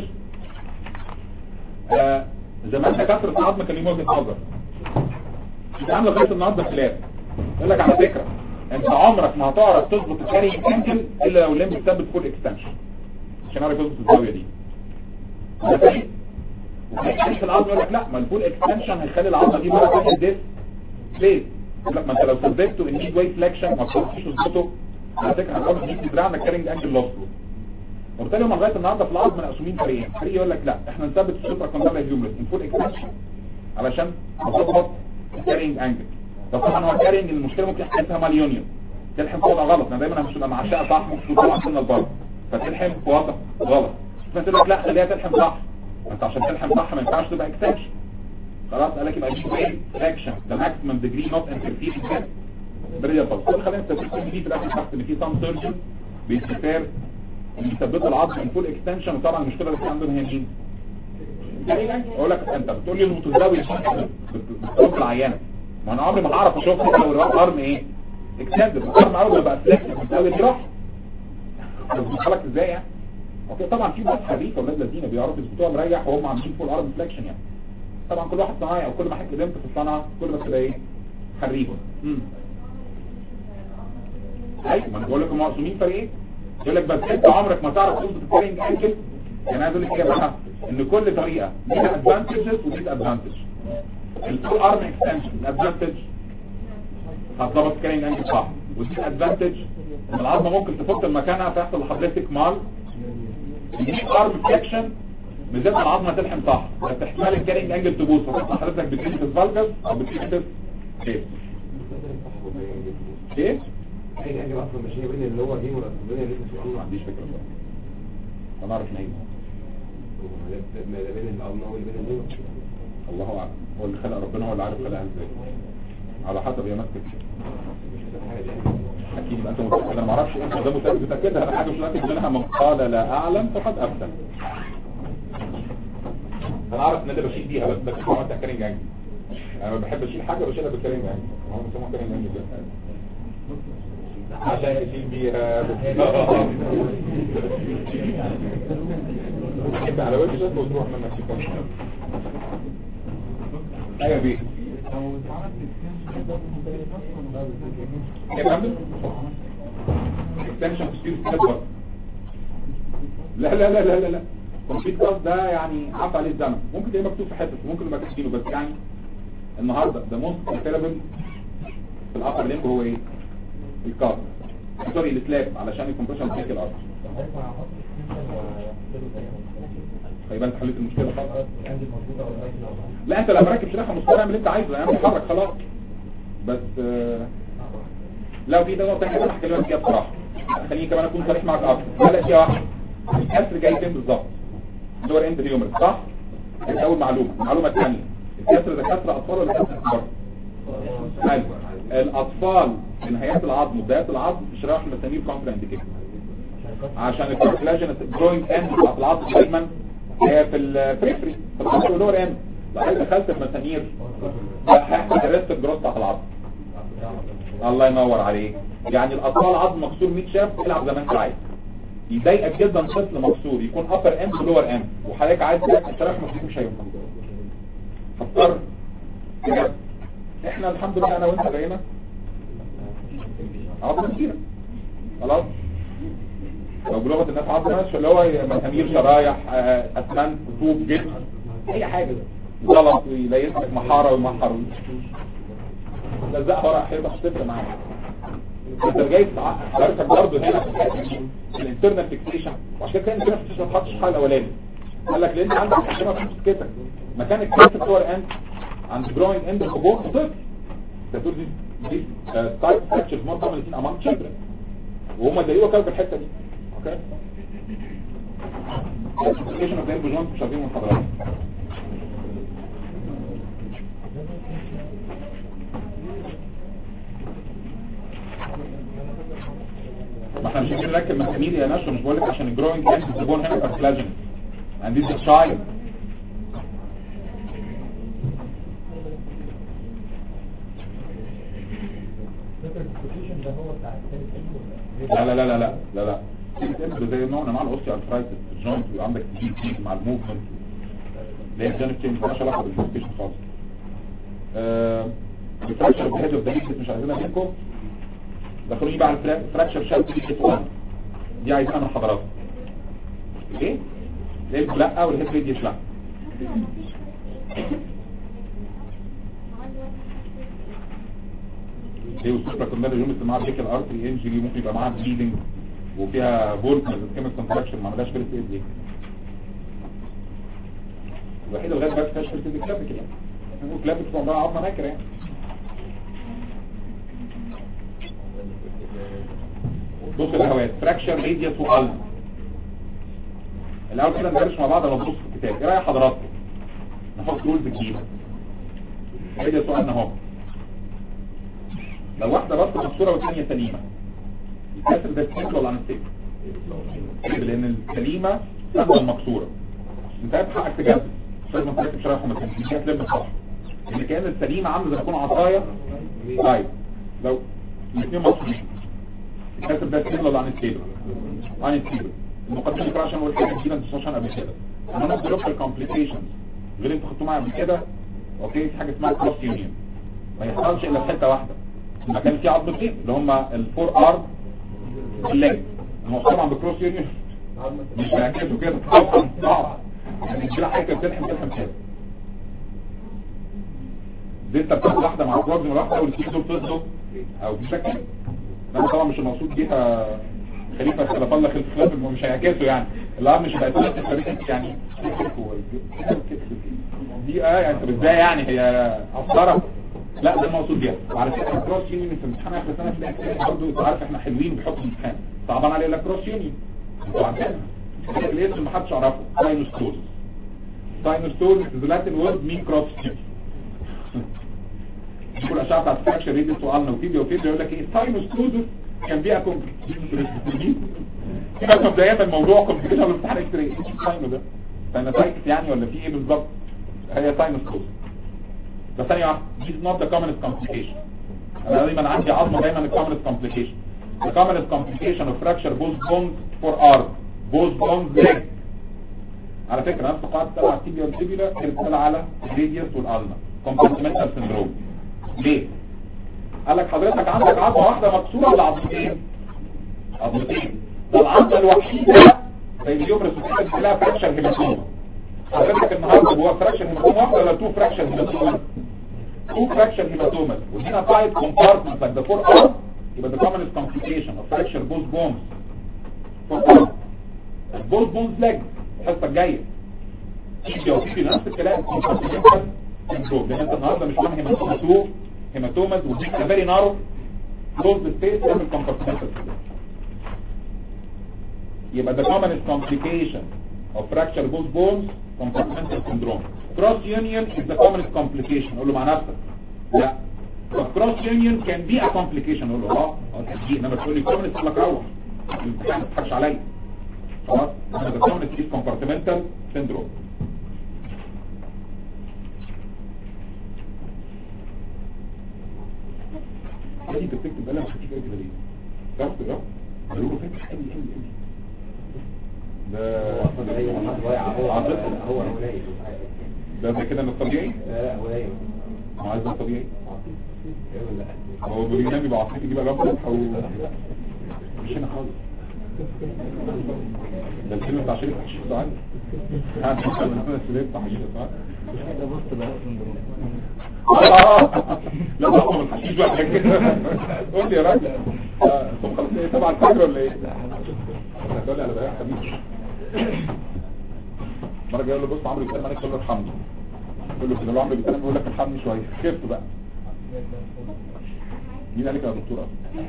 آه زمان دكاتره العظم كان ليهم وجهه نظر انت عامله لغايه النهارده خلاف يقول لك على فكره انت عمرك ما هتعرف تظبط الكاري انكل الا لو الليمب ثابت فول اكستنشن عشان اعرف يظبط الزاويه دي ده فاهم وفي في العظم يقول لك لا ما الفول اكستنشن هيخلي العظمه دي مره ثانيه ديس ليه؟ يقول لك ما انت لو ثبته النيد واي فليكشن ما تقدرش تظبطه على فكره هتقعد تجيب دراعنا كارينج انجل لوس وبالتالي هم لغايه النهارده في العظم مقسومين فريقين فريق يقول لك لا احنا نثبت السوبر كوندالا هيومرس ان فول اكستنشن علشان نظبط الكارينج انجل بس طبعا هو الكارينج المشكله ممكن يحصل مع اليونيون تلحم في وضع غلط انا دايما مش تبقى معشقه صح ممكن تطلع سنه البر فتلحم في وضع غلط فانت تقول لك لا خليها تلحم صح انت عشان تلحم صح ما ينفعش تبقى اكستنشن خلاص قال لك يبقى دي ايه فراكشن ده ماكسيمم ديجري نوت انترفير بريا فالس كل خلينا نستفيد دي في الاخر تحت ان في سام سيرجن بيستفير بيثبتوا العظم من فول اكستنشن وطبعا المشكله اللي في عندهم هي مين؟ اقول لك انت بتقول لي المتزاوي بتطلب العيانه ما انا عمري ما هعرف اشوف لو الارم ايه اكستندد الارم عمره بقى فليكس بتساوي الجراح لك ازاي يعني اوكي طبعا في ناس حريفه ولاد الذين بيعرفوا يظبطوها مريح وهم عاملين فول ارم فليكشن يعني طبعا كل واحد صنايعي او كل ما حد قدمت في الصنعه كل ما تبقى ايه حريفه امم ايوه ما انا بقول لكم مقسومين فريقين يقول لك بس انت عمرك ما تعرف تظبط الكارينج انكل يعني عايز اقول لك ايه بقى ان كل طريقه ليها ادفانتجز وديس ادفانتج الفول ارم اكستنشن الادفانتج هتظبط الكارينج انكل صح وديس ادفانتج ان العظمه ممكن تفك مكانها فيحصل لحضرتك مال الديس ارم فليكشن بالذات العظمه تلحم صح بس احتمال الكارينج انجل تبوظ فتحصل حضرتك بتريد الفالجس او بتريد ايه ايه اي حاجه اصلا مش هي بين اللي هو دي ولا الدنيا اللي في ما الله عنديش فكره بصراحه انا اعرف نايم ما ده بين الالنا واللي بين النور الله اعلم هو اللي خلق ربنا هو اللي عارف خلقها ازاي على حسب يا ماسك اكيد بقى انت متاكد انا ما اعرفش انت ده متاكد متاكد انا حاجه مش متاكد منها من قال لا اعلم فقد افتى انا اعرف ان انا بشيل بيها بس بس عملت كارينج انجل انا ما بحب اشيل حاجه بشيلها بالكارينج انجل هو بيسموها كارينج انجل ده عشان يشيل بيها تحب على وجهك وتروح منك في ايوه بيه يا فندم اكستنشن تصير تكبر لا لا لا لا لا لا كومبليت كاست ده يعني عفى عليه الزمن ممكن تلاقيه مكتوب في حته ممكن ما تكتبه بس يعني النهارده ده موست كونسيربل في الابر ليمب هو ايه الكاست سوري السلاب علشان الكمبريشن تيك الارض يبقى انت حليت المشكله خلاص لا انت لما راكب شريحه مسطره اعمل اللي انت عايزه يعني اتحرك خلاص بس آه، لو في ده نقطه انا هكلمك فيها بصراحه خليني كمان اكون صريح معاك اكتر لا شيء واحد الكسر جاي فين بالظبط دور اند اليوم صح دي اول معلومه المعلومه الثانيه الكسر ده كسر اطفال ولا كسر كبار حلو الاطفال في نهايات العظم وبدايات العظم شرايح المسامير كونتر انديكيتور عشان الكونفلاجن جروينج اند بتاعت العظم دايما هي في البريفري في العظم واللور اند لو دخلت المسامير هيحصل الريست الجروس بتاعت العظم الله ينور عليك يعني الاطفال عظم مكسور 100 شاف العب زي ما انت عايز يضايقك جدا طفل مكسور يكون ابر اند ولور اند وحضرتك عايز تاكل شرايح مكسور مش هينفع هتضطر بجد احنا الحمد لله انا وانت بقينا عظمه كتيره خلاص لو بلغه الناس عظمه اللي هو مسامير شرايح آه، اسمنت طوب جبس اي حاجه غلط ويليسك محاره ومحر لزقها ورا حيطه مش تفرق معاك انت جاي حضرتك برضه هنا في الانترنال فيكسيشن وعشان كده الانترنال فيكسيشن ما تحطش حاجه الاولاني قال لك لان عندك حاجه في سكتك مكان الكاسه صور اند عند جروينج اند الخبور طفل تقول دي دي تايب ستراكشر مور كومن امام تشيلدرن وهم دليلوا كده في الحته دي اوكي الابلكيشن اوف امبريونز مش عارفين من حضرتك احنا مش عايزين نركب مسامير يا نشا مش بقول لك عشان الجروينج اند الزبون هنا كارتلاجن and this is child ده هو بتاع الثالث لا لا لا لا لا لا لا ده زي نوع من انواع الاوستي ارثرايتس الجوينت بيبقى عندك تجيب فيه مع الموفمنت اللي هي جانب تشينج مالهاش علاقه بالفيكيشن خالص الفراكشر بهيد اوف ذا مش عايزينها منكم دخلوني بقى على الفراكشر شاب تيجي 1 دي عايزينها من حضراتكم ايه؟ الهيب لا والهيب ريديوس لا ايه والسوبرا كوندال يونت معاها بيكل ارتري انجري ممكن يبقى معاها بليدنج وفيها فولت كيميك كونتراكشن ما عملهاش فيرست ايد ليه الوحيده لغايه دلوقتي فيهاش فيرست ايد كلابيك يعني هو كلابيك عمرها عظمه ناكره يعني بص الهوات فراكشر ريديوس والم الاول كده ندرس مع بعض لو نبص في الكتاب ايه راي حضراتكم نحط رولز جديده ريديوس والم اهو لو واحده بس مكسوره والثانيه سليمه الكسر ده ستيبل ولا عن ستيبل لان السليمه سهله المكسوره انت عارف حقك تجدد مش لازم تركب شرايح ومسامير دي هتلم صح لان كان السليمه عامله زي تكون عصايه طيب لو الاثنين مكسورين الكسر ده ستيبل ولا عن ستيبل عن ستيبل المقدمه دي عشان اقول حاجه جديده انتوا عشان قبل كده انا نفس لوكال كومبليكيشنز غير انتوا خدتوه معايا قبل كده اوكي في حاجه اسمها كروس يونيون ما يحصلش الا في حته واحده المكان فيه عظمتين اللي هم الفور ارم والليج المفروض طبعا بكروس يونيون مش مركزوا كده طبعا صعب يعني الجراحه حاجه بتلحم تلحم كده دي انت بتاخد واحده مع بروجرام واحده والاثنين دول فضلوا او بشكل انا طبعا مش المقصود بيها خليفه خلف الله خلف خلاف مش هيعكسوا يعني الارم مش هيبقى ثلاثه يعني دي اه يعني طب ازاي يعني هي عصاره لا ده المقصود بيها وعلى فكره الكروس يونيون في امتحان اخر سنه في الاكس برضه انت عارف احنا حلوين بنحط امتحان صعبان عليه لا كروس يونيون انتوا عارفينها الاسم ما حدش يعرفه ساينوستوز ساينوستوز از لاتين وورد مين كروس يقول الاشعه بتاعت فراكشر ريديوس وقالنا وفيديو وفيديو يقول لك ايه ساينوستوز كان بيها كومبليكيشن بس مبدئيا الموضوع كومبليكيشن ولا امتحان اكس راي ساينو ده ساينوسايتس يعني ولا في ايه بالظبط هي ساينوستوز ده ثانية واحدة this is not the commonest complication انا دايما عندي عظمة دايما commonest complication the commonest complication of fracture both bones for arm both bones leg على فكرة نفس قاعدة تبع التيبيا والتيبيلا كانت بتطلع على الراديوس والالنا compartmental syndrome ليه؟ قال لك حضرتك عندك عظمة واحدة مكسورة ولا عظمتين؟ عظمتين ده العظمة الوحيدة زي اليوبرس وكده لها فراكشر هيماتوما حضرتك النهارده هو فراكشن هيماتوما واحده ولا تو فراكشن هيماتوما تو فراكشن هيماتوما وهنا تايت كومبارتمنت like the four arm يبقى the commonest complication of fracture both bones four arm both bones leg الحصه الجايه تيجي او تيجي نفس الكلام compartmental syndrome لان انت النهارده مش فاهم هيماتوما تو هيماتوماز ودي فيري نارو close the space تعمل compartmental syndrome يبقى the commonest complication of fracture both bones compartmental syndrome cross union is the commonest complication قول له مع نفسك لا cross union can be a complication قول له اه اه كان دي انما تقول لي commonest اقول لك روح الامتحان ما تضحكش عليا خلاص the commonest is compartmental syndrome ايه انت بتكتب قلم خفيف قوي كده ليه؟ تعرف تقرا؟ قالوا له فاتح قوي قوي قوي ده عاطفي هو قليل ده زي كده من الطبيعي لا قليل هو عايز ده الطبيعي هو بينام يبقى عاطفي دي بقى لابد او مش هنا خالص ده الفيلم بتاع شريف حشيش سعاد ها الفيلم بتاع حشيش سعاد ده بص بقى سندروم آه. لا ده من الحشيش بقى كده قول لي يا راجل آه، انتم خلاص ايه تبع الفجر ولا ايه؟ هتقول لي على بقى يا حبيبي مرة جاي له بص عمرو بيتكلم عليك تقول له ارحمني يقول له كده لو عمرو بيتكلم يقول لك ارحمني شويه خفت بقى مين قال لك يا دكتور اصلا؟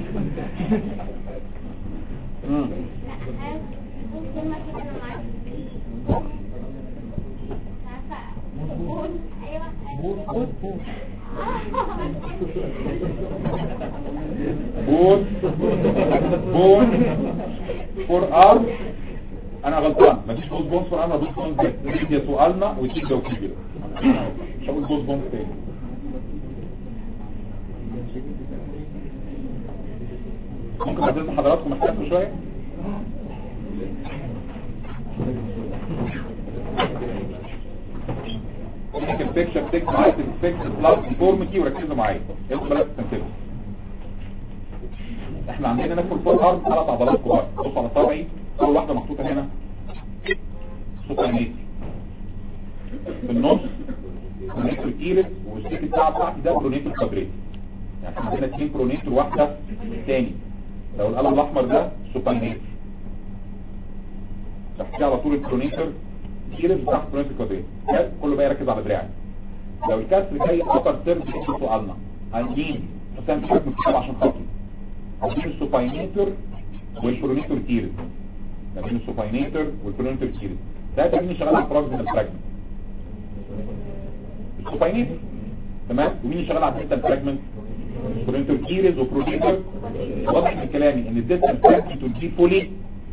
امم كلمة كده انا معاك عارفة ايوه بون بون فور ار انا غلطان مفيش بوز بونز فور ار بوز بونز ريديا سؤالنا وتيجا وكبيرة مش هقول بوز بونز تاني ممكن حضرتك حضراتكم محتاجوا شوية ممكن البيكشر تكس معايا الفيكس بلس ديفورميتي وركزوا معايا انتوا بلاش تنتبهوا احنا عندنا نفس الفور ارم ثلاث عضلات كبار بص على صابعي اول واحده محطوطه هنا سوبرميتي في النص برونيتور كيرس والشيك بتاع بتاعتي ده برونيتور كوادريت يعني احنا عندنا اثنين برونيتور واحده تاني لو القلم الاحمر ده سوبرميتر تحتيه على طول البرونيتور كيرس تحت برونيتور كوادريت كله بقى يركز على دراعي لو الكسر جاي ابر سيرف سؤالنا عايزين حسام مش عارف مكتوب عشان خاطري عايزين السوباينيتور والبرونيتور كيرس ما بين السوباينيتور والبرونيتور كيرس ده تمرين شغال على الفراغ من الفراجمنت السوباينيتور تمام ومين اللي شغال على الديستال فراجمنت برونيتور كيرس وبرونيتور واضح من كلامي ان الديستال فراجمنت والجي فولي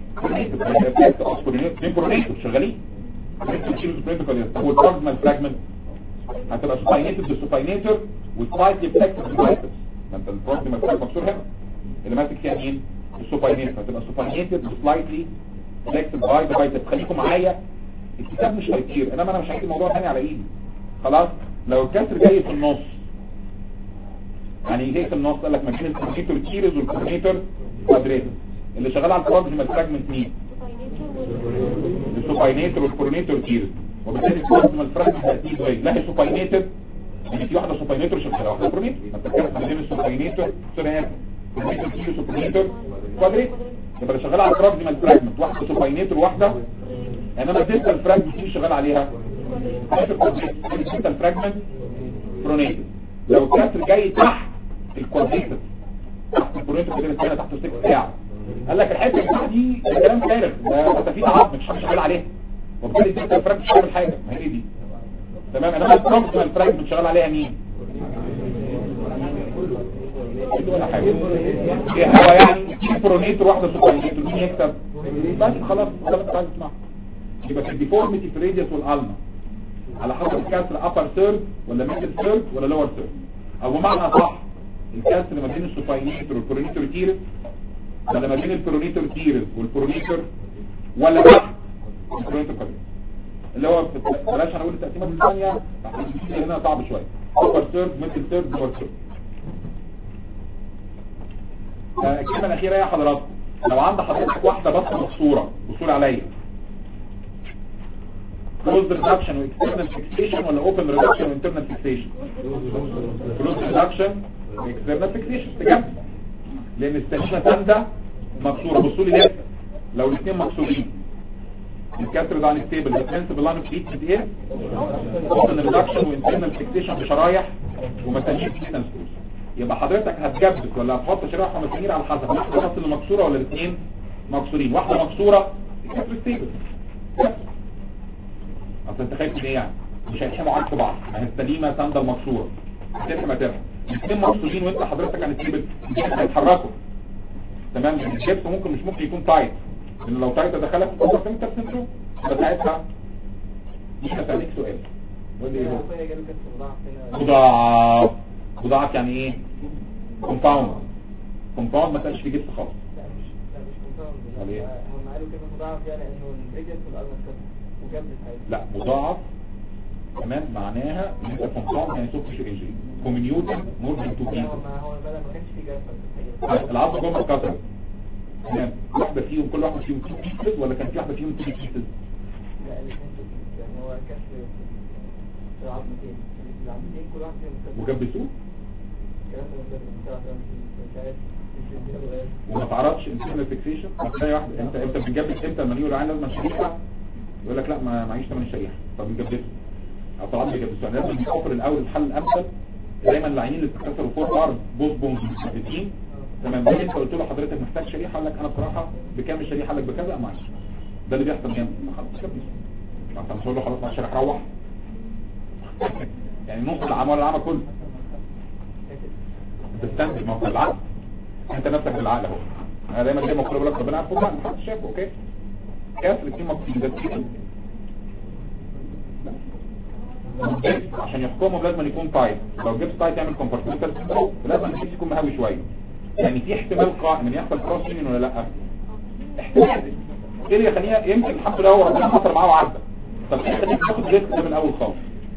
اثنين برونيتور شغالين برونيتور كيرس وبرونيتور كيرس طب والبراجمال فراجمنت هتبقى سوباينيتور بالسوباينيتور والسلايتلي فلكسبل بايسبس ما انت البروكسيمال فراج مكسور هنا اللي ماسك فيها مين السوباينيتور هتبقى سوباينيتور وسلايتلي فلكسبل باي ذا بايسبس خليكم معايا الكتاب مش هيطير انما انا مش هحكي الموضوع تاني على ايدي خلاص لو الكسر جاي في النص يعني جاي في النص قال لك ما بين الكورنيتور كيرز والكورنيتور كوادريتس اللي شغال على البروكسيمال فراجمنت مين السوباينيتور والكورنيتور كيرز وبالتالي البروكسيمال فراجمنت هتيجي زي لا هي سوباينيتور يعني في واحده سوباينيتور شغاله واحده كورنيتور ما انت بتتكلم عن بين السوباينيتور سوري كورنيتور كيرز وكورنيتور كوادريتس يبقى اللي شغال على البروكسيمال فراجمنت واحده سوباينيتور واحده انما الديستال فراجمنت مين شغال عليها الديستال فراجمنت برونيتور لو الكسر جاي تحت الكوادريتس تحت البرونيتور كده هنا تحت السكس بتاعه قال لك الحته اللي تحت دي ده كلام فارغ ده تفيد عظم مش حد شغال عليها وبالتالي الديستال فراجمنت مش هيعمل حاجه ما هي دي تمام انما البروكسيمال فراجمنت شغال عليها مين ولا حاجه هو يعني في برونيتور واحده سوبرونيتور مين يكسب بس خلاص خلاص تعالى اسمع يبقى في الديفورميتي في الراديوس والالما على حسب الكسر ابر ثيرد ولا ميدل ثيرد ولا لور ثيرد او بمعنى صح الكسر ما بين السوباينيتور والبرونيتور كيرس ولا ما بين البرونيتور كيرس والبرونيتور ولا تحت البرونيتور كيرس اللي هو بلاش هنقول التقسيمات الثانيه هنا صعب شويه ابر ثيرد ميدل ثيرد لور ثيرد الكلمه الاخيره يا حضرات لو عند حضرتك واحده بس مكسوره بصور عليا closed reduction و external fixation ولا open reduction و internal fixation closed reduction و external fixation تجمع لان السليمة ساندة مكسورة بصوا لي لسه لو الاثنين مكسورين الكسر ده عن ستيبل البرنسبل لاين اوف تريتمنت ايه open reduction و internal fixation بشرايح ومسامير فيتنس يبقى حضرتك هتجبس ولا هتحط شرايح ومسامير على حسب واحدة بس اللي مكسورة ولا الاثنين مكسورين واحدة مكسورة الكسر ستيبل اصل انت خايف من ايه يعني مش هيلحموا عكس بعض ما هي السليمه سانده المكسوره هتلحم هتلحم الاثنين مكسورين وانت حضرتك عن التيبل الجبس هيتحركوا تمام الجبس ممكن مش ممكن يكون تايت لان لو تايت دخلك في اوفر فينتر سنترو يبقى ساعتها مش هسألك سؤال قول لي ايه هو مضاعف مضاعف يعني ايه كومباوند كومباوند ما تقلش فيه جبس خالص هم قالوا كده مضاعف يعني انه الريجنس والارض وجنب الحاجة لا مضاعف كمان معناها ان انت كومباوند يعني سوبر انجري كومينيوتن مور ذان تو بيس ما هو البلد ما كانش فيه جرافة العظم جوه اتكسر تمام واحده فيهم كل واحده فيهم تو بيسز ولا كان في واحده فيهم ثري بيسز لا الاثنين دول يعني هو كسر العظمتين العظمتين كل واحد فيهم كسر وجبسوه الكلام ده من بتاع مش عارف مش الدنيا وما تعرضش انترنال فيكسيشن هتلاقي واحده انت انت بتجبس امتى لما يقول العين لازم شريحه يقول لك لا ما معيش ثمن الشريحه طب نجبسه او طبعا بيجبسوا يعني لازم يوفر الاول الحل الامثل دايما العينين اللي بتتكسروا فور ارم بوز بونز مثبتين تمام ده انت قلت له حضرتك محتاج شريحه قال لك انا بصراحه بكام الشريحه قال لك بكذا معيش ده اللي بيحصل جنب خلاص كبس انت مش هقول له خلاص معلش روح يعني نص العمل العمل كله تستنتج ما هو بالعقل انت نفسك بالعقل اهو انا دايما زي ما بقول لك ربنا عارفه لا محدش شافه اوكي كاف الاثنين مكتوبين ده كده لا. عشان يحكموا لازم يكون تايت لو جبت تايت يعمل كومبارتمنتال لازم الجبس يكون مهوي شويه يعني في احتمال قائم ان يحصل كروس يونين ولا لا احتمال ايه اللي يخليها يمكن الحمد لله هو ربنا حصل معاه وعدى طب ايه اللي يخليك تاخد ريسك ده من الاول خالص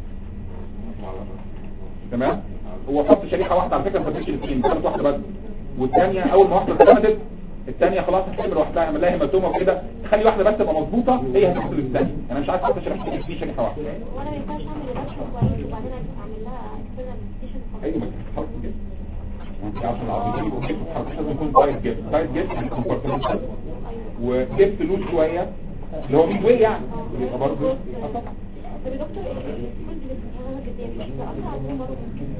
تمام هو حط شريحه واحده على فكره ما تفرقش الاثنين كانت واحده بس والثانيه اول ما واحده اتعملت الثانيه خلاص هتعمل لوحدها اعمل لها هيماتوما وكده خلي واحده بس تبقى مظبوطه هي هتدخل الثانيه انا مش عايز احط شريحه في شريحه واحده وانا ما ينفعش اعمل ريدكشن كويس وبعدين اعمل لها اكسترنال ايوه ما تتحط كده وانت عشان العضلات يبقوا كده تتحط لازم يكون تايت جدا تايت جدا يعني كومبارتمنتال وجبت لوز شويه اللي هو ميد واي يعني يبقى برضه طب يا دكتور ايه كنت بتتكلم كده مش بقطع على برضه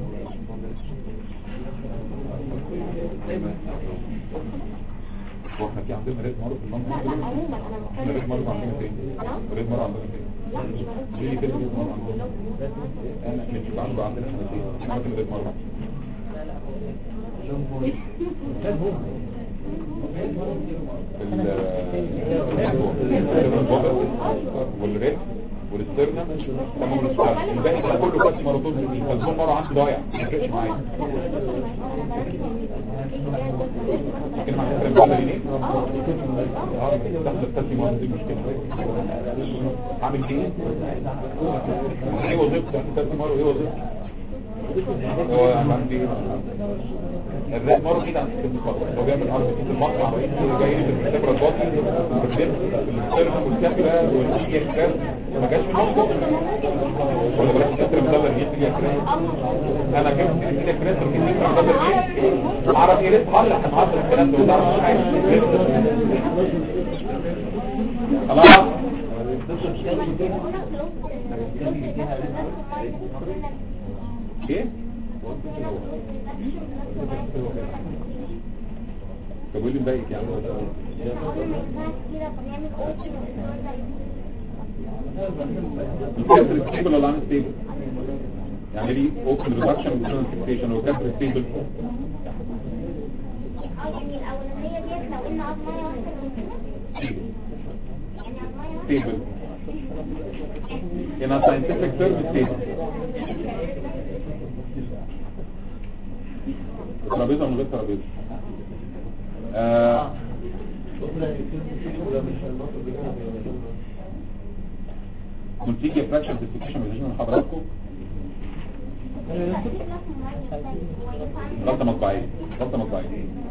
هو احنا في عندنا ريد مارو في لا المنطقه لا عموما انا بتكلم ريد مارو عندنا فين ريد مارو عندنا فين لا مش مرض ليه كده ريد مارو عندنا انا مش يبقى عنده عندنا سنتين ممكن ريد مارو والريد والسترنا تمام الاشتغل الباقي ده كله بس مرتين دي فالزوم مره عندي ضايع ما فرقش معايا لكن مع فكره البلد دي اه دخل التسمي مره دي مشكله عامل ايه ايه وظيفتي التسمي مره ايه وظيفتي هو عندي الرئيس مرة كده عن السكة هو بيعمل عرض في المقطع جاي لي بالكتابرة الباطي بالبيت بالسيرف والكاميرا والميديا كتاب ما جاش من نصه ولا بلاش كتر مدبر جيت لي كتاب انا جبت الميديا كتاب وجبت لي مدبر جيت عرف ايه لسه هلا احنا هنعرف الكلام ده وده مش عايز خلاص ايه طب واللي مضايقك يعني الكسر ستيبل ولا ان ستيبل يعني ليه اوبن ريدكشن وكسر فيكسيشن وكسر ستيبل يعني الاولانيه ديت لو ان عظميه واحده من كده يعني عظميه واحده ستيبل in a scientific term stable ترابيزه من غير ترابيزه آه منتيجة فراكشن ديستيكيشن من حضراتكم غلطة مطبعية غلطة مطبعية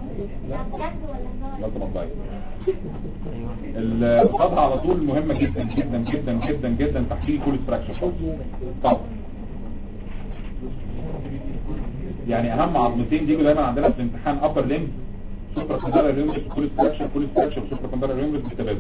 غلطة مطبعية الخطأ على طول مهمة جدا جدا جدا جدا جدا تحليل كل فراكشن طب يعني اهم عظمتين دي دايما عندنا في الامتحان upper limb سوبر كوندالا ريمبس كل فراكشن كل فراكشن سوبر كوندالا ريمبس بالتبادل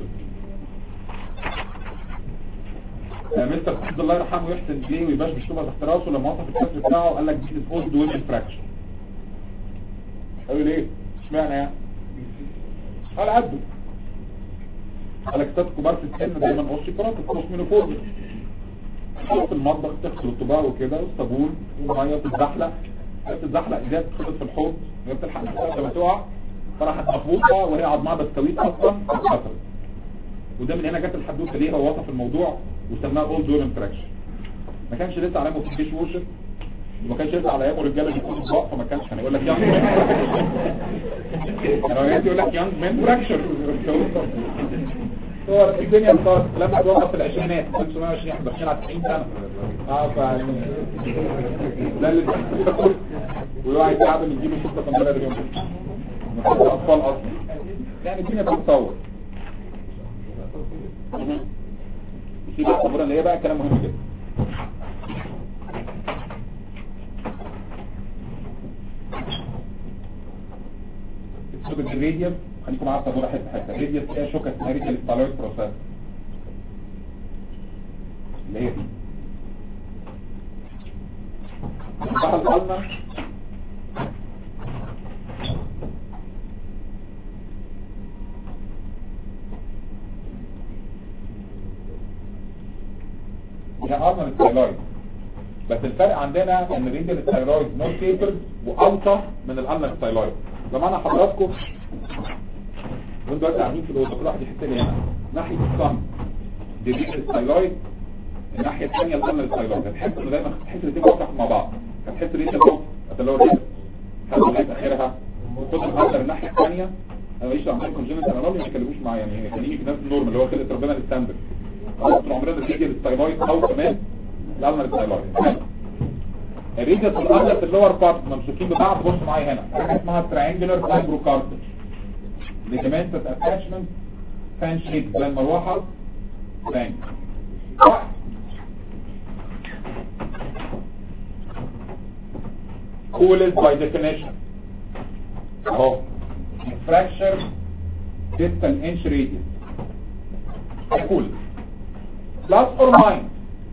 آه، مستر حفظ الله يرحمه يحسن اليه ويباش شبهه تحت راسه لما وصف الكسر بتاعه قال لك دي اولد ويمن فراكشن قالوا ليه اشمعنى يعني قال عدوا قال لك ستات كبار في السن دايما اوستيوبارات اوستيومينوفورمي في المطبخ تغسل الطباق وكده والصابون وميه تتزحلق تتزحلق ازاي تدخل في الحوض هي بتلحق نفسها لما تقع فراحت مخبوطه وهي عظمها بسكويت اصلا اتكسرت وده من هنا جت الحدوته ليه هو وصف الموضوع وسماها اولد ويمن فراكشن ما كانش لسه علامه في الديش ووشر وما كانش لسه على ايامه رجاله بيكونوا اطباق فما كانش كان يقول لك يانج مان انا وقعت يقول لك يانج مان فراكشر هو الدنيا صارت لما توقف في العشرينات 1920 احنا داخلين على 90 سنه اه ف ده اللي بيحصل ويقعد يتعب يجيبوا سته كاميرا اليوم نحط اطفال اصلا يعني الدنيا بتتطور في بقى الصبورة اللي هي بقى كلام مهم جدا السوق الراديوم خليكم معايا الصبورة حته حته الراديوم فيها شوكة اسمها راديال ستالويد بروسيس اللي هي دي بقى القلمة هي ارمر ستايلويد بس الفرق الفرق عندنا ان الريديال الثايرويد نور تيبر واوطى من الالنر الثايرويد لما انا حضراتكم وانتوا دلوقتي قاعدين في الاوضه كل واحد يحط لي هنا ناحيه الصم دي الريديال الثايرويد الناحيه الثانيه الالنر الثايرويد هتحس انه دايما تحس الاثنين واضح مع بعض هتحس الريديال فوق اللي هو الريديال حتى لغايه اخرها خد الالنر الناحيه الثانيه انا ماليش عندهم كونجنت انا ما يتكلموش معايا يعني خليني في نفس النورم اللي هو خلقه ربنا الستاندرد طول عمرنا الريديال الثايرويد او كمان الالنر الثايرويد الريديال الالنر في اللور بارت ممسوكين ببعض بص معايا هنا حاجه اسمها تريانجلر فايبروكارتج ليجمنتد اتاتشمنت فان شيك زي المروحه فان واحد cooled by definition اهو fracture distal inch radius cool plus or minus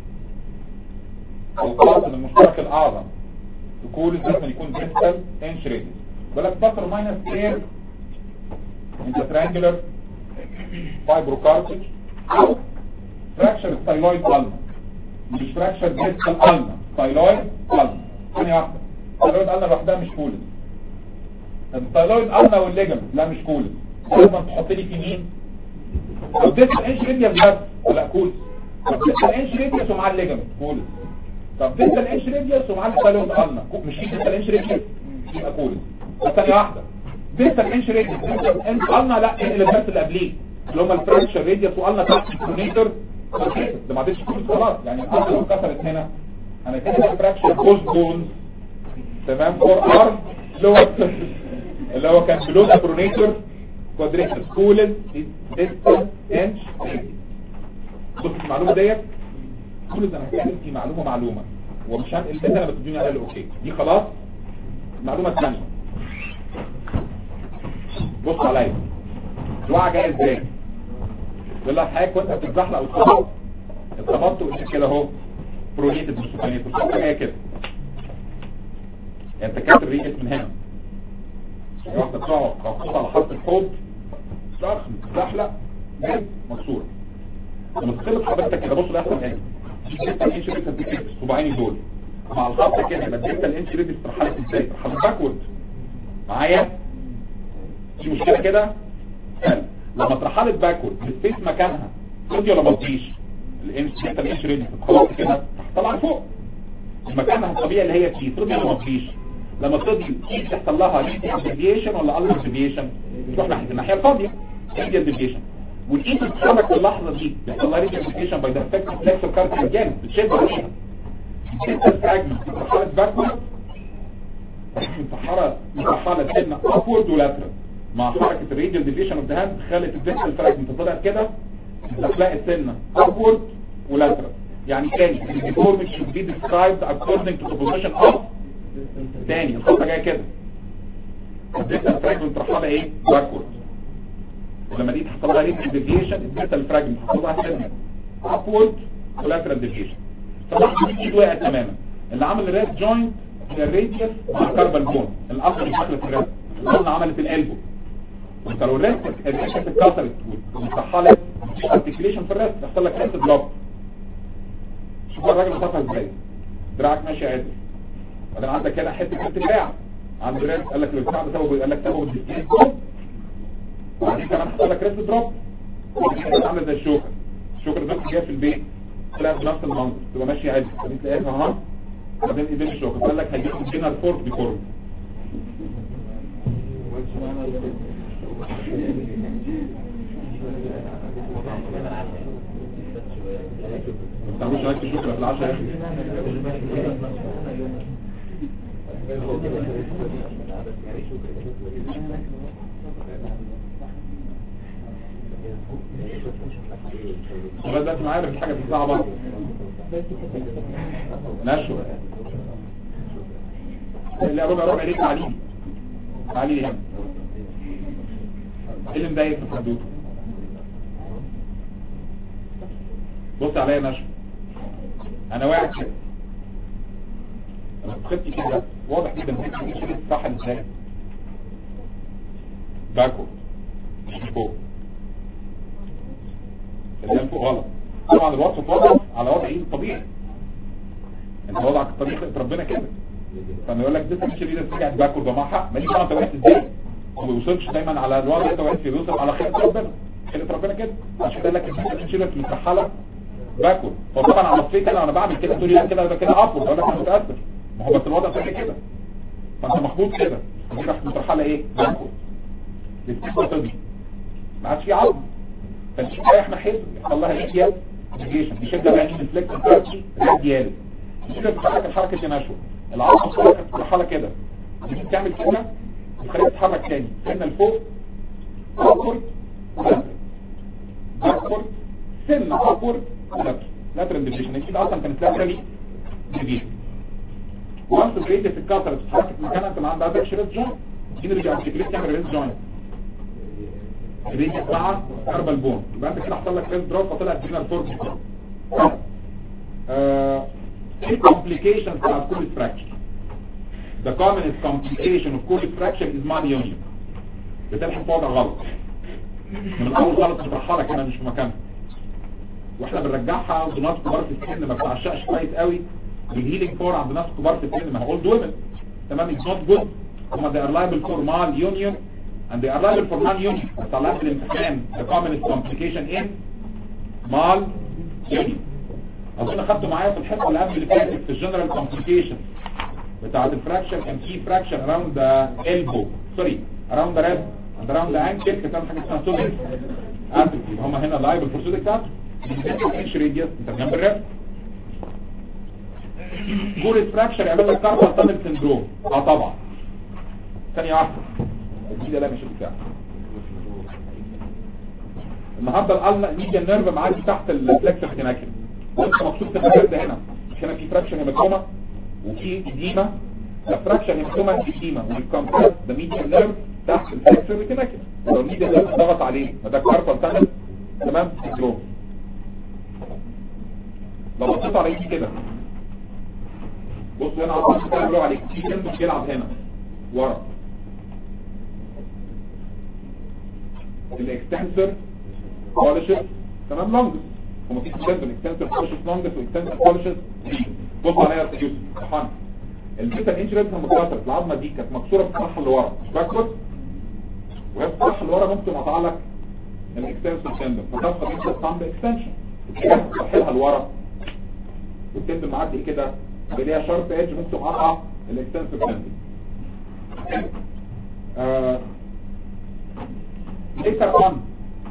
القاسم المشترك الاعظم تقول لازم يكون distal inch radius بقول لك plus or minus here intratriangular fibrocartilage او fracture styloid ulna مش fracture distal ulna styloid ulna ثانية واحدة styloid ulna لوحدها مش كولد الثايرويد النا والليجمنت لا مش كولد لازم تحط لي في مين طب ده الانش ريديوس بس ولا كولد طب ده الانش ريديوس ومع الليجمنت كولد طب ده الانش ريديوس ومع الثايرويد النا مش في ده الانش ريديوس يبقى كولد بس ثانيه واحده ده الانش ريديوس انت النا لا اللي بس اللي قبليه اللي هم الفراكشر ريديوس والنا تحت الكونيتور ده ما عادش كولد خلاص يعني النا لو كسرت هنا انا كده فراكشر بوست بونز تمام فور ارم اللي هو اللي هو كان بلو برونيتور كوادريتر كولد ديستال انش بص المعلومه ديت كل ده انا هتكلم في معلومه معلومه ومش هنقل اللي انا بتدوني عليها الاوكي دي خلاص المعلومه الثانيه بص عليا الوعي جاي ازاي يقول لك حضرتك وانت بتتزحلق وتخبط اتخبطت وقلت كده اهو برونيتد مش سوبرنيتد الصوت جايه كده يعني انت كاتب ريجس من هنا واحدة تقع خبطت على حرف الحوض شخص متزحلق جاي مكسور لما تخبط حضرتك كده بص الاحسن ايه جبت الانش ريت هتكتب صباعيني دول مع الخط كده يبقى جبت الانش ريت استرحلت ازاي استرحلت باكورد معايا في مشكله كده حلو لما اترحلت باكورد السبيس مكانها تدي ولا ما تديش الانش جبت الانش ريت خلاص كده طلع لفوق مكانها الطبيعي اللي هي فيه تدي ولا ما تديش لما تضي ايد تحصل لها ديفيشن ولا الر ديفيشن تروح ناحيه الناحيه الفاضيه ريديال ديفيشن والايد بتتحرك في اللحظه دي بيحصل لها ريديال ديفيشن باي ذا افكت فليكسور كارتل جامد بتشد عليها السيستم فراجمنت مرحله باكورد مسحره مسحره سنه ابورد ولاترال مع حركه الريديال ديفيشن اوف ذا هاند خلت الديستال فراجمنت طلع كده زحلقه السنه ابورد ولاترال يعني تاني the deformity should be described according to the position of تاني الخطة جاية كده الديستال فراجمنت راح لها ايه باكورد ولما دي تحصل لها ريت ديفيشن الديستال فراجمنت تحصل لها سنة ابورد ولاترال ديفيشن فاللحظة دي ايد وقعت تماما اللي عمل الريست جوينت هي الراديوس مع كاربال بون الاصل اللي دخلت في الريست القلنا عملت القلبه وانت لو الريست الريست اتكسرت واتسحلت مفيش ارتكيليشن في الريست يحصل لك ريست دروب شوف الراجل وصفها ازاي دراعك ماشي عدل بعدين عندك هنا حته حته دراع عند ريست قال لك الارتفاع ده سببه قال لك سببه الديستنس وبعدين كمان حصل لك ريست دروب عامله زي الشوكه الشوكه اللي بس جايه في البيت تلاقي بنفس المنظر تبقى ماشي عدل بعدين تلاقيها ها بعدين ايدين الشوكه قال لك هيجيب الجنر فورك بكورن ما بتعملوش هيك الشوكه في العشاء يا اخي لغايه دلوقتي معايا مفيش حاجه في صعبه نشوة لا ربع ربع ليه تعليم تعليم هنا ايه اللي مضايق في الحدود بص عليا نشوة انا واقع كده انا خدتي كده واضح جدا ان انت مش صح ازاي باكو مش فوق اللي فوق غلط طبعا الوصف غلط على وضع ايه الطبيعي انت وضعك طريقه ربنا كده فما يقول لك ده مش اللي رجعت باكورد ومع حق ماليش دعوه انت وقفت ازاي هو ما بيوصلش دايما على الوضع اللي انت واقف فيه بيوصل على خير ربنا خير ربنا كده عشان كده لك انت مش لك مترحله باكورد فطبعا على الصيف انا وانا بعمل كده تقول لي لا كده ده كده ابورد اقول لك انا متاثر ما هو بس الوضع طلع كده فانت مخبوط كده دي راح مترحله ايه باكورد الاستيقاظ دي ما عادش في عظم فانت رايح ناحيه يحصل لها ايه ريجيشن بشده بقى ان الفليكس بتاعتي راديال كده بتحرك الحركه دي نشوه العظم بتتحرك مرحله كده تيجي تعمل كده تخليها تتحرك تاني سنه لفوق upward backward سنه upward lateral deviation كده اصلا كانت laterally deviation وانس الريدس اتكسرت اتحركت مكانها انت ما عندهاش ريس جوينت دي نرجع تكريت تعمل ريس جوينت الريدس مع كاربال بون يبقى انت كده حصل لك ريس دروب فطلع فينا الفورم ايه الكومبليكيشن بتاع كل فراكشن The commonest complication of colic fracture is malunion بتلحق في وضع غلط من الاول غلط بترحلها كمان مش في مكانها واحنا بنرجعها عند ناس كبار في السن ما بتعشقش كويس قوي والهيلينج فور عند ناس كبار في السن ما هو اولد ويمن تمام it's not good هما they are liable for malunion and they are liable for malunion بس على الامتحان the commonest complication in malunion اظن خدته معايا في الحصه اللي قبل اللي فاتت في الجنرال كومبليكيشن بتاعت الفراكشن كان في فراكشن around the elbow سوري around the rib and around the ankle كان حاجه اسمها سودك اتروفي هم هنا لايبل فور سودك اتروفي انش راديوس انت جنب الرب جول فراكشر يعمل لك كاربال تانل سندروم اه طبعا ثانيه واحده دي ده لا مش بتاع النهارده القلنا ميديا نيرف معدي تحت الفلكسر تناكل وانت مكتوب في المكان ده هنا مش هنا في فراكشن هيماتوما وفي اديمه الفراكشن هيماتوما اديمه والكمبرس ده ميديا نيرف تحت الفلكسر تناكل لو الميديا نيرف ضغط عليه ما ده كاربال تانل تمام سندروم لو بصيت على ايدي كده بص هنا على الخط اللي بيقولوا عليك في تندون بيلعب هنا ورا الاكستنسور بولشز تمام لونجس هما في تندون اكستنسور بولشز لونجس واكستنسور بولشز بص عليها يا يوسف سبحان البيتا انجريز المتكسره العظمه دي كانت مكسوره في الصفحه اللي ورا مش باكورد وهي في الصفحه اللي ورا ممكن يقطع لك الاكستنسور تندون فتبقى انت تصمم باكستنشن تحلها لورا والتندون معدي كده بليها شارب ايدج ممكن تقطع الاكستنسور تندون ليتر اون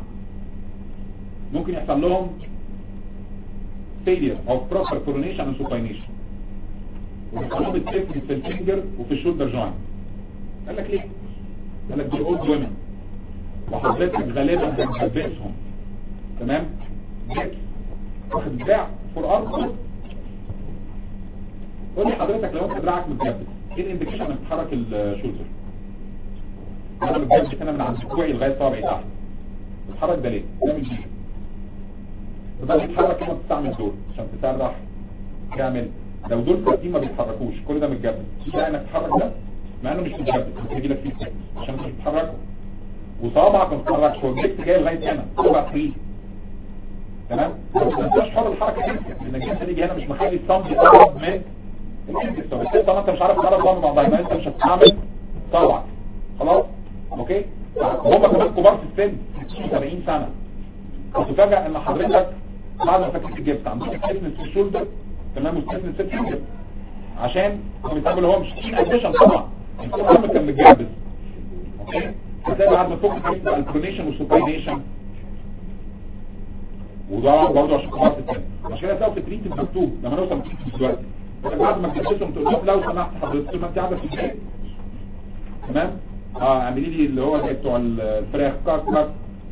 ممكن يحصل لهم failure of proper coronation and supination ويحصل لهم التفل في الفينجر وفي الشولدر جوينت قال لك ليه؟ قال لك دي اولد ويمن وحضرتك غالبا هتلبسهم تمام؟ جبس واخد دراع فور ارض قول لي حضرتك لو انت دراعك متجبس ايه الانديكيشن انك تحرك الشولدر؟ انا متجبس هنا من عند كوعي لغايه صابعي تحت بتحرك ده ليه؟ ده من دي فبقى تتحرك كده تستعمل دول عشان تسرح تعمل لو دول ثابتين ما بيتحركوش كل ده متجبس تلاقي انك تحرك ده مع انه مش متجبس بس يجي لك فيه سكت عشان مش بتحركه وصابعك ما بتتحركش هو الجبس جاي لغايه هنا صابع فري تمام بس ما تبقاش حر الحركه دي لان الجبس اللي يجي هنا مش مخلي الصمت يقرب من الجبس فبالتالي طالما انت مش عارف تقرب بعض مع بعض يبقى انت مش هتستعمل صابعك خلاص اوكي هم كمان كبار في السن 60 70 سنه وتفاجئ ان حضرتك بعد ما فكيت الجبس عندك ستيفنس في الشولدر تمام وستيفنس في الفينجر عشان هم بيتعملوا هو مش في اديشن طبعا الكلام كان متجبس اوكي هتلاقي بعد ما فوق الجبس الكرونيشن والسوباينيشن وده برضه عشان كبار في السن عشان كده تلاقوا في التريتمنت مكتوب لما نوصل للتريتمنت دلوقتي بعد ما تجبسهم تقول لهم لو سمحت حضرتك ما انت قاعده في البيت تمام اه اعملي لي اللي هو زي بتوع الفراخ كاك كاك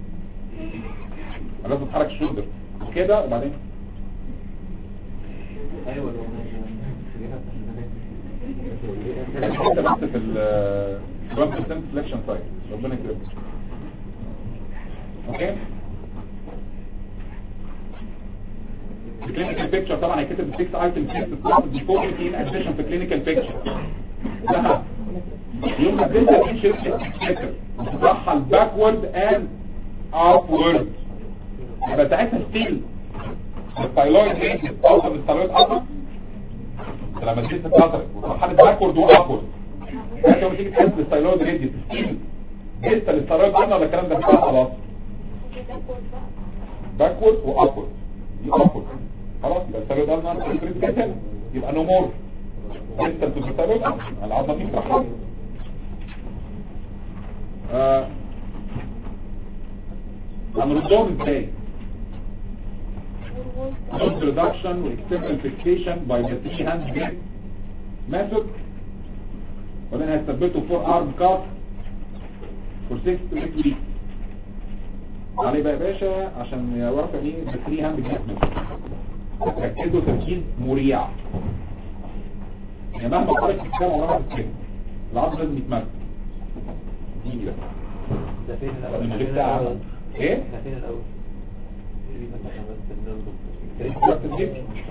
لازم تحرك الشولدر كده وبعدين ايوه لو انت بس في ال 1% سelection سايت ربنا يكرمك اوكي الكلينيكال بيكتشر طبعا هيكتب 6 ايتم 6 بيفور ان اديشن في كلينيكال بيكتشر ده يوم ما تنزل دي شركه تفتكر وتطلعها الباكورد اند ابورد يبقى ساعتها ستيل الثايرويد رينج اوصل للثايرويد ابر لما تجي تتكسر وترحل باكورد وابورد انت لما تيجي تحس بالستايلويد ريديوس لسه الستايلويد قلنا ولا الكلام ده انتهى خلاص باكورد وابورد دي ابورد خلاص يبقى الستايلويد قلنا الكريت جت هنا يبقى نو مور لسه الستايلويد العظمه دي بترحل آه هنردهم ازاي Node reduction و external fixation by the three hand grip method وبعدين هيثبته فور arm cuff for 6 to 8 weeks عليه بقى يا باشا عشان يوافق ايه ب 3 hand grip method ركزوا تركيز مريع يعني مهما قرأت في الكلام عمرها ما تتكلم العظم لازم يتمرن دي ده ده فين الأول؟ من ده غير فين تعب. الأول؟ ايه؟ ده فين الأول؟ اللي فتحنا بس النوم. وقت الجيب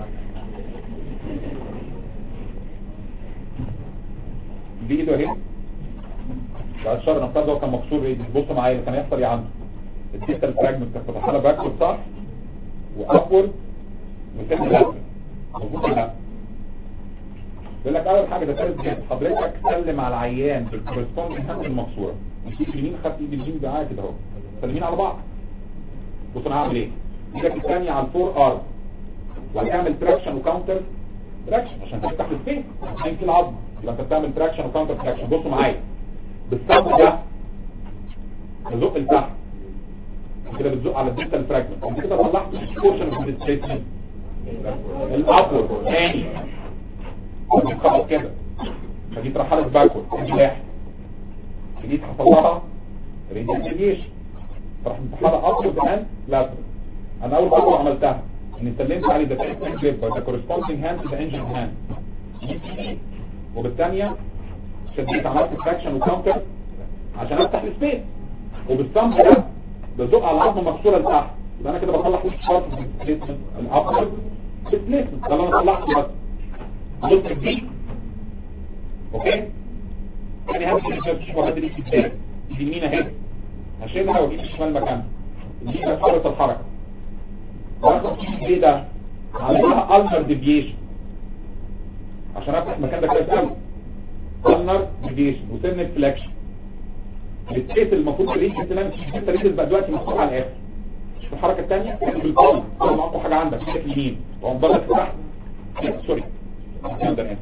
بايده اهي بعد شهر نفترض هو كان مكسور ايه بص معايا كان يحصل ايه عنده الديستال فراجمنت كانت فتحها باكورد صح وابورد وتاني لا مظبوط ولا لا يقول لك اول حاجه ده ثالث جهاز حضرتك سلم على العيان بالكورسبوندنج هاند المكسوره مش ايد اليمين خدت ايد اليمين معايا كده اهو سلمين على بعض بص انا هعمل ايه ايدك الثانيه على الفور ارم وهتعمل تراكشن وكاونتر تراكشن عشان تفتح السبيس عشان في العظم يبقى انت بتعمل تراكشن وكاونتر تراكشن بصوا معايا بالصبر ده بزق لتحت كده بتزق على الديستال فراجمنت انت كده طلعت بورشن اوف الديستريشن الابورد تاني خلاص كده فدي اترحلت باكورد دي واحد جيت حصل لها ريديشن راح متحرك ابورد اند لاترال انا اول خطوه عملتها ان سلمت عليه ده تكنيك جريب ده كورسبوندينج هاند ده انجن هاند وبالثانيه شديت عملت تراكشن وكاونتر عشان افتح السبيس وبالصمت ده بزق على العظمه مكسوره لتحت يبقى انا كده بطلع وش شارت ديسبيسمنت الابورد ديسبيسمنت ده اللي انا طلعته بس بص دي اوكي يعني هاخد الشباب وهذا ليه ازاي اليمين اهي هشيلها واجيب الشمال مكانها دي مسألة الحركة واخد ايه ده عليها النر ديفيشن عشان افتح المكان ده كويس قوي النر ديفيشن وسن فليكشن السبيس المفروض الريش تنام فيه انت ريش بقى دلوقتي مفتوح على الاخر مش في الحركه الثانيه بالقلب طبعا اقوى حاجه عندك ايدك اليمين تقوم ضغط تحت سوري ده اسف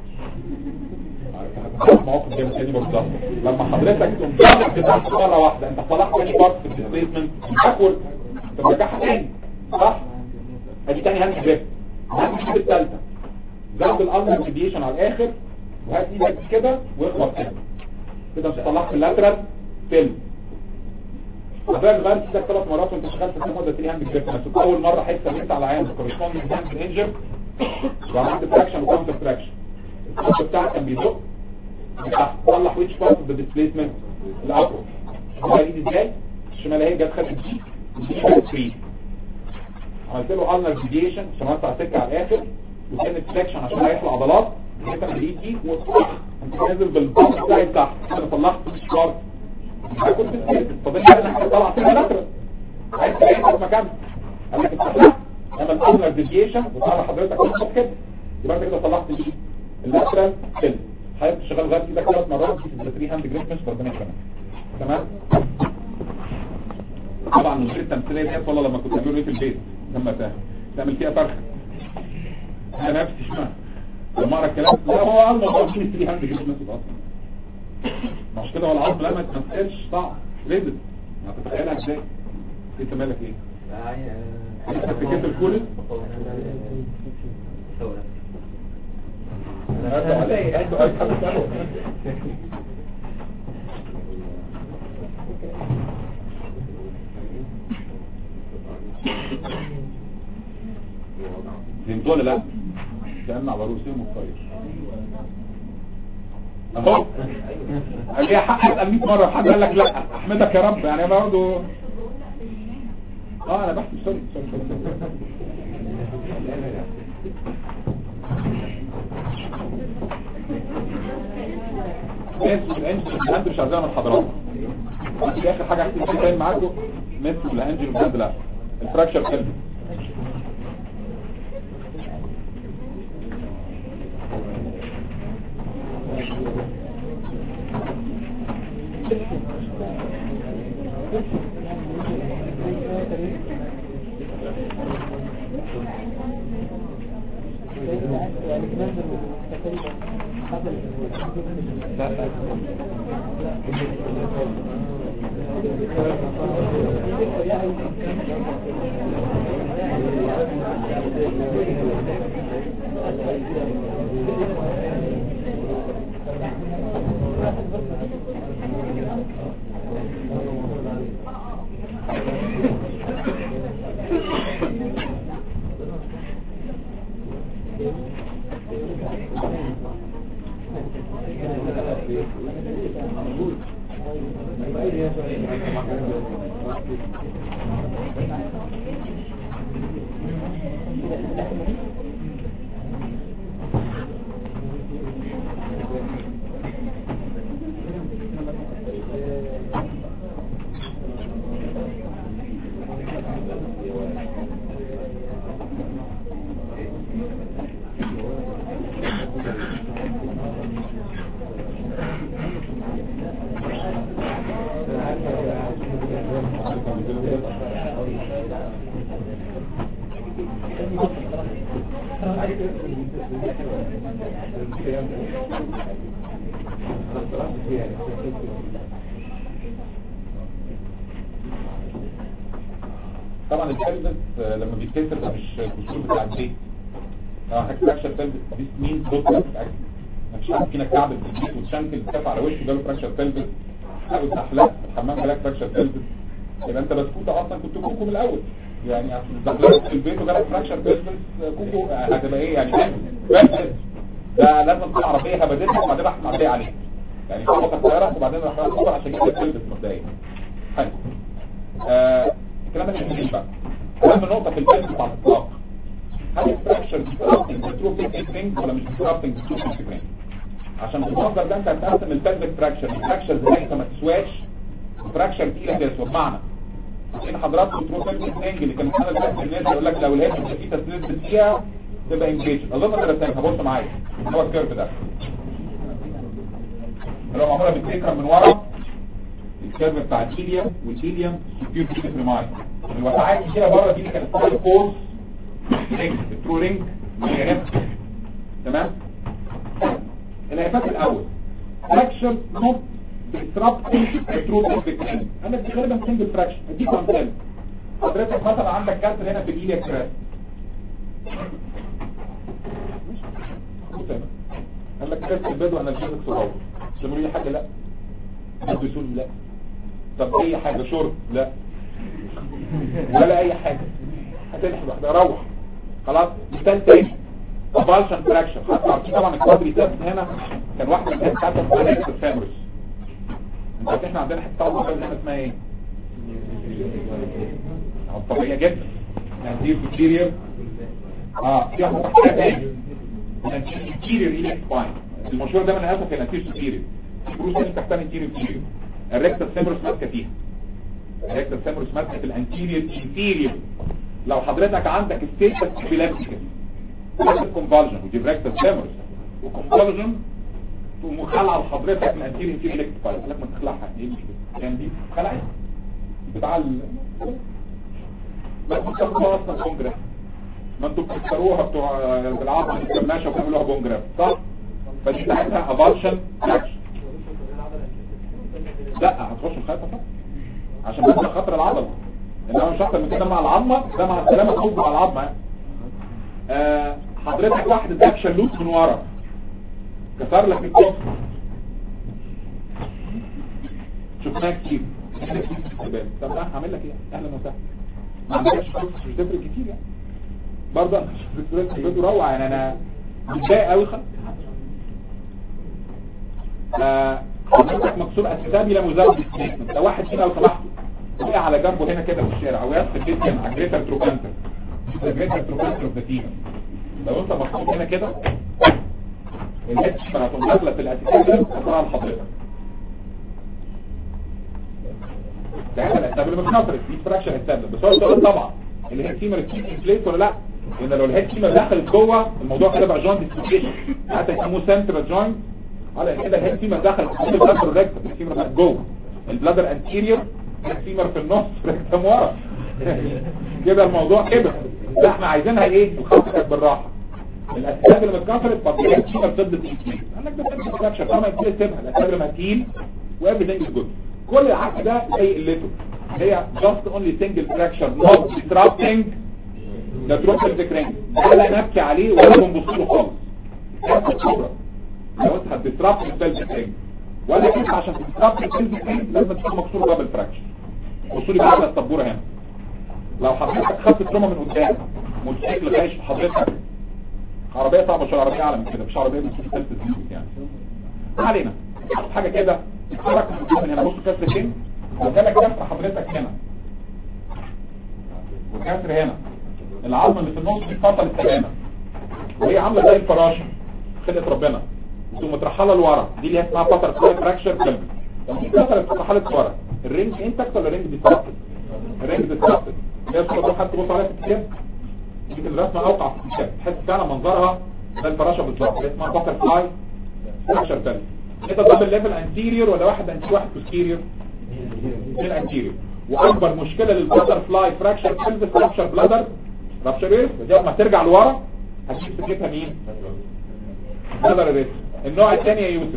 موقف جامد تاني بالظبط لما حضرتك تقوم ضغط تحت مره واحده انت طلعت تاني بارت في الديسبيسمنت باكورد ترجعها تاني صح ادي تاني هاند جريب هاند جريب الثالثه زود الالمر ديفيشن على الاخر وهات ايدك كده واخبط كده كده انت طلعت اللاترال فيلم حضرتك غيرت ايدك ثلاث مرات وانت شغال في السماء ده تلاقي هاند جريب بس اول مره حته انت على عين كورسبوندنج هاند انجر وعملت تراكشن وكاونتر تراكشن الخط بتاعك كان بيزق طلع ويتش بارت اوف ذا ديسبيسمنت الابرو هو ايدي ازاي الشمال اهي جت خدت دي ودي خدت فري عملت له النر ديفيشن عشان اوسع السكه على الاخر وكانت فليكشن عشان اريح العضلات جيت من الايد دي وصح انت نازل بالبامب بتاعي تحت انا طلعت ويتش بارت هاكل في السيرفس فاضل لي انا طلع فيها لاترال عايز تلاقيها في مكانها قال لك استحلى اعمل النر ديفيشن وطلع حضرتك تخبط كده يبقى انت كده طلعت الايد اللاترال فيلم حضرتك شغال لغايه كده ثلاث مرات في 3 هاند جريب مش ربنا يكرمك تمام طبعا من غير التمثيليه ديت والله لما كنت بقول ايه في البيت لما ت- تعمل فيها فرخه انا نفسي شمال لما اقرا الكلام لا هو قال موضوع مين 3 هاند جريب مش اصلا مش كده هو العظم لما ما تمثلش صعب ريزل ما تتخيلها ازاي انت مالك ايه انت فكرت الكل هاتوا عليه هاتوا اي حد تساله فهمتوا ولا لا؟ كأن على رؤوسهم الطير اهو قال لي حق اسال 100 مره حد قال لك لا احمدك يا رب يعني برضه اه انا بحث سوري سوري سوري ميسي الانجل البلاند مش عايزينها من حضراتكم دي اخر حاجه هحكي فيها معاكم ميسي الانجل البلاند لا الفراكشر فيلم طبعا البلبس آه، لما بيتكسر ده مش الكسور بتاع البيت اه فراكشر بلبس دي سنين بص مفيش حد فينا كعب في البيت وتشنكل كف على وشه جاله فراكشر بلبس او زحلقه في الحمام جالك فراكشر بلبس يبقى انت بسكوتة اصلا كنت كوكو من الاول يعني عشان زحلقت في البيت وجالك فراكشر بلبس آه، كوكو آه، هتبقى ايه يعني بلبس ده لازم تكون عربيه هبدتك وبعدين راح معديه عليك يعني خبطك طيارك وبعدين راح تخبط عشان يجيب لك بلبس مبدئيا حلو آه، الكلام ده مش مهم بقى اهم نقطه في البلد بتاع الاطلاق هل الفراكشر ديسترابتنج بترو فيكتنج ولا مش ديسترابتنج بترو فيكتنج عشان بالمنظر ده انت هتقسم البلد فراكشر الفراكشر زي ما تسواش فراكشر تقيله تسوى بمعنى ان حضراتكم ترو فيكتنج اللي كان السنه اللي فاتت الناس يقول لك لو الهيد في تسليس فيها تبقى انجيج اظن انا رسمها بص معايا هو الكيرف ده لو معموله بالتكره من ورا الكيرف بتاع الايليا والايليوم سكيور كيرف ريمايند الوسعات كده بره دي اللي كانت اسمها الكورس رينج الترو رينج والجنب تمام الهيفات الاول فراكشن نوت ديسربتنج الترو رينج انا دي غالبا سنجل فراكشن اديك مثال حضرتك مثلا عندك كارت هنا في الايليا كراس قال لك كارت البيض وانا الجيزك صغير تقولوا لي حاجه لا حد يقول لا طب اي حاجه شرب لا ولا اي حاجة هتلحق واحدة روح خلاص مثال تاني ابالشن فراكشن حتى عارفين طبعا الكوادري تابس هنا كان واحد من الناس حتى اسمها ريكس الفامرس انت عارف احنا عندنا حته طاوله كده هنا اسمها ايه؟ أهو طبيعية جدا نانتير سوبيريور اه في واحده حاجه تاني نانتير سوبيريور ايليك سباين المشهور ده من اسف النانتير سوبيريور البروس اللي تحتها نانتير سوبيريور الريكتال فامرس ماسكه فيها الريكتال فامرس ماسكه في الانتيريور انتيريور لو حضرتك عندك ستيتس ابيلابتيكس كونفالجن ودي ريكتال فامرس وكونفالجن تقوم خلع لحضرتك الانتيريور انتيريور الكتف قال لك ما تخلعها ايه المشكله يعني دي خلعت بتاع ال ما انتوا بتاخدوها اصلا كونجرس ما انتوا بتكسروها بتوع بالعظم الكماشه وبتعملوها بونجرام صح فدي بتاعتها افالشن اكشن لا هتخش الخيطه صح عشان بس خاطر العضله انما مش اكتر من كده مع العظمه ده مع السلامه تخش مع العظمه يعني. آه حضرتك واحد اداك شلوت من ورا كسر لك الكتف شفناها كتير طب انا هعمل لك ايه اهلا وسهلا ما عندكش فلوس مش تفرق كتير يعني برضه انا مش بيته روعه يعني انا متضايق قوي خالص آه، حضرتك مكسور اسبابي لا مزود ستيتمنت لو واحد فينا لو سمحتوا وقع على جنبه هنا كده في الشارع او يثبت جدا على جريتر تروكانتر جريتر تروكانتر اوف ذا لو انت مكسور هنا كده الاتش هتقوم داخله في الاسباب تطلع لحضرتك ده هذا الاسباب اللي مش نظرت دي فراكشن اسباب بس هو السؤال طبعا اللي هي فيمر بليت ولا لا لان لو الهيد فيمر دخلت جوه الموضوع كده بقى جوينت ديسلوكيشن حتى يسموه سنترال جوينت على كده الهيد فيمر دخلت في البلادر ريكتم الفيمر بقت جوه البلادر انتيريور الفيمر في النص ريكتم ورا كده الموضوع كده لا احنا عايزينها ايه الخط كانت بالراحه الاسباب اللي اتكسرت فضلها كتير ضد الاكسيد قال لك ده بس فراكشر طبعا يبتدي تسيبها الاسباب اللي هتيل وeverything is good كل العكس ده زي قلته هي just only single fracture not disrupting the tropical decline ولا نبكي عليه ولا بنبص له خالص كانت الكبرى لو انت هتديسربت السيلف رينج ولا كده عشان تديسربت السيلف رينج لازم تكون مكسوره دبل فراكشر بصوا لي بقى على السبوره هنا لو حضرتك خدت تروما من قدام موتوسيكل خايش في حضرتك عربيه صعبه شويه عربيه اعلى من كده مش عربيه بتشوف ثالث زيوت يعني ما علينا حاجه كده اتحرك من قدام من هنا بص كسر فين وجالك كسر حضرتك هنا وكسر هنا العظمه اللي في النص دي اتفصلت تماما وهي عامله زي الفراشه خلقه ربنا ثم مترحله لورا دي اللي هي اسمها فتره فلاي فراكشر كلب لما اتكسرت اترحلت لورا الرينج انتكت ولا الرينج ديستراكتد الرينج ديستراكتد اللي هي الصوره دي حد تبص عليها في الكتاب يمكن الرسمه اوقع في الكتاب تحس فعلا منظرها زي الفراشه بالظبط اللي اسمها فتره فلاي فراكشر كلب انت دبل ليفل انتيريور ولا واحد انتيريور واحد بوستيريور الانتيريور واكبر مشكله للباتر فلاي فراكشر كلب فراكشر بلادر رابشر ايه دي لما ترجع لورا هتجيب سكتها مين بلادر الريس النوع الثاني يا يوسف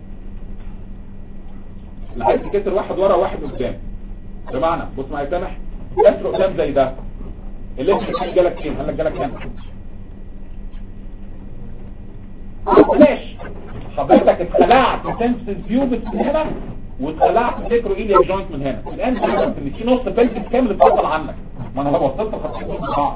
اللي عايز تكسر واحد ورا وواحد قدام بمعنى بص معايا سامح كسر قدام زي ده اللي انت كان جالك فين قال لك جالك هنا بلاش حضرتك اتخلعت سنسز فيوبس من هنا واتخلعت سيكرو ايليا جوينت من هنا الان فهمت ان في نص بلفس كامل اتفصل عنك ما انا لو وصلت الخطين دول ببعض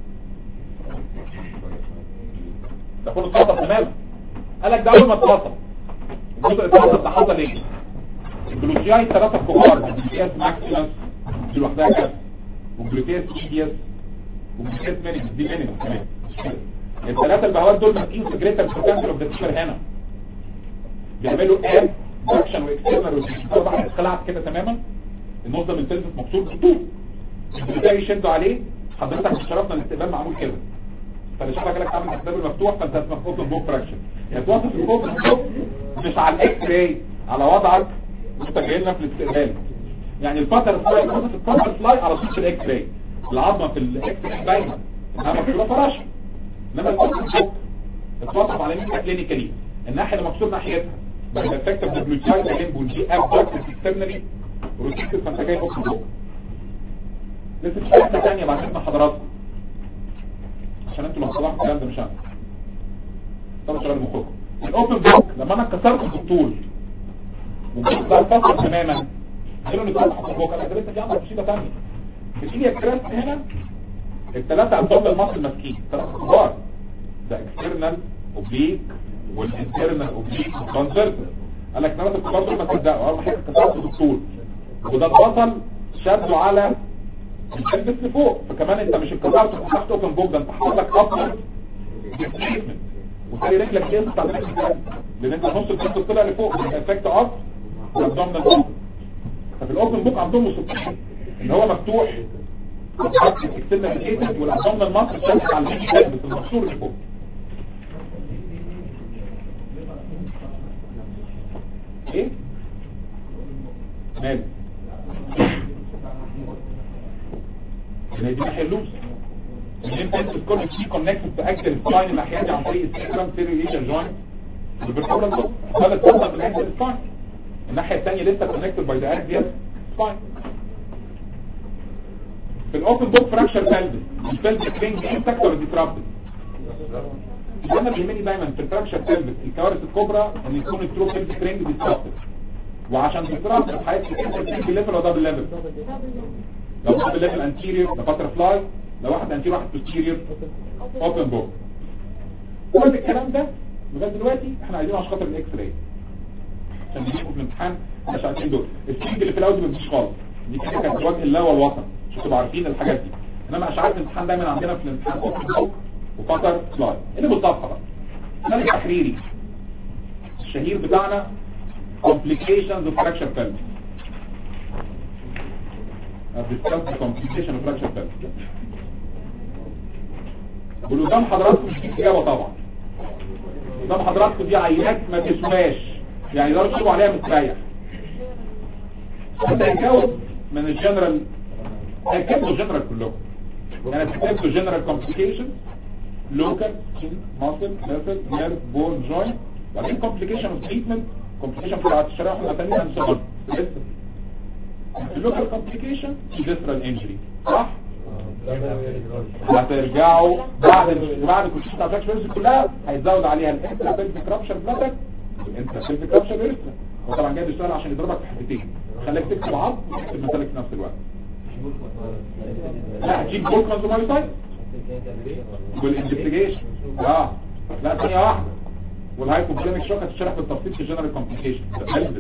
ده كله اتفصل تماما قال لك ده اول ما اتفصل الجزء اتفصل ده حصل ايه الجلوتياي الثلاثه الكبار الجلوتياس ماكسيمس دي لوحدها كده والجلوتياس ايدياس والجلوتياس مينيمس دي مينيمس كمان الثلاثه البهوات دول ماسكين في جريتر سيركانسل اوف ذا هنا بيعملوا اب اكشن واكسترنال روتيشن طبعا اتخلعت كده تماما النص ده من التلفز مكسور بالطول الجلوتياي يشدوا عليه حضرتك شرفنا الاستقبال معمول كده فاللي شافك لك عامل الاستقبال المفتوح فانت اسمك اوبن بوك فراكشن يعني توصف الاوبن بوك مش على الاكس راي على وضعك وانت جاي لنا في الاستقبال يعني الفتر فلاي توصف الفتر فلاي على طول في الاكس راي العظمه في الاكس راي باينه انها مكسوره فراشه انما الاوبن بوك اتوصف على مين كلينيكالي الناحيه اللي مكسور ناحيتها بس الافكت اوف الجلوتياي ده جنبه دي اب دكت اكسترنالي روتيكس فانت جاي اوبن بوك لسه في حته ثانيه بعد حضراتكم عشان انتوا لو طلعتوا الكلام ده مش انا طب شغال مخكم الاوبن بوك لما انا كسرت بالطول وجيت بقى فصل تماما قالوا لي فتح البوك انا قدرت دي عمل مصيبه ثانيه بتيجي الكراست هنا الثلاثه عندهم المصل ماسكين ثلاثه كبار ده اكسترنال اوبليك والانترنال اوبليك والكونسرت قال لك ثلاثه الكبار دول ما تصدقوا اول حاجه كسرت بالطول وده اتفصل شدوا على الكلبس لفوق فكمان انت مش اتكسرت وفتحت اوبن بوك ده انت حاطط لك ابر ديسبيسمنت وتلاقي رجلك دي بتاع رجلك لان انت نص الكلبس طلع لفوق الافكت اوف الابدومينال بوك ففي الاوبن بوك عندهم مصيبتين ان هو مفتوح اكتبنا الكيتد والابدومينال ماسل شدت على الكلبس المكسور اللي فوق ايه مال ان دي حلوس ان انت انت تكون في كونكتد تو اكتر سباين الناحيه دي عن طريق السيكرام سيريليشن جوينت البرتوبرال ده ده التوصل في الاكتر سباين الناحيه الثانيه لسه كونكتد باي ذا اكتر سباين في الاوبن بوك فراكشر بلبس البلبس رينج انتكت ولا ديترابتد انا بيهمني دايما في الفراكشر بلبس الكوارث الكبرى ان يكون الترو بلبس رينج ديترابتد وعشان ديترابتد حياتي انت ليفل ولا دبل ليفل لو واحد ليفل انتيريور ده باتر فلاي لو واحد انتيريور واحد بوستيريور اوبن بوك كل الكلام ده لغايه دلوقتي احنا عايزينه عشان خاطر الاكس راي عشان نجيبه في الامتحان مش عارفين دول السينج اللي في الاول دي ما بتجيش خالص دي كده كانت وجه الله والوطن عشان تبقوا عارفين الحاجات دي انما مش عارف الامتحان دايما عندنا في الامتحان اوبن بوك وباتر فلاي اللي بالظبط بقى ده التحريري الشهير بتاعنا complications of fracture pelvis discuss the complication of fracture pelvis والقدام حضراتكم مش دي اجابه طبعا قدام حضراتكم دي عينات ما تسواش يعني ده تشوفوا عليها مستريح انت هتجاوب من الجنرال هيكتبوا الجنرال كلهم يعني هتكتبوا جنرال كومبليكيشن لوكال ماسل نيرفل نيرف بون جوينت وبعدين كومبليكيشن اوف تريتمنت كومبليكيشن بتاعت الشرايح المثانيه اند سو اللوكال كومبليكيشن فيسترال انجري صح هترجعوا بعد بعد كل شيء بتاعت الفيرس كلها هيزود عليها الانترا بيلفيك رابشر بلاتك الانترا بيلفيك رابشر ريسترا وطبعا جاي بيشتغل عشان يضربك في حتتين خليك تكتب عظم وتكتب مسالك في نفس الوقت لا هتجيب بولكنز ومايوسايت والانفستيجيشن اه لا ثانيه واحده والهايبوبليميك شوك هتشرح بالتفصيل في الجنرال كومبليكيشن بلبس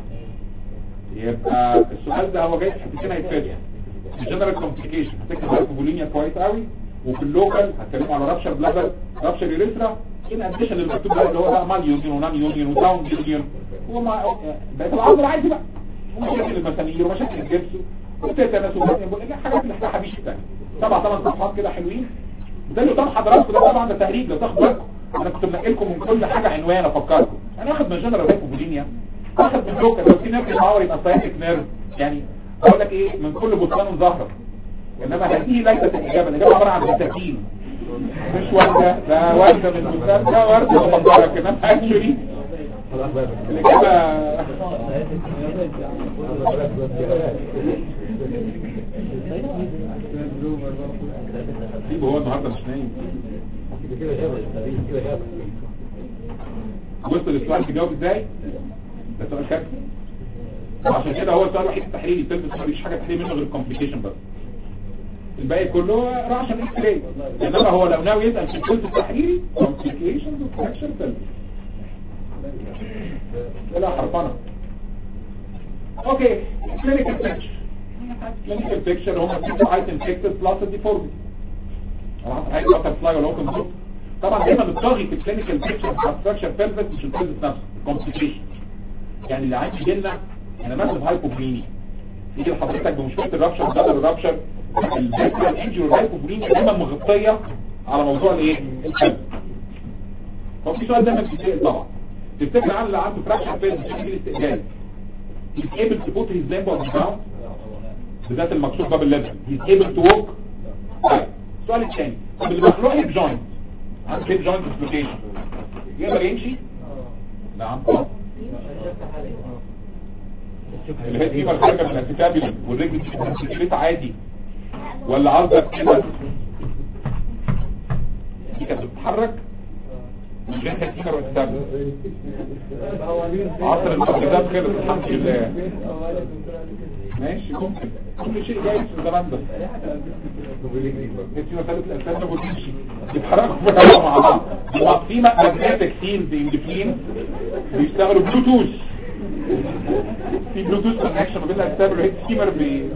يبقى السؤال ده هو جاي في حتتين هيتفاجئ في الجنرال كومبليكيشن هتكتب هايبوبوليميا كويس قوي وفي اللوكال هتكلموا على رابشر بلابل رابشر يوريثرا ان اديشن للمكتوب ده اللي هو بقى مال يونيون ونان يونيون وداون يونيون وما بقت العظم العادي بقى ومشاكل المسامير ومشاكل الجبس وتيتانس الحاجات اللي احنا حبيش الثانيه سبع ثمان صفحات كده حلوين ده اللي قدام حضراتكم ده طبعا ده تهريج لو تاخدوا بالكم انا كنت منقلكم من كل حاجه عنوان افكركم انا واخد من جنرال هايبوبوليميا واخد من لوكال لو في نيرف باور يبقى سايكيك نيرف يعني اقول لك ايه من كل بستان ظهر انما هذه ليست الاجابه الاجابه عباره عن مساكين مش ورده ده ورده من بستان ده ورده مفكره كده اكشولي الاجابه سيبه هو النهارده مش نايم بص للسؤال تجاوب ازاي ده سؤال كافي عشان كده هو السؤال الوحيد التحليلي التلبس مفيش حاجه تحليل منه غير الكومبليكيشن بس الباقي كله راح عشان اكس راي انما هو لو ناوي يسال في الجزء التحليلي كومبليكيشنز وفراكشر تلبس لا حرفنه اوكي كلينيكال بيكتشر كلينيكال بيكتشر هم بيبقوا عايز انفكتد بلس ديفورميتي انا هحط حاجه بتر فلاي ولا اوبن بوك طبعا دايما الطاغي في الكلينيكال بيكتشر بتاع ستراكشر بيلفس مش البيلفس نفسه كومبليكيشن يعني اللي عايز يجي لنا انا مثلا هايبوبليني يجي لحضرتك بمشكله الرابشر بدل الرابشر الفيكتور انجري والهايبوبليني دايما مغطيه على موضوع الايه القلب هو في سؤال دايما بيتسال طبعا تفتكر عن اللي عنده فراكشر فين بشكل الاستئجاج he's able to put his limb on the ground بالذات المكسور باب الليفر he's able to walk طيب السؤال الثاني طب اللي مخلوق هيب جوينت عنده هيب جوينت ديسلوكيشن يقدر يمشي نعم اللي هي فيما خارجه من الاسكابيلا والرجل دي عادي ولا عرضك كده دي كانت بتتحرك من غير تكسير والسبب عصر المقدسات خلص الحمد لله ماشي ممكن كل شيء جايز في الزمان ده في مسألة الأساس ما بتمشي يتحركوا بقى مع بعض هو في ماجنتيك فيلد اندفين بيشتغلوا بلوتوث في بلوتوث كونكشن ما بين الأجسام والهيد سكيمر بي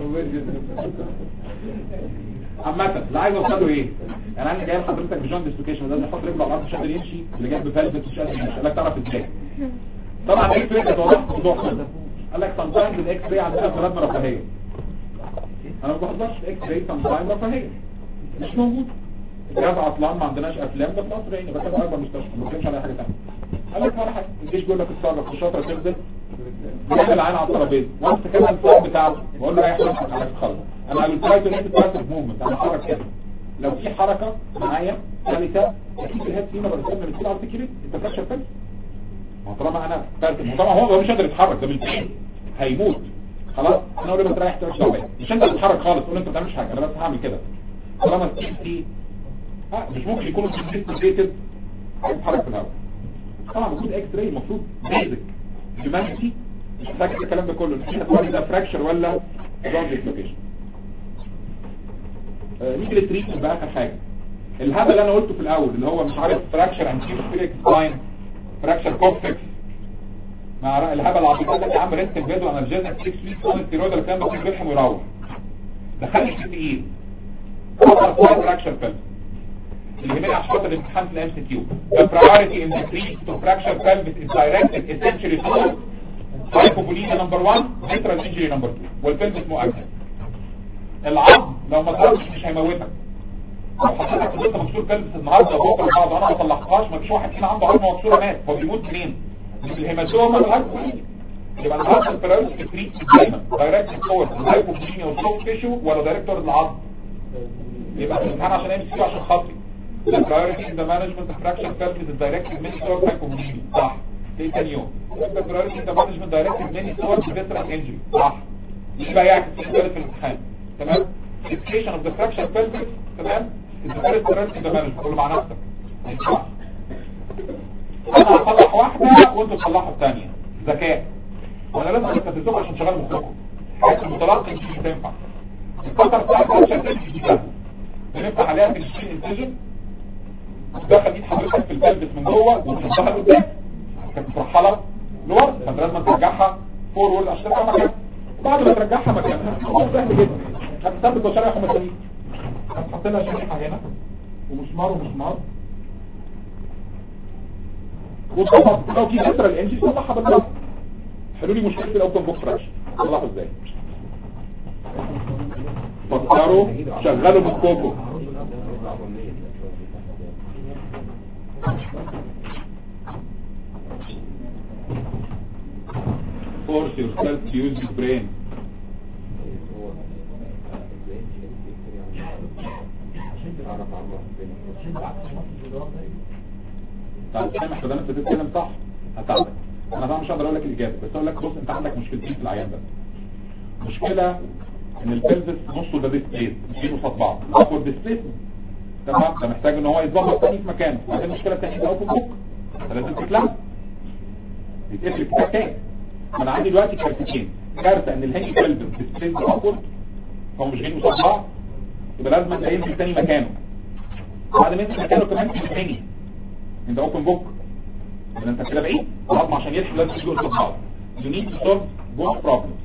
عامة اللي عايز اوصله ايه يعني انا جايب حضرتك بجون ديسلوكيشن لازم يحط رجله على الارض مش قادر يمشي اللي جنب فالفت مش قادر يمشي قال لك تعرف ازاي طبعا الاكس راي كانت واضحه الموضوع خالص قال لك سام تايمز الاكس راي عندنا بلادنا رفاهيه انا ما بحضرش الاكس راي سام تايم رفاهيه مش موجود الجهاز عطلان ما عندناش افلام ده في مصر يعني بس اكبر مستشفى ما بتكلمش على حاجه ثانيه قال لك ولا حاجه الجيش بيقول لك اتصرف الشاطره تنزل بيعمل العين على الترابيزه وانت كده الفوق بتاعه بقول له رايح نفسك على تخلص انا قلت له انت باسف موفمنت انا حركه كده لو في حركه معايا ثالثه اكيد الهيد فينا برسلنا بتقول على السكيورتي انت فاكر فاكر ما طالما انا فاكر طبعا هو مش قادر يتحرك ده بالفعل هيموت خلاص انا اقول له انت رايح تمشي دعوه مش انت تتحرك خالص قول له انت ما بتعملش حاجه انا بس هعمل كده طالما السيفتي ها مش ممكن يكونوا سيفتي هيتحرك في الهواء طبعا المفروض اكس راي المفروض بيزك هيومانيتي مش محتاج الكلام ده كله الحين ده فراكشر ولا جون ديسلوكيشن نيجي للتريتمنت بقى اخر حاجه الهبل اللي انا قلته في الاول اللي هو مش عارف فراكشر انتيرو سبيريك سباين فراكشر كوكسكس مع الهبل العبيط ده يا عم ريست الفيديو انرجيزك 6 ويكس اون ستيرويد الكلام ده كله بيلحم ويروح دخلني في تقيل فراكشر فيلم اللي هنا عشان خاطر الامتحان في الام سي كيو the priority in the treatment of fracture pelvis is directed essentially to hypovolemia number 1 ventral injury number 2 والبلفس مؤكد العظم لو ما ضربش مش هيموتك لو حضرتك فضلت مكسور بلفس النهارده وبكره بعد وانا ما صلحتهاش ما فيش واحد فينا عنده عظمه مكسوره مات هو بيموت منين؟ من الهيماتوما الهايبوفوليميا يبقى النهارده البرايورتي في التريتمنت دايما دايركت تورد الهايبوفوليميا والسوفت تيشو ولا دايركت تورد العظم يبقى في الامتحان عشان امسك عشان خاطري the priority in the management of fracture pelvis is directed many towards hypomagnesemia صح ايه تاني يوم the priority in the management directed many towards visceral injury صح مش بقى يعكس في في الامتحان تمام fixation of the fracture pelvis تمام is the first priority in the management قول مع نفسك ما ينفعش. انا هصلح واحدة وانتوا تصلحوا الثانية ذكاء وانا لازم استفزكم عشان شغال مخكم حاجة المتلقي مش هتنفع الفترة بتاعت الفرشة pelvis دي سهلة بنفتح عليها بالشين انتجن دخل ايد حضرتك في البلبس من جوه وتحطها لقدام كانت مترحله لورا فانت لازم ترجعها فورورد عشان ترجع مكانها بعد ما ترجعها مكانها هو سهل جدا هتثبت وشريح ومسامير هتحط لها شريحه هنا ومسمار ومسمار وتظبط لو في كسره الانجي تصلحها بالظبط حلوا لي مشكله الاوبن بوك فراكشن تصلحوا ازاي فكروا شغلوا بالكوكو force yourself to use your brain طيب سامح بدل انت بتتكلم صح هساعدك انا طبعا مش هقدر اقول لك الاجابه بس اقول لك بص انت عندك مشكلتين في العيان ده مشكله ان البلفس نصه ده ديسبليس مش قصاد بعض الاكبر ديسبليس تمام ده محتاج ان هو يتظبط تاني في مكانه وبعدين المشكله الثانيه ده اوبن بوك فلازم تتلم يتقفل كتاب تاني انا عندي دلوقتي كارتتين كارته ان الهاني بلفس ديسبليس اكبر فهو مش جايين قصاد بعض يبقى لازم انت ينزل تاني مكانه بعد ما ينزل مكانه كمان في الثاني انت اوبن بوك ان انت كده بعيد العظم عشان يلحق لازم يجي قصاد بعض you need to solve both problems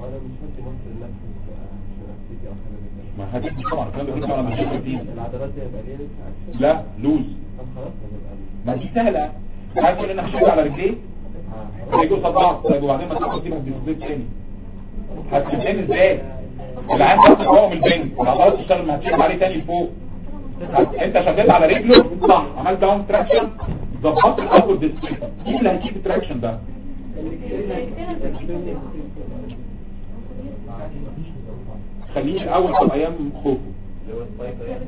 ما هتيجي طبعا الكلام ده طبعا مش هيجي العضلات دي هيبقى ليه لسه لا لوز طب خلاص هنبقى ما دي سهله عارف ان انا هشد على رجليه هيجوا قصاد بعض طيب وبعدين ما تاخد فيها الديسبليت تاني هتشدني ازاي العين بس هو من البنج العضلات تشتغل ما هتشد عليه تاني لفوق انت شديت على رجله صح عملت داون تراكشن ظبطت الاول ديسبليت مين اللي هيجيب التراكشن ده خليه الاول في ايام خوفه اللي هو السبايكر يعني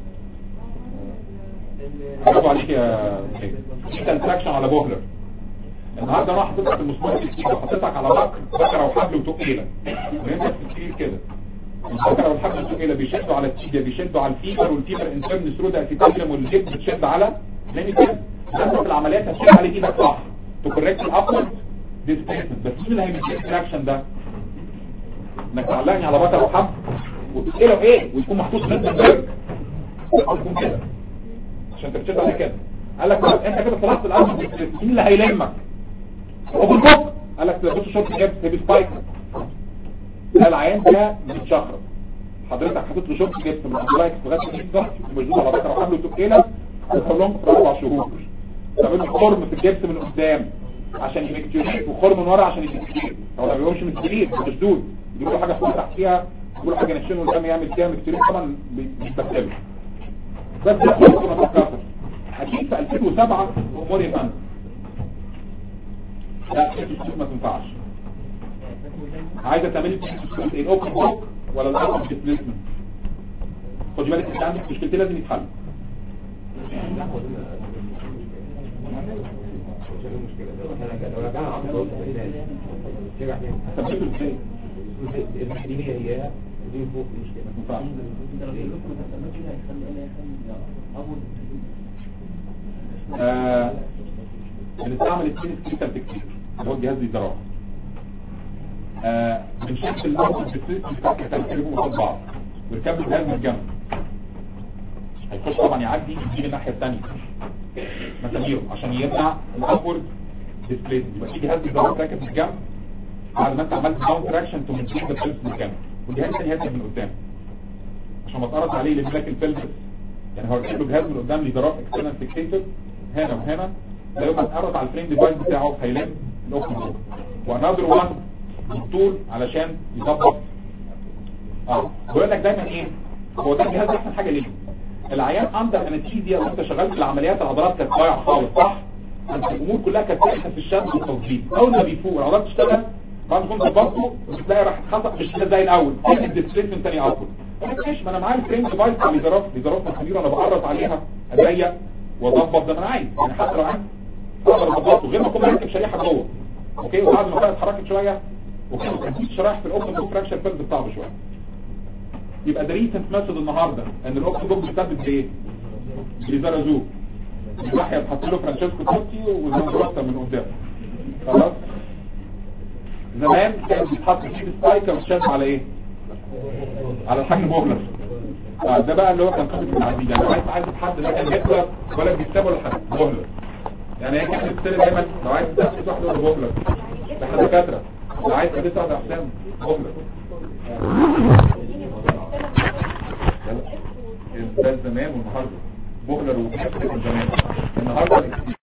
برافو عليك يا انت انتراكشن على بوهلر النهارده انا حطيتك في المسمار الكتير وحطيتك على بكر بكره وحبل وتقيله وانت بتكتير كده البكره والحبل والتقيله بيشدوا على التيجا بيشدوا على الفيبر والفيبر انترن ثرو ده اتيتاليوم والهيب بتشد على لان كده انت في العمليات هتشد على ايدك صح تكوركت الابورد ديسبيسمنت بس مين اللي هيمشي التراكشن ده انك تعلقني على بكره وحبل وتقيله ايه ويكون محطوط نفس البرج يكون كده عشان ترتب على كده قال لك طب انت كده طلعت الارض مين اللي هيلمك هو بالبوك قال لك تلبسه شورت جاب هيبي سبايك ده العيان ده متشخص حضرتك حاطط له شورت جاب من اللايك لغايه 100 ضغط ومجنون على بكره وحمله وتكيله وخلوهم في اربع شهور تعمل له خرم في الجبس من قدام عشان يمكتيريت وخرم من ورا عشان يمكتيريت هو ما بيقومش من السرير مشدود يجيبوا له حاجه فوق تحتيها يجيبوا له حاجه نشينه قدام يعمل فيها مكتيريت طبعا بيستخدمه بس ده كنا فكرت اكيد في 2007 امور يا فندم لا السوق ما تنفعش عايزه تعملي الاوبن بوك ولا الاوبن ديسبليسمنت خدي بالك انت عندك مشكلتين لازم يتحلوا لو رجعنا على الصوت ترجع تاني ثبتوا ازاي دي هي هي دي فوق مشكلة ما ينفعش آه، بنستعمل التنس كريتال تكتيك اللي هو الجهاز الزراعي آه، بنشوف الاول بالسيستم بتاع كريتال تكتيك قصاد بعض ويركب الجهاز من الجنب هيخش طبعا يعدي يجيب الناحيه الثانيه مساميره عشان يمنع الابورد ديسبليس يبقى في جهاز الزراعي راكب من الجنب بعد ما انت عملت داون تراكشن تو مينتين ذا بيلبس من الجنب والجهاز الثاني هيركب من قدام عشان ما تقرص عليه يلم لك البيلبس يعني هو ركب له جهاز من قدام ليدرات اكسترنال فيكسيتور هنا وهنا لا يبقى اتقرص على الفريم ديفايس بتاعه هيلم الاوبن بوك وانذر وان بالطول علشان يظبط اه بيقول لك دايما ايه هو ده الجهاز احسن حاجه ليه العيان اندر انستيزيا وانت شغال في العمليات العضلات كانت ضايعه خالص صح انت الامور كلها كانت سايحه في الشد والتظبيط اول ما بيفوق العضلات تشتغل بعد ما تكون ظبطته بتلاقي راح خطأ مش كده زي الاول تيجي الديسبليسمنت تاني اول ماشي ما انا معايا الفريم ديفايس بتاع ليزرات ليزرات مخابير انا بقرط عليها اضيق واظبط زي ما انا عايز يعني حتى لو عايز اقدر اظبطه غير ما اكون مركب شريحه جوه اوكي وبعد ما كانت اتحركت شويه وكان كان شرايح في الاوبن بوك فراكشر فيلد بتاعه شويه يبقى ده ريسنت ميثود النهارده ان الاوبن بوك بيثبت بايه؟ بليزرازو الناحيه بتحط له فرانشيسكو توتي وزنجروتا من قدام خلاص زمان كان بيتحط فيه سبايكر وتشد على ايه على الحجم بوبلر آه، ده بقى اللي هو كان قصه العزيز يعني عايز عايز حد لا كان هتلر ولا بيكتبه ولا حاجه بوبلر يعني هي كانت بتستلم دايما لو عايز تدرس واحده ولا بوبلر احنا دكاتره لو عايز تدرس واحده احسن بوبلر ده زمان والنهارده بوبلر وكده زمان النهارده